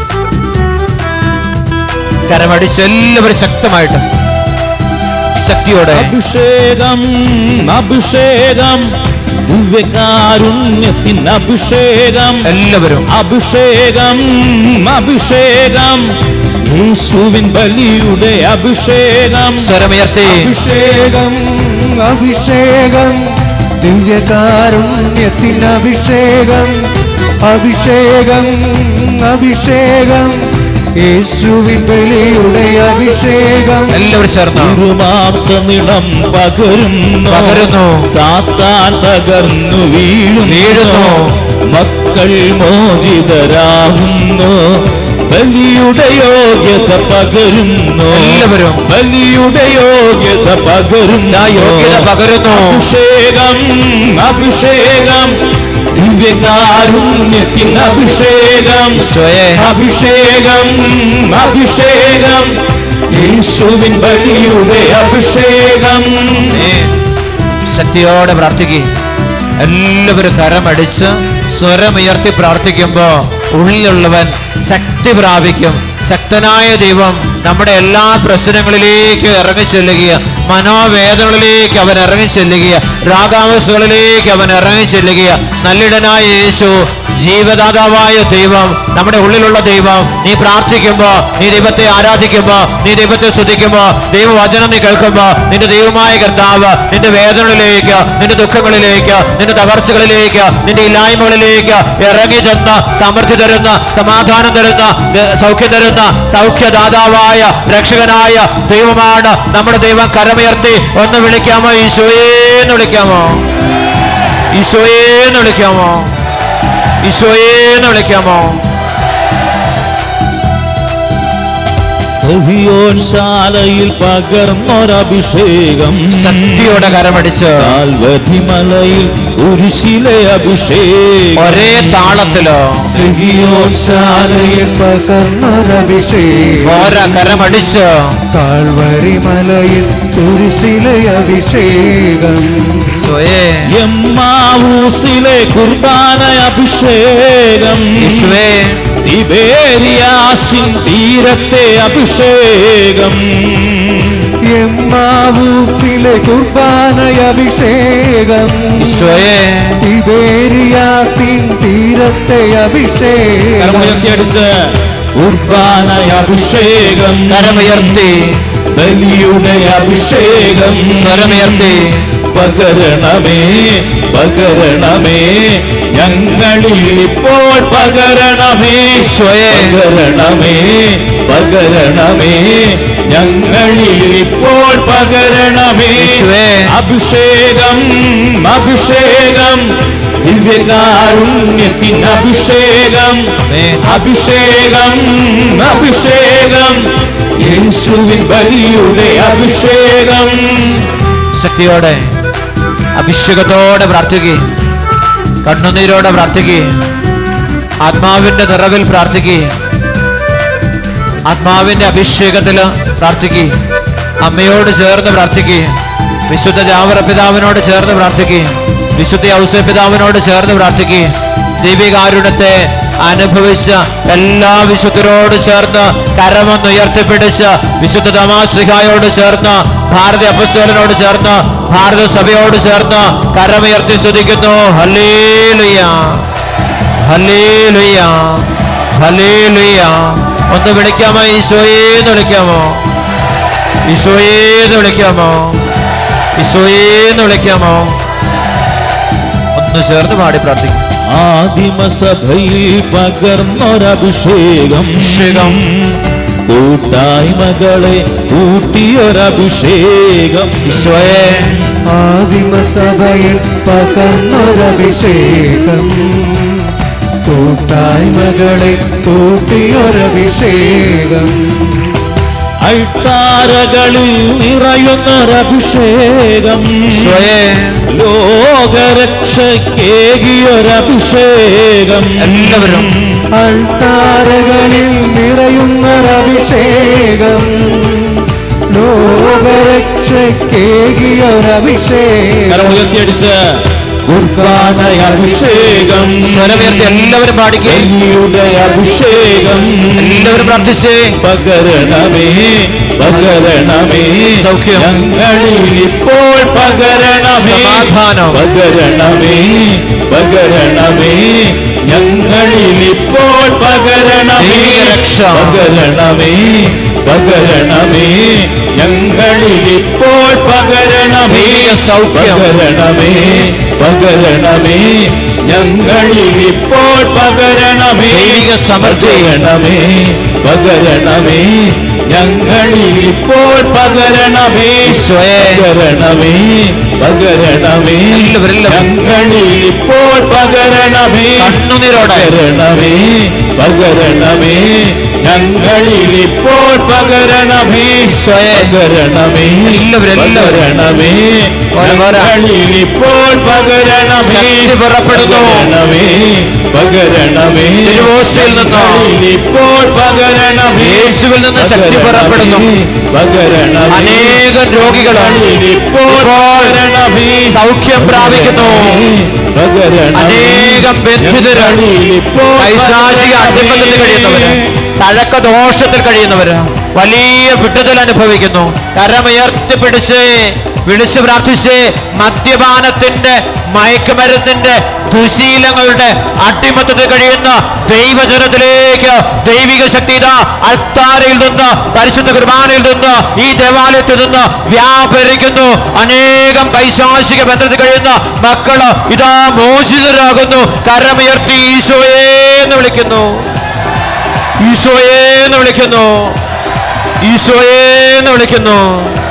കരമടിച്ച് എല്ലാവരും ശക്തമായിട്ട് ശക്തിയോടെ അഭിഷേകം അഭിഷേകം ദിവ്യകാരുണ്യത്തിൻ അഭിഷേകം എല്ലാവരും അഭിഷേകം അഭിഷേകം യേശുവിൻ ബലിയുടെ അഭിഷേകം സ്വരമുയർത്തി അഭിഷേകം അഭിഷേകം ദിവ്യകാരുണ്യത്തിൻ അഭിഷേകം അഭിഷേകം അഭിഷേകം യേശുവിൻ ബലിയുടെ അഭിഷേകം എല്ലാവരും ചേർന്ന് തിരുമാംസനിളം പകരുന്നു പകരുന്നു. സാത്താൻ തകർന്നു വീഴുന്നു വീഴുന്നു. മക്കൾ മോചിതരാകുന്നു ബലിയുടെ യോഗ്യത പകരുന്നു എല്ലാവരും. ബലിയുടെ യോഗ്യത പകരുന്നു ആ യോഗ്യത പകരുന്നു. അഭിഷേകം അഭിഷേകം ദിവ്യകാരുണ്യത്തിൻ അഭിഷേകം ഈശോയെ. അഭിഷേകം അഭിഷേകം യേശുവിൻ ബലിയുടെ അഭിഷേകം ശക്തിയോടെ പ്രാർത്ഥിക്കുക എല്ലാവരും കരമടിച്ച് സ്വരമുയർത്തി പ്രാർത്ഥിക്കുമ്പോ ഉള്ളിലുള്ളവൻ ശക്തി പ്രാപിക്കും ശക്തനായ ദൈവം നമ്മുടെ എല്ലാ പ്രശ്നങ്ങളിലേക്ക് ഇറങ്ങിച്ചെല്ലുക മനോവേദനകളിലേക്ക് അവൻ ഇറങ്ങിച്ചെല്ലുക രാഗാവസ്ഥകളിലേക്ക് അവൻ ഇറങ്ങിച്ചെല്ലുക നല്ലിടനായ യേശു ജീവദാതാവായ ദൈവം നമ്മുടെ ഉള്ളിലുള്ള ദൈവം നീ പ്രാർത്ഥിക്കുമ്പോ നീ ദൈവത്തെ ആരാധിക്കുമ്പോ നീ ദൈവത്തെ സ്തുതിക്കുമ്പോ ദൈവവചനം നീ കേൾക്കുമ്പോ നിന്റെ ദൈവമായ കർത്താവ് നിന്റെ വേദനകളിലേക്ക് നിന്റെ ദുഃഖങ്ങളിലേക്ക് നിന്റെ തകർച്ചകളിലേക്ക് നിന്റെ ഇല്ലായ്മകളിലേക്ക് ഇറങ്ങി ചെന്ന് സമൃദ്ധി തരുന്ന സമാധാനം തരുന്ന ദ- സൗഖ്യം തരുന്ന സൗഖ്യദാതാവായ രക്ഷകനായ ദൈവമാണ് നമ്മുടെ ദൈവം കരമുയർത്തി ഒന്ന് വിളിക്കാമോ ഈശോയെ എന്ന് വിളിക്കാമോ ഈശോയെ എന്ന് വിളിക്കാമോ ഈശോയെ എന്ന് വിളിക്കാമോ സഹിയോൻ ശാലയിൽ പകർന്നൊരഭിഷേകം ശക്തിയോടെ കരമടിച്ച് കാൽവധി മലയിൽ കുരിശിലെ അഭിഷേകം ഒരേ താളത്തിലോ സഹിയോൻ ശാലയിൽ പകർന്നൊരഭിഷേകം ഓരോ കരമടിച്ച് കാൽവരി മലയിൽ തുരിശിലെ അഭിഷേകം ഈശോയെ എമ്മാവൂസിലെ കുർബാന അഭിഷേകം ഈശോയെ തിബേരിയാസിൻ തീരത്തെ അഭിഷേകം എമ്മാവൂസിലെ കുർബാന അഭിഷേകം ഈശോയെ തിബേരിയാസിൻ തീരത്തെ അഭിഷേകം കരമുയർത്തിയടിച്ച് കുർബാന അഭിഷേകം കരമുയർത്തി ബലിയുടെ അഭിഷേകം സ്വരമുയർത്തി പകരണമേ പകരണമേ ഞങ്ങളിൽ ഇപ്പോൾ പകരണമേ ഈശോയെ. പകരണമേ പകരണമേ ഞങ്ങളിൽ ഇപ്പോൾ പകരണമേ ഈശോയെ. അഭിഷേകം അഭിഷേകം ദിവ്യകാരുണ്യത്തിൻ അഭിഷേകം ആമേൻ. അഭിഷേകം അഭിഷേകം യേശുവിൻ ബലിയുടെ അഭിഷേകം ശക്തിയോടെ അഭിഷേകത്തോടെ പ്രാർത്ഥിക്കുക കണ്ണുനീരോടെ പ്രാർത്ഥിക്കുക ആത്മാവിന്റെ നിറവിൽ പ്രാർത്ഥിക്കുക ആത്മാവിന്റെ അഭിഷേകത്തിൽ പ്രാർത്ഥിക്കുക അമ്മയോട് ചേർന്ന് പ്രാർത്ഥിക്കുക വിശുദ്ധ ജാവറ പിതാവിനോട് ചേർന്ന് പ്രാർത്ഥിക്കുക വിശുദ്ധ ഔസേ പിതാവിനോട് ചേർന്ന് പ്രാർത്ഥിക്കുക ദീപികാരുണ്യത്തെ അനുഭവിച്ച എല്ലാ വിശുദ്ധരോട് ചേർന്ന് കരമൊന്ന് ഉയർത്തിപ്പിടിച്ച് വിശുദ്ധ തമാശ്രിഹായോട് ചേർന്ന് ഭാരത അപ്പസ്തോലനോട് ചേർന്ന് ഭാരത സഭയോട് ചേർന്ന് കരമുയർത്തി സ്തുതിക്കുന്നു ഹല്ലേലൂയ ഹല്ലേലൂയ ഹല്ലേലൂയ ഒന്ന് വിളിക്കാമോ ഈശോയേന്ന് വിളിക്കാമോ ഈശോയേന്ന് വിളിക്കാമോ ഈശോയേന്ന് വിളിക്കാമോ ഒന്ന് ചേർന്ന് പാടി പ്രാർത്ഥിക്കും ആദിമസഭയിൽ പകർന്നൊരഭിഷേകം അഭിഷേകം. കൂട്ടായ്മകളെ കൂട്ടിയൊരഭിഷേകം ഈശോയെ ആദിമസഭയിൽ പകർന്നൊരഭിഷേകം കൂട്ടായ്മകളെ കൂട്ടിയൊരഭിഷേകം അൾത്താരകളിൽ നിറയുന്നൊരഭിഷേകം ഈശോയെ ലോകരക്ഷയ്ക്കേകിയൊരഭിഷേകം എല്ലാവരും അൾത്താരകളിൽ നിറയുന്നൊരഭിഷേകം ലോകരക്ഷയ്ക്കേകിയൊരഭിഷേകം കരം ഉയർത്തിയടിച്ച് കുർബാനയ അഭിഷേകം സ്വരമുയർത്തി എല്ലാവരും പാടിക്കേ ബലിയുടെ അഭിഷേകം എല്ലാവരും പ്രാർത്ഥിച്ചേ പകരണമേ പകരണമേ സൗഖ്യം. ഞങ്ങളിൽ ഇപ്പോൾ പകരണമേ സമാധാനം. പകരണമേ പകരണമേ ഞങ്ങളിൽ ഇപ്പോൾ പകരണമേ ദൈവിക രക്ഷ. പകരണമേ പകരണമേ ഞങ്ങളിൽ ഇപ്പോൾ പകരണമേ ദൈവിക സൗഖ്യം. പകരണമേ പകരണമേ ഞങ്ങളിൽ ഇപ്പോൾ പകരണമേ ദൈവിക സമൃദ്ധി. പകരണമേ പകരണമേ ഞങ്ങളിൽ ഇപ്പോൾ പകരണമേ ഈശോയെ. പകരണമേ പകരണമേ എല്ലാവരും, എല്ലാവരും. ഞങ്ങളിൽ ഇപ്പോൾ പകരണമേ കണ്ണുനീരോടെ. പകരണമേ പകരണമേ ഞങ്ങളിൽ ഇപ്പോൾ പകരണമേ ഈശോയെ. പകരണമേ എല്ലാവരും, എല്ലാവരും. പകരണമേ പോരാ, പോരാ. ഞങ്ങളിൽ ഇപ്പോൾ പകരണമേ ശക്തി പുറപ്പെടുന്നു. പകരണമേ പകരണമേ തിരുവോസ്തിയിൽ നിന്ന്. ഞങ്ങളിൽ ഇപ്പോൾ പകരണമേ യേശുവിൽ നിന്ന് ശക്തി പുറപ്പെടുന്നു. പകരണമേ അനേകം രോഗികൾ ഞങ്ങളിൽ ഇപ്പോൾ പകരണമേ സൗഖ്യം പ്രാപിക്കുന്നു പകരണമേ അനേകം ബന്ധിതര് ഞങ്ങളിൽ ഇപ്പോൾ പൈശാചിക അടിമത്തത്തിൽ കഴിയുന്നവര് തഴക്ക ദോഷത്തിൽ കഴിയുന്നവര് വലിയ വിടുതൽ അനുഭവിക്കുന്നു കരമുയർത്തിപ്പിടിച്ച് വിളിച്ചു പ്രാർത്ഥിച്ച് മദ്യപാനത്തിന്റെ മയക്കുമരുന്നിന്റെ ദുശീലങ്ങളുടെ അടിമത്തത്തിൽ കഴിയുന്ന ദൈവജനത്തിലേക്ക് ദൈവിക ശക്തി ഇതാ അൽത്താരയിൽ നിന്ന് പരിശുദ്ധ കുർബാനയിൽ നിന്ന് ഈ ദേവാലയത്തിൽ നിന്ന് വ്യാപരിക്കുന്നു അനേകം പൈശാചിക ബന്ധത്തിൽ കഴിയുന്ന മക്കള് ഇതാ മോചിതരാകുന്നു കരമുയർത്തി ഈശോയെ എന്ന് വിളിക്കുന്നു ഈശോയെ എന്ന് വിളിക്കുന്നു ഈശോയെ എന്ന് വിളിക്കുന്നു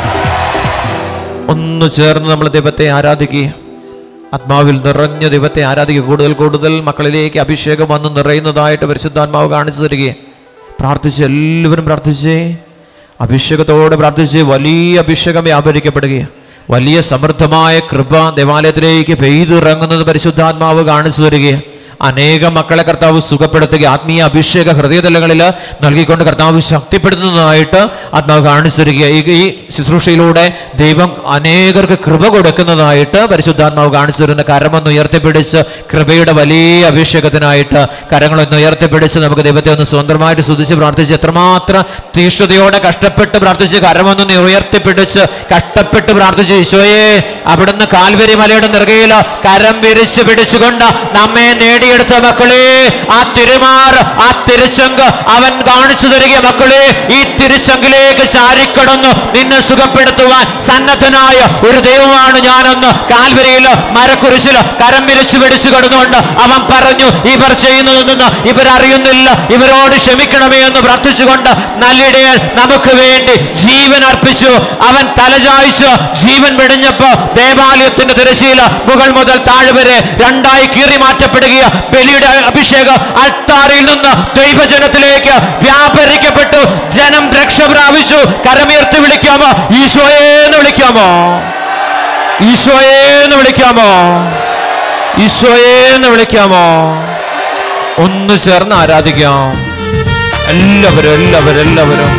ഒന്ന് ചേർന്ന് നമ്മൾ ദൈവത്തെ ആരാധിക്കുക ആത്മാവിൽ നിറഞ്ഞ ദൈവത്തെ ആരാധിക്കുക കൂടുതൽ കൂടുതൽ മക്കളിലേക്ക് അഭിഷേകം വന്ന് നിറയുന്നതായിട്ട് പരിശുദ്ധാത്മാവ് കാണിച്ചു തരിക പ്രാർത്ഥിച്ച് എല്ലാവരും പ്രാർത്ഥിച്ചേ അഭിഷേകത്തോടെ പ്രാർത്ഥിച്ച് വലിയ അഭിഷേകം വ്യാപരിക്കപ്പെടുകയാണ് വലിയ സമൃദ്ധമായ കൃപ ദേവാലയത്തിലേക്ക് പെയ്തിറങ്ങുന്നത് പരിശുദ്ധാത്മാവ് കാണിച്ചു തരികയാണ് അനേകം മക്കളെ കർത്താവ് സുഖപ്പെടുത്തുക ആത്മീയ അഭിഷേക ഹൃദയതലങ്ങളിൽ നൽകിക്കൊണ്ട് കർത്താവ് ശക്തിപ്പെടുത്തുന്നതായിട്ട് ആത്മാവ് കാണിച്ചു തരിക ഈ ഈ ശുശ്രൂഷയിലൂടെ ദൈവം അനേകർക്ക് കൃപ കൊടുക്കുന്നതായിട്ട് പരിശുദ്ധാത്മാവ് കാണിച്ചു തരുന്ന കരമൊന്ന് ഉയർത്തിപ്പിടിച്ച് കൃപയുടെ വലിയ അഭിഷേകത്തിനായിട്ട് കരങ്ങളൊന്ന് ഉയർത്തിപ്പിടിച്ച് നമുക്ക് ദൈവത്തെ ഒന്ന് സ്വന്തമായിട്ട് സ്തുതിച്ച് പ്രാർത്ഥിച്ച് എത്രമാത്രം തീഷ്ണതയോടെ കഷ്ടപ്പെട്ട് പ്രാർത്ഥിച്ച് കരമൊന്ന് ഉയർത്തിപ്പിടിച്ച് കഷ്ടപ്പെട്ട് പ്രാർത്ഥിച്ച് ഈശോയെ അവിടുന്ന് കാൽവരി മലയുടെ നെറുകയിൽ കരം വിരിച്ച് പിടിച്ചുകൊണ്ട് നമ്മെ നേടിയ പണിയെടുത്ത മക്കളെ ആ തിരുമാറ് ആ തിരുച്ചങ്ക് അവൻ കാണിച്ചു തരിക മക്കളെ ഈ തിരുച്ചങ്കിലേക്ക് ചാരിക്കടന്നു നിന്നെ സുഖപ്പെടുത്തുവാൻ സന്നദ്ധനായ ഒരു ദൈവമാണ് ഞാനെന്ന് കാൽവരിയില് മരക്കുരിശില് കരം വിരിച്ചു പിടിച്ചു കിടന്നുകൊണ്ട് അവൻ പറഞ്ഞു ഇവർ ചെയ്യുന്നതെന്ന് ഇവരറിയുന്നില്ല ഇവരോട് ക്ഷമിക്കണമേ എന്ന് പ്രാർത്ഥിച്ചുകൊണ്ട് നല്ലിടയൻ നമുക്ക് വേണ്ടി ജീവൻ അർപ്പിച്ചു അവൻ തലചായ്ച്ച് ജീവൻ വെടിഞ്ഞപ്പോ ദേവാലയത്തിന്റെ തിരശീല മുകൾ മുതൽ താഴെ വരെ രണ്ടായി കീറി മാറ്റപ്പെടുകയ ബലിയുടെ അഭിഷേകം അൾത്താറിൽ നിന്ന് ദൈവജനത്തിലേക്ക് വ്യാപരിക്കപ്പെട്ടു ജനം രക്ഷ പ്രാപിച്ചു കരമുയർത്തി വിളിക്കാമോ ഈശോയെ എന്ന് വിളിക്കാമോ ഈശോയെ എന്ന് വിളിക്കാമോ ഈശോയെ എന്ന് വിളിക്കാമോ ഒന്ന് ചേർന്ന് ആരാധിക്കാം എല്ലാവരും എല്ലാവരും എല്ലാവരും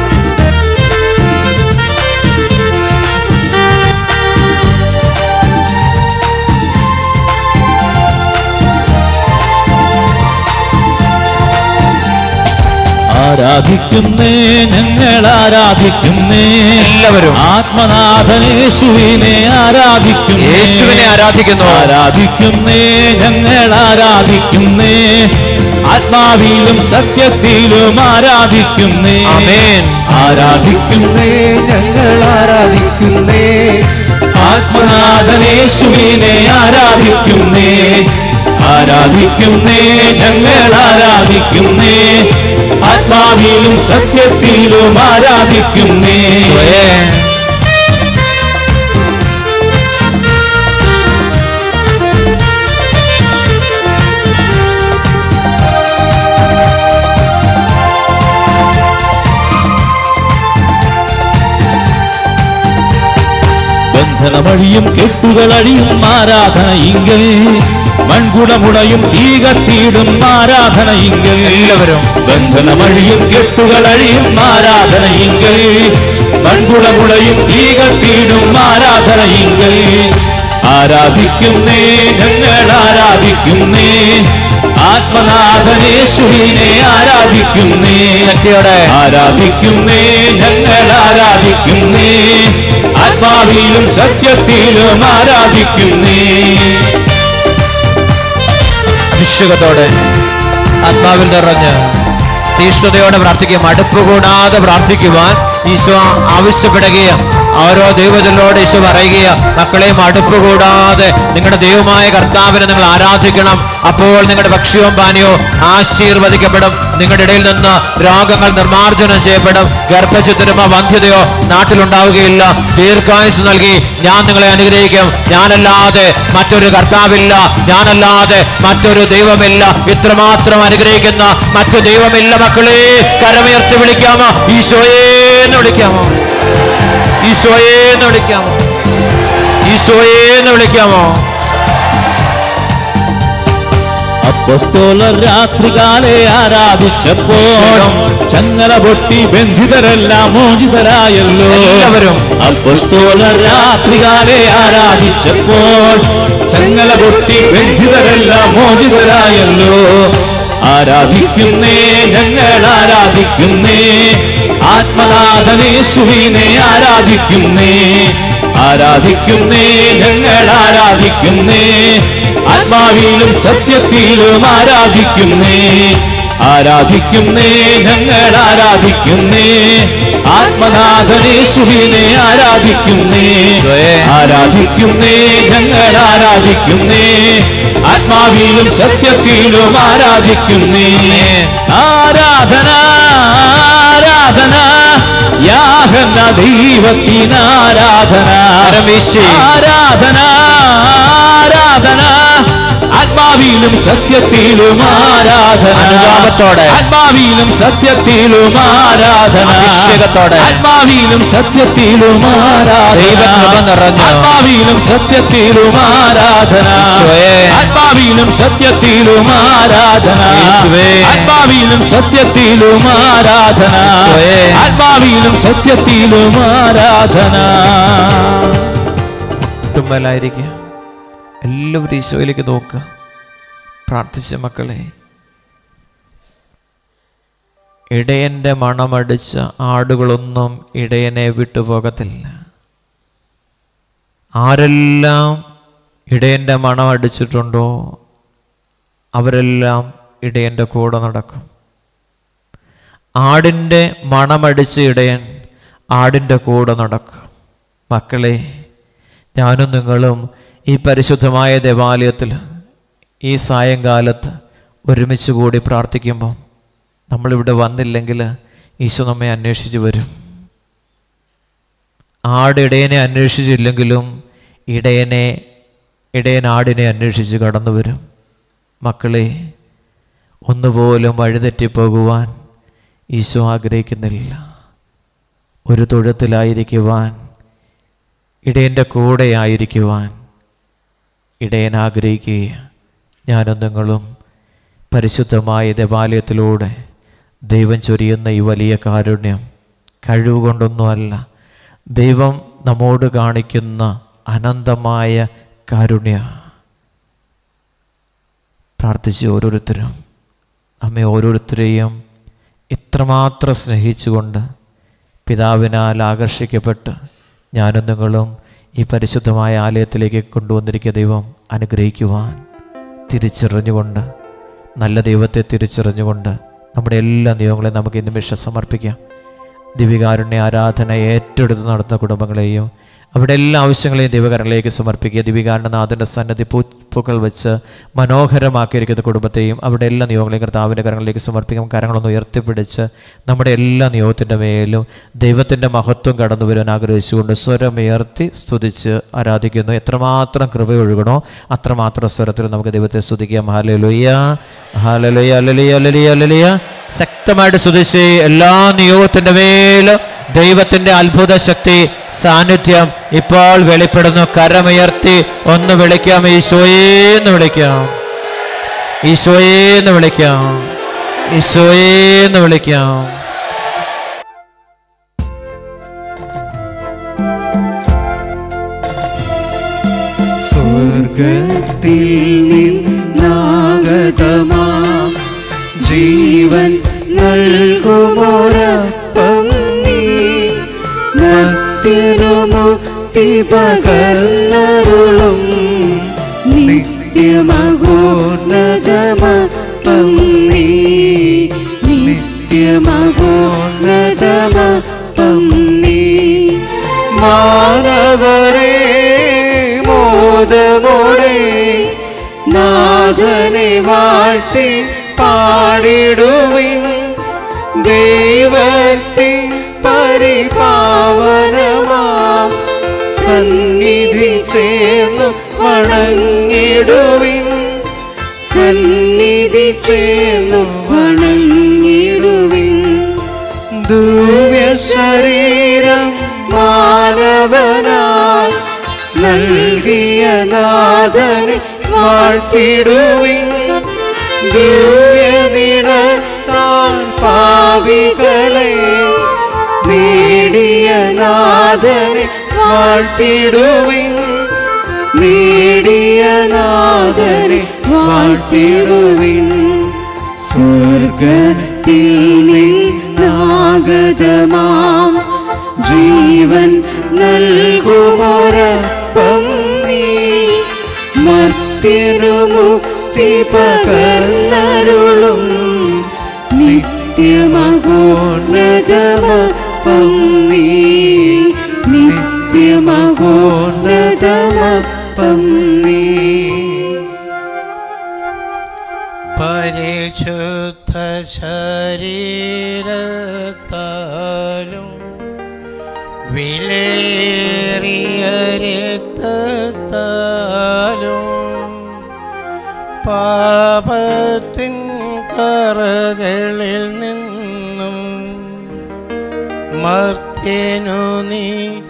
ആരാധിക്കുന്നേ ഞങ്ങൾ ആരാധിക്കുന്നേ എല്ലാവരും ആത്മനാഥനേശുവിനെ ആരാധിക്കുന്നു യേശുവിനെ ആരാധിക്കുന്നു ആരാധിക്കുന്നേ ഞങ്ങൾ ആരാധിക്കുന്നേ ആത്മാവിലും സത്യത്തിലും ആരാധിക്കുന്നേ ആമേൻ ആരാധിക്കുന്നേ ഞങ്ങൾ ആരാധിക്കുന്നേ ആത്മനാഥനേശുവിനെ ആരാധിക്കുന്നേ ആരാധിക്കുന്നേ ഞങ്ങൾ ആരാധിക്കുന്നേ ആത്മാവിലും സത്യത്തിലും ആരാധിക്കുന്നേ ഈശോയെ. ബന്ധനമഴിയും കെട്ടുകളഴിയും ആരാധന ഇങ്കൽ മൺകുടമുടയും തീകത്തീടും ആരാധന ഇങ്കൽ എല്ലാവരും. ബന്ധനമഴിയും കെട്ടുകളഴിയും ആരാധന ഇങ്കൽ മൺകുടമുടയും തീകത്തീടും ആരാധന ഇങ്കൽ ആരാധിക്കുന്നേ ഞങ്ങൾ ആരാധിക്കുന്നേ ആത്മനാഥനേശ്വരിനെ ആരാധിക്കുന്നേ ശക്തിയോടെ ആരാധിക്കുന്നേ ഞങ്ങൾ ആരാധിക്കുന്നേ ആത്മാവിലും സത്യത്തിലും ആരാധിക്കുന്നേ നിശ്ചയത്തോടെ ആത്മാവിൽ നിറഞ്ഞ് തീഷ്ണതയോടെ പ്രാർത്ഥിക്കുക മടുപ്പ് കൂടാതെ പ്രാർത്ഥിക്കുവാൻ ഈശോ ആവശ്യപ്പെടുകയും ഓരോ ദൈവജനോട് ഈശോ പറയുകയോ മക്കളെ മടുപ്പ് കൂടാതെ നിങ്ങളുടെ ദൈവമായ കർത്താവിനെ നിങ്ങൾ ആരാധിക്കണം അപ്പോൾ നിങ്ങളുടെ ഭക്ഷ്യവും പാനീയവും ആശീർവദിക്കപ്പെടും നിങ്ങളുടെ ഇടയിൽ നിന്ന് രോഗങ്ങൾ നിർമ്മാർജ്ജനം ചെയ്യപ്പെടും ഗർഭചിത്രമോ വന്ധ്യതയോ നാട്ടിലുണ്ടാവുകയില്ല ദീർഘായുസ് നൽകി ഞാൻ നിങ്ങളെ അനുഗ്രഹിക്കും ഞാനല്ലാതെ മറ്റൊരു കർത്താവില്ല ഞാനല്ലാതെ മറ്റൊരു ദൈവമില്ല ഇത്രമാത്രം അനുഗ്രഹിക്കുന്ന മറ്റു ദൈവമില്ല മക്കളെ കരമുയർത്തി വിളിക്കാമോ ഈശോയെ എന്ന് വിളിക്കാമോ ഈശോയെ എന്ന് വിളിക്കാമോ ഈശോയെ എന്ന് വിളിക്കാമോ അപ്പസ്തോലർ രാത്രികാലെ ആരാധിച്ചപ്പോൾ ചങ്ങല പൊട്ടി ബന്ധിതരെല്ലാം മോചിതരായല്ലോ എല്ലാവരും. അപ്പസ്തോലർ രാത്രികാലെ ആരാധിച്ചപ്പോൾ ചങ്ങല പൊട്ടി ബന്ധിതരെല്ലാം മോചിതരായല്ലോ ആരാധിക്കുന്നേ ഞങ്ങൾ ആരാധിക്കുന്നേ ആത്മനാഥനേശുവിനെ ആരാധിക്കുന്നേ ആരാധിക്കുന്നേ ഞങ്ങൾ ആരാധിക്കുന്നേ ആത്മാവിലും സത്യത്തിലും ആരാധിക്കുന്നേ ആരാധിക്കുന്നേ ഞങ്ങൾ ആരാധിക്കുന്നേ ആത്മനാഥനേശുവിനെ ആരാധിക്കുന്നേ ഈശോയെ. ആരാധിക്കുന്നേ ഞങ്ങൾ ആരാധിക്കുന്നേ ആത്മാവിലും സത്യത്തിലും ആരാധിക്കുന്നേ ആരാധന ആരാധന യാഹന ദൈവത്തിന് ആരാധന കരം വീശി. ആരാധന ആരാധന ആത്മാവിലും സത്യത്തിലും ആരാധന അനുതാപത്തോടെ. ആത്മാവിലും സത്യത്തിലും ആരാധന അഭിഷേകത്തോടെ. ആത്മാവിലും സത്യത്തിലും ആരാധന ദൈവകൃപ നിറഞ്ഞ. ആത്മാവിലും സത്യത്തിലും ആരാധന ഈശോയെ. ആത്മാവിലും സത്യത്തിലും ആരാധന യേശുവേ. ആത്മാവിലും സത്യത്തിലും ആരാധന ഈശോയെ. ആത്മാവിലും സത്യത്തിലും ആരാധന കുട്ടുമ്പലായിരിക്കുക എല്ലാവരും ഈശോയിലേക്ക് നോക്കുക പ്രാർത്ഥിച്ച മക്കളെ ഇടയൻ്റെ മണമടിച്ച ആടുകളൊന്നും ഇടയനെ വിട്ടുപോകത്തില്ല ആരെല്ലാം ഇടയൻ്റെ മണം അടിച്ചിട്ടുണ്ടോ അവരെല്ലാം ഇടയൻ്റെ കൂടെ നടക്കും ആടിൻ്റെ മണമടിച്ച് ഇടയൻ ആടിൻ്റെ കൂടെ നടക്കും മക്കളെ ഞാനും നിങ്ങളും ഈ പരിശുദ്ധമായ ദേവാലയത്തിൽ ഈ സായങ്കാലത്ത് ഒരുമിച്ച് കൂടി പ്രാർത്ഥിക്കുമ്പോൾ നമ്മളിവിടെ വന്നില്ലെങ്കിൽ ഈശോ നമ്മെ അന്വേഷിച്ച് വരും ആട് ഇടയനെ അന്വേഷിച്ചില്ലെങ്കിലും ഇടയനെ ഇടയൻ ആടിനെ അന്വേഷിച്ച് കടന്നു വരും മക്കളെ ഒന്നുപോലും വഴിതെറ്റിപ്പോകുവാൻ ഈശോ ആഗ്രഹിക്കുന്നില്ല ഒരു തൊഴുത്തിലായിരിക്കുവാൻ ഇടയൻ്റെ കൂടെ ആയിരിക്കുവാൻ ഇടയൻ ആഗ്രഹിക്കുക ഞാനും നിങ്ങളും പരിശുദ്ധമായ ദേവാലയത്തിലൂടെ ദൈവം ചൊരിയുന്ന ഈ വലിയ കാരുണ്യം കഴിവുകൊണ്ടൊന്നുമല്ല ദൈവം നമ്മോട് കാണിക്കുന്ന അനന്തമായ കാരുണ്യ പ്രാർത്ഥിച്ച് ഓരോരുത്തരും നമ്മെ ഓരോരുത്തരെയും ഇത്രമാത്രം സ്നേഹിച്ചുകൊണ്ട് പിതാവിനാൽ ആകർഷിക്കപ്പെട്ട് ഞാനും നിങ്ങളും ഈ പരിശുദ്ധമായ ആലയത്തിലേക്ക് കൊണ്ടുവന്നിരിക്കുക ദൈവം അനുഗ്രഹിക്കുവാൻ തിരിച്ചറിഞ്ഞുകൊണ്ട് നല്ല ദൈവത്തെ തിരിച്ചറിഞ്ഞുകൊണ്ട് നമ്മുടെ എല്ലാ നിയമങ്ങളെയും നമുക്ക് ഈ നിമിഷം സമർപ്പിക്കാം ദിവികാരുണ്യ ആരാധന ഏറ്റെടുത്ത് നടത്തുന്ന കുടുംബങ്ങളെയും അവിടെ എല്ലാ ആവശ്യങ്ങളെയും ദൈവകരങ്ങളിലേക്ക് സമർപ്പിക്കുക ദിവികാരണനാഥൻ്റെ സന്നദ്ധി പൂപ്പുകൾ വെച്ച് മനോഹരമാക്കിയിരിക്കുന്ന കുടുംബത്തെയും അവിടെ എല്ലാ നിയോഗങ്ങളെയും കർത്താവിൻ്റെ കരങ്ങളിലേക്ക് സമർപ്പിക്കാം കരങ്ങളൊന്ന് ഉയർത്തിപ്പിടിച്ച് നമ്മുടെ എല്ലാ നിയോഗത്തിൻ്റെ മേലും ദൈവത്തിൻ്റെ മഹത്വം കടന്നു വരുവാൻ ആഗ്രഹിച്ചുകൊണ്ട് സ്വരമുയർത്തി സ്തുതിച്ച് ആരാധിക്കുന്നു എത്രമാത്രം കൃപ ഒഴുകണോ അത്രമാത്രം സ്വരത്തിൽ നമുക്ക് ദൈവത്തെ സ്തുതിക്കാം ഹാലലുയ്യ ഹാലലുയ്യ അലലിയ അലലിയ അലലിയ ശക്തമായിട്ട് സ്തുതിച്ച് എല്ലാ നിയോഗത്തിൻ്റെ മേലും ദൈവത്തിന്റെ അത്ഭുത ശക്തി സാന്നിധ്യം ഇപ്പോൾ വെളിപ്പെടുന്നു കരമുയർത്തി ഒന്ന് വിളിക്കാം ഈശോയേന്ന് വിളിക്കാം ഈശോയേന്ന് വിളിക്കാം ഈശോയേന്ന് വിളിക്കാം സ്വർഗത്തിൽ നിന്നാഗതമാം ജീവൻ നൽകുമോരപ്പം നീ മത്യനു മുക്തി പകർന്നരുളും നിത്യമഹോന്നതമപ്പം നീ നിത്യമഹോന്നതമപ്പം നീ മാനവരേ മോദമോടെ നാഥനെ വാഴ്ത്തി പാടിടുവിൻ ദൈവത്തിൻ പരിപാവനമാം സന്നിധി ചേർന്നു വണങ്ങിടുവിൻ സന്നിധി ചേർന്നു വണങ്ങിടുവിൻ ദിവ്യ ശരീരം മാനവനാൽ നൽകിയ നാഥനെ വാഴ്ത്തിടുവിൻ ദിവ്യനിട താൻ പാവികളെ നേടിയ നാഥനെ വാഴ്ത്തിടുവിൻ നേടിയ നാഥനെ വാഴ്ത്തിടുവിൻ സ്വർഗത്തിൽ നിന്നാഗതമാം ജീവൻ നൽകുമൊരപ്പം നീ മർത്യനു മുക്തി പകർന്നരുളും നിത്യമഹോന്നതമപ്പം നീ നിത്യമഹോന്നതമപ്പം നീ പരിശുദ്ധ ശരീരത്താലും വിലേറിയ രക്തത്താലും പാപത്തിൻ കറകളിൽ നിന്നും മർത്യനു നീ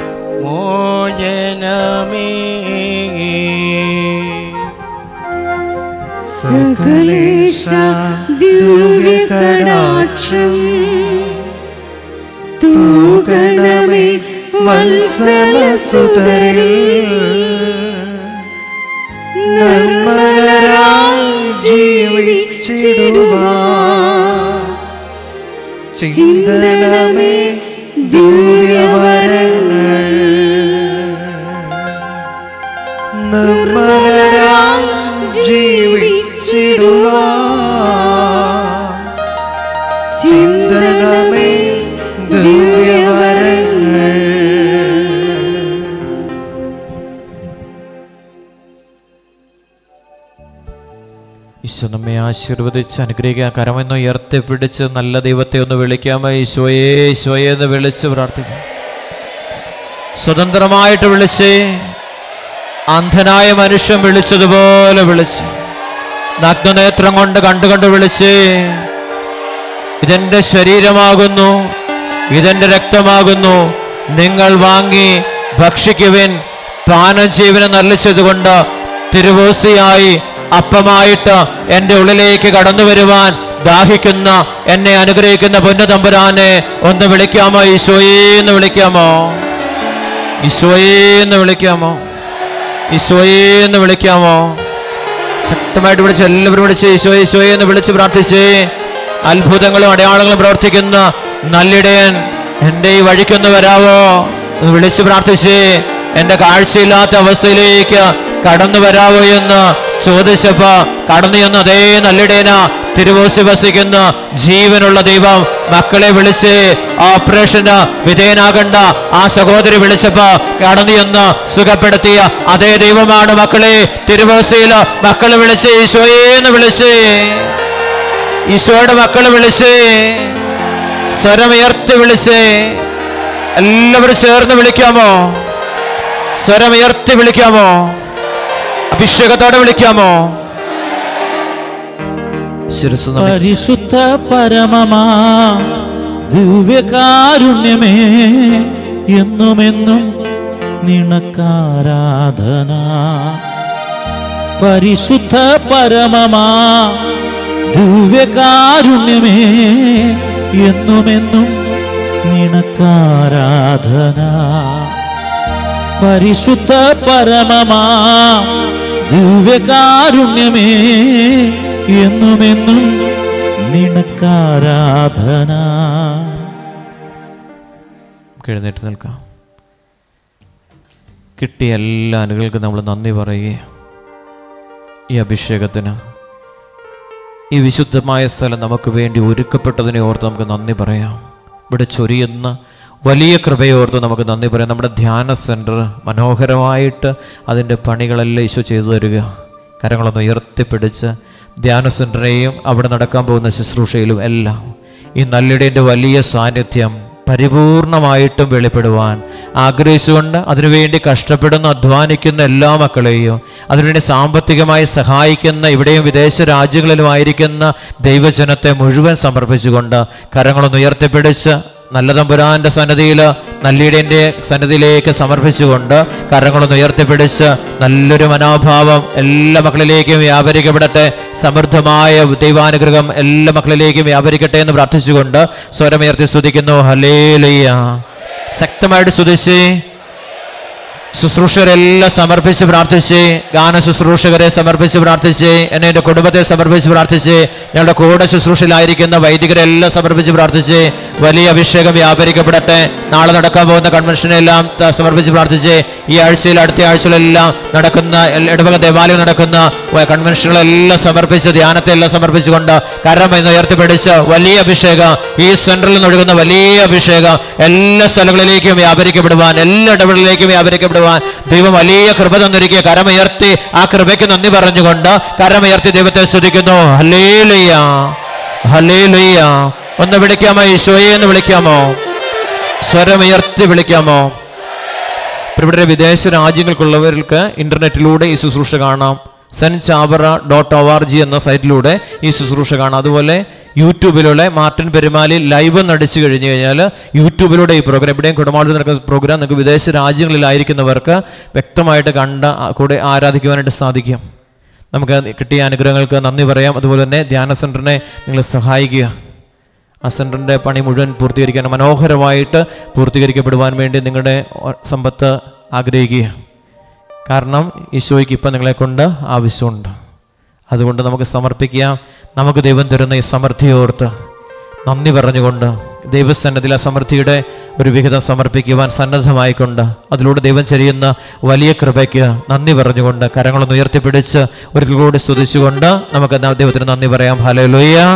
മോചനമേ സകലേശ ദിവ്യകടാക്ഷം തൂകണമേ വത്സലസുതരിൽ നിർമ്മലരായി ജീവിച്ചിടുവാ ചിന്തനമേ ദിവ്യവരങ്ങൾ നിർമ്മലരാം ജീവിച്ചിടുവാ ഈശോ നമ്മെ ആശീർവദിച്ച് അനുഗ്രഹിക്കുക കരമെന്ന് ഉയർത്തിപ്പിടിച്ച് നല്ല ദൈവത്തെ ഒന്ന് വിളിക്കാമോ ഈശോയെ ഈശോയെ എന്ന് വിളിച്ച് പ്രാർത്ഥിക്കാം സ്വതന്ത്രമായിട്ട് വിളിച്ച് അന്ധനായ മനുഷ്യൻ വിളിച്ചതുപോലെ വിളിച്ച് നഗ്നനേത്രം കൊണ്ട് കണ്ടുകൊണ്ട് വിളിച്ച് ഇതെന്റെ ശരീരമാകുന്നു ഇതെന്റെ രക്തമാകുന്നു നിങ്ങൾ വാങ്ങി ഭക്ഷിക്കുവിൻ പാനം ജീവനെ നല്ലിച്ചതുകൊണ്ട് തിരുവോസിയായി അപ്പമായിട്ട് എൻ്റെ ഉള്ളിലേക്ക് കടന്നു വരുവാൻ ദാഹിക്കുന്ന എന്നെ അനുഗ്രഹിക്കുന്ന പൊന്നു തമ്പുരാനെ ഒന്ന് വിളിക്കാമോ ഈശോയെ എന്ന് വിളിക്കാമോ ഈശോയെ എന്ന് വിളിക്കാമോ ഈശോയെ എന്ന് വിളിക്കാമോ ശക്തമായിട്ട് വിളിച്ച് എല്ലാവരും വിളിച്ച് ഈശോയെ ഈശോയെ എന്ന് വിളിച്ച് പ്രാർത്ഥിച്ചേ അത്ഭുതങ്ങളും അടയാളങ്ങളും പ്രവർത്തിക്കുന്ന നല്ലിടയൻ എൻ്റെ ഈ വഴിക്കൊന്ന് വരാവോ എന്ന് വിളിച്ച് പ്രാർത്ഥിച്ചേ എൻ്റെ കാഴ്ചയില്ലാത്ത അവസ്ഥയിലേക്ക് കടന്നു വരാവോ എന്ന് ചോദിച്ചപ്പോ കടന്നു ചെന്ന് അതേ നല്ലിടയന തിരുവോസി വസിക്കുന്ന ജീവനുള്ള ദൈവം മക്കളെ വിളിച്ച് ഓപ്പറേഷന് വിധേയനാകണ്ട ആ സഹോദരി വിളിച്ചപ്പോ കടന്നു ചെന്ന് സുഖപ്പെടുത്തിയ അതേ ദൈവമാണ് മക്കളെ തിരുവോസയില് മക്കളെ വിളിച്ച് ഈശോയെ എന്ന് വിളിച്ച് ഈശോയുടെ മക്കളെ വിളിച്ച് സ്വരമുയർത്തി വിളിച്ച് എല്ലാവരും ചേർന്ന് വിളിക്കാമോ സ്വരമുയർത്തി വിളിക്കാമോ അഭിഷേകത്തോടെ വിളിക്കാമോ ശിരസ് നമിച്ച് പരിശുദ്ധ പരമമാ ദിവ്യകാരുണ്യമേ എന്നുമെന്നും നിണക്കാരാധന പരിശുദ്ധ പരമമാ ദിവ്യകാരുണ്യമേ എന്നുമെന്നും നിണക്കാരാധന പരിശുദ്ധ പരമമാ ദിവ്യകാരുണ്യമേ എന്നുമെന്നും നിനക്കാരാധന നമുക്ക് എഴുന്നേറ്റ് നിൽക്കാം കിട്ടിയ എല്ലാ അനുകൾക്കും നമ്മൾ നന്ദി പറയുക ഈ അഭിഷേകത്തിന് ഈ വിശുദ്ധമായ സ്ഥലം നമുക്ക് വേണ്ടി ഒരുക്കപ്പെട്ടതിനെ ഓർത്ത് നമുക്ക് നന്ദി പറയാം ഇവിടെ ചൊരിയുന്ന വലിയ കൃപയോർത്ത് നമുക്ക് നന്ദി പറയാം നമ്മുടെ ധ്യാന സെൻറ്റർ മനോഹരമായിട്ട് അതിൻ്റെ പണികളെല്ലാം ഈശോ ചെയ്തു തരിക കരങ്ങളൊന്ന് ഉയർത്തിപ്പിടിച്ച് ധ്യാന സെൻറ്ററിനെയും അവിടെ നടക്കാൻ പോകുന്ന ശുശ്രൂഷയിലും എല്ലാം ഈ നല്ലിടേൻ്റെ വലിയ സാന്നിധ്യം പരിപൂർണമായിട്ടും വെളിപ്പെടുവാൻ ആഗ്രഹിച്ചുകൊണ്ട് അതിനുവേണ്ടി കഷ്ടപ്പെടുന്ന അധ്വാനിക്കുന്ന എല്ലാ മക്കളെയും അതിനുവേണ്ടി സാമ്പത്തികമായി സഹായിക്കുന്ന ഇവിടെയും വിദേശ രാജ്യങ്ങളിലുമായിരിക്കുന്ന ദൈവജനത്തെ മുഴുവൻ സമർപ്പിച്ചുകൊണ്ട് കരങ്ങളൊന്ന് ഉയർത്തിപ്പിടിച്ച് നല്ല തമ്പുരാന്റെ സന്നദ്ധിയിൽ നല്ലീടേൻ്റെ സന്നദ്ധിയിലേക്ക് സമർപ്പിച്ചുകൊണ്ട് കരങ്ങളൊന്ന് ഉയർത്തിപ്പിടിച്ച് നല്ലൊരു മനോഭാവം എല്ലാ മക്കളിലേക്കും വ്യാപരിക്കപ്പെടട്ടെ സമൃദ്ധമായ ദൈവാനുഗ്രഹം എല്ലാ മക്കളിലേക്കും വ്യാപരിക്കട്ടെ എന്ന് പ്രാർത്ഥിച്ചുകൊണ്ട് സ്വരമുയർത്തി സ്തുതിക്കുന്നു ഹലേലയ്യ ശക്തമായിട്ട് സ്തുതിച്ച് ശുശ്രൂഷകരെല്ലാം സമർപ്പിച്ച് പ്രാർത്ഥിച്ച് ഗാന ശുശ്രൂഷകരെ സമർപ്പിച്ച് പ്രാർത്ഥിച്ച് എന്നെ എൻ്റെ കുടുംബത്തെ സമർപ്പിച്ച് പ്രാർത്ഥിച്ച് ഞങ്ങളുടെ കൂടെ ശുശ്രൂഷയിലായിരിക്കുന്ന വൈദികരെല്ലാം സമർപ്പിച്ച് പ്രാർത്ഥിച്ച് വലിയ അഭിഷേകം വ്യാപരിക്കപ്പെടട്ടെ നാളെ നടക്കാൻ പോകുന്ന കൺവെൻഷനെല്ലാം ത- സമർപ്പിച്ച് പ്രാർത്ഥിച്ച് ഈ ആഴ്ചയിൽ അടുത്ത ആഴ്ചയിലെല്ലാം നടക്കുന്ന എൽ- ഇടവക ദേവാലയം നടക്കുന്ന വ- കൺവെൻഷനുകളെല്ലാം സമർപ്പിച്ച് ധ്യാനത്തെ എല്ലാം സമർപ്പിച്ചുകൊണ്ട് കരം എന്ന് ഉയർത്തിപ്പിടിച്ച് വലിയ അഭിഷേകം ഈ സെൻട്രലിൽ നിന്ന് ഒഴുകുന്ന വലിയ അഭിഷേകം എല്ലാ സ്ഥലങ്ങളിലേക്കും വ്യാപരിക്കപ്പെടുവാൻ എല്ലാ ഇടപെടലിലേക്കും വ്യാപരിക്കപ്പെടുവാൻ ദൈവം വലിയ കൃപ തന്നിരിക്കുക കരമുയർത്തി ആ കൃപയ്ക്ക് നന്ദി പറഞ്ഞുകൊണ്ട് കരമുയർത്തി ദൈവത്തെ സ്തുതിക്കുന്നു ഹല്ലേലൂയ ഹല്ലേലൂയ ഒന്ന് വിളിക്കാമോ ഈശോയെ എന്ന് വിളിക്കാമോ സ്വരമുയർത്തി വിളിക്കാമോ ഇപ്പോൾ ഇവിടെ വിദേശ രാജ്യങ്ങൾക്കുള്ളവർക്ക് ഇന്റർനെറ്റിലൂടെ ഈ ശുശ്രൂഷ കാണാം സെൻ Chavara dot O R G എന്ന സൈറ്റിലൂടെ ഈ ശുശ്രൂഷ കാണാം അതുപോലെ യൂട്യൂബിലൂടെ മാർട്ടിൻ പെരുമാലി ലൈവ് നടിച്ചു കഴിഞ്ഞു കഴിഞ്ഞാൽ യൂട്യൂബിലൂടെ ഈ പ്രോഗ്രാം എവിടെയും കുടമാളൂർ നടക്കുന്ന പ്രോഗ്രാം നിങ്ങൾക്ക് വിദേശ രാജ്യങ്ങളിലായിരിക്കുന്നവർക്ക് വ്യക്തമായിട്ട് കണ്ട് ആ- കൂടെ ആരാധിക്കുവാനായിട്ട് സാധിക്കും നമുക്ക് കിട്ടിയ അനുഗ്രഹങ്ങൾക്ക് നന്ദി പറയാം അതുപോലെ തന്നെ ധ്യാന സെൻറ്ററിനെ നിങ്ങൾ സഹായിക്കുക ആ സെൻറ്ററിൻ്റെ പണി മുഴുവൻ പൂർത്തീകരിക്കാൻ മനോഹരമായിട്ട് പൂർത്തീകരിക്കപ്പെടുവാൻ വേണ്ടി നിങ്ങളുടെ ഒ- സമ്പത്ത് ആഗ്രഹിക്കുക കാരണം ഈശോയ്ക്ക് ഇപ്പം നിങ്ങളെ കൊണ്ട് ആവശ്യമുണ്ട് അതുകൊണ്ട് നമുക്ക് സമർപ്പിക്കാം നമുക്ക് ദൈവം തരുന്ന ഈ സമൃദ്ധിയോർത്ത് നന്ദി പറഞ്ഞുകൊണ്ട് ദൈവസന്നദ്ധിയിൽ ആ സമൃദ്ധിയുടെ ഒരു വിഹിതം സമർപ്പിക്കുവാൻ സന്നദ്ധമായിക്കൊണ്ട് അതിലൂടെ ദൈവം ചെയ്യുന്ന വലിയ കൃപയ്ക്ക് നന്ദി പറഞ്ഞുകൊണ്ട് കരങ്ങളൊന്ന് ഉയർത്തിപ്പിടിച്ച് ഒരിക്കൽ കൂടി സ്തുതിച്ചുകൊണ്ട് നമുക്ക് ദൈവത്തിന് നന്ദി പറയാം ഹലോ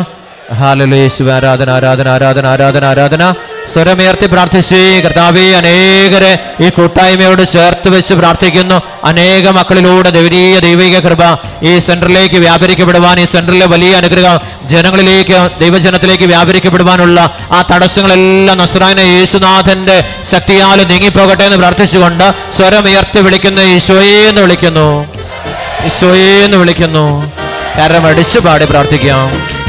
ഹാലലു യേശു ആരാധന ആരാധന ആരാധന ആരാധന ആരാധന സ്വരമേർത്തി പ്രാർത്ഥിച്ചേ കർത്താവെ അനേകരെ ഈ കൂട്ടായ്മയോട് ചേർത്ത് വെച്ച് പ്രാർത്ഥിക്കുന്നു അനേക മക്കളിലൂടെ ദൈവീയ ദൈവിക കൃപ ഈ സെന്ററിലേക്ക് വ്യാപരിക്കപ്പെടുവാൻ ഈ സെന്ററിലെ വലിയ അനുഗ്രഹം ജനങ്ങളിലേക്ക് ദൈവജനത്തിലേക്ക് വ്യാപരിക്കപ്പെടുവാനുള്ള ആ തടസ്സങ്ങളെല്ലാം നസ്രായന യേശുനാഥന്റെ ശക്തിയാൽ നീങ്ങിപ്പോകട്ടെ എന്ന് പ്രാർത്ഥിച്ചുകൊണ്ട് സ്വരമുയർത്തി വിളിക്കുന്ന ഈശോയെ എന്ന് വിളിക്കുന്നു ഈശോയെ എന്ന് വിളിക്കുന്നു കാരണം അടിച്ചു പാടി പ്രാർത്ഥിക്കാം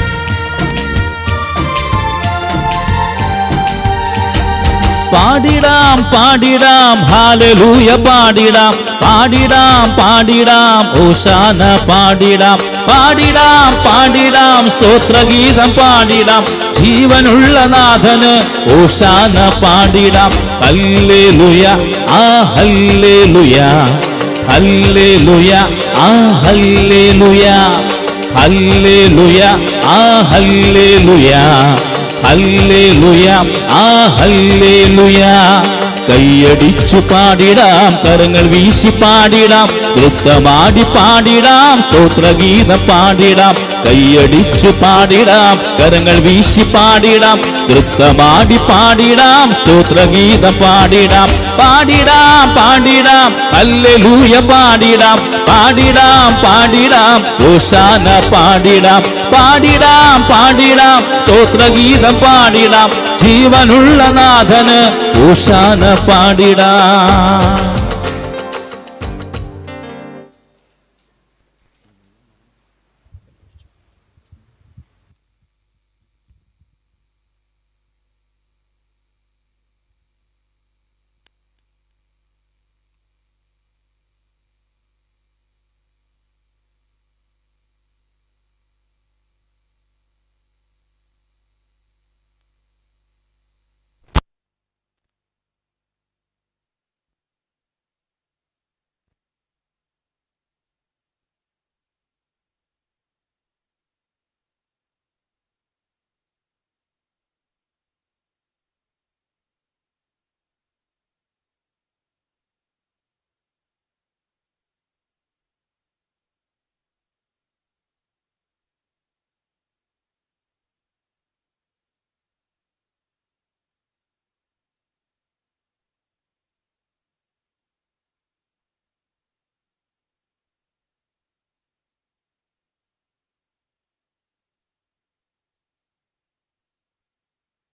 പാടിടാം പാടിടാം ഹാലലൂയ പാടിടാം പാടിടാം പാടിടാം ഓശാന പാടിടാം പാടിടാം പാടിടാം സ്തോത്രഗീതം പാടിടാം ജീവനുള്ള നാഥന് ഓശാന പാടിടാം ഹല്ലേലൂയ ആ ഹല്ലേലൂയ ഹല്ലേലൂയ ആ ഹല്ലേലൂയ ഹല്ലേലൂയ ആ ഹല്ലേലൂയ ഹല്ലേലൂയ ആ ഹല്ലേലൂയ കൈയടിച്ചു പാടിടാം കരങ്ങൾ വീശി പാടിടാം നൃത്തമാടി പാടിടാം സ്തോത്രഗീതം പാടിടാം കൈയടിച്ചു പാടിടാം കരങ്ങൾ വീശി പാടിടാം നൃത്തമാടി പാടിടാം സ്തോത്രഗീതം പാടിടാം പാടിടാം പാടിടാം ഹല്ലേലൂയ പാടിടാം പാടിടാം പാടിടാം ഓശാന പാടിടാം പാടിടാം പാടിടാം സ്തോത്രഗീതം പാടിടാം ജീവനുള്ള നാഥന് ഓശാന പാടിടാം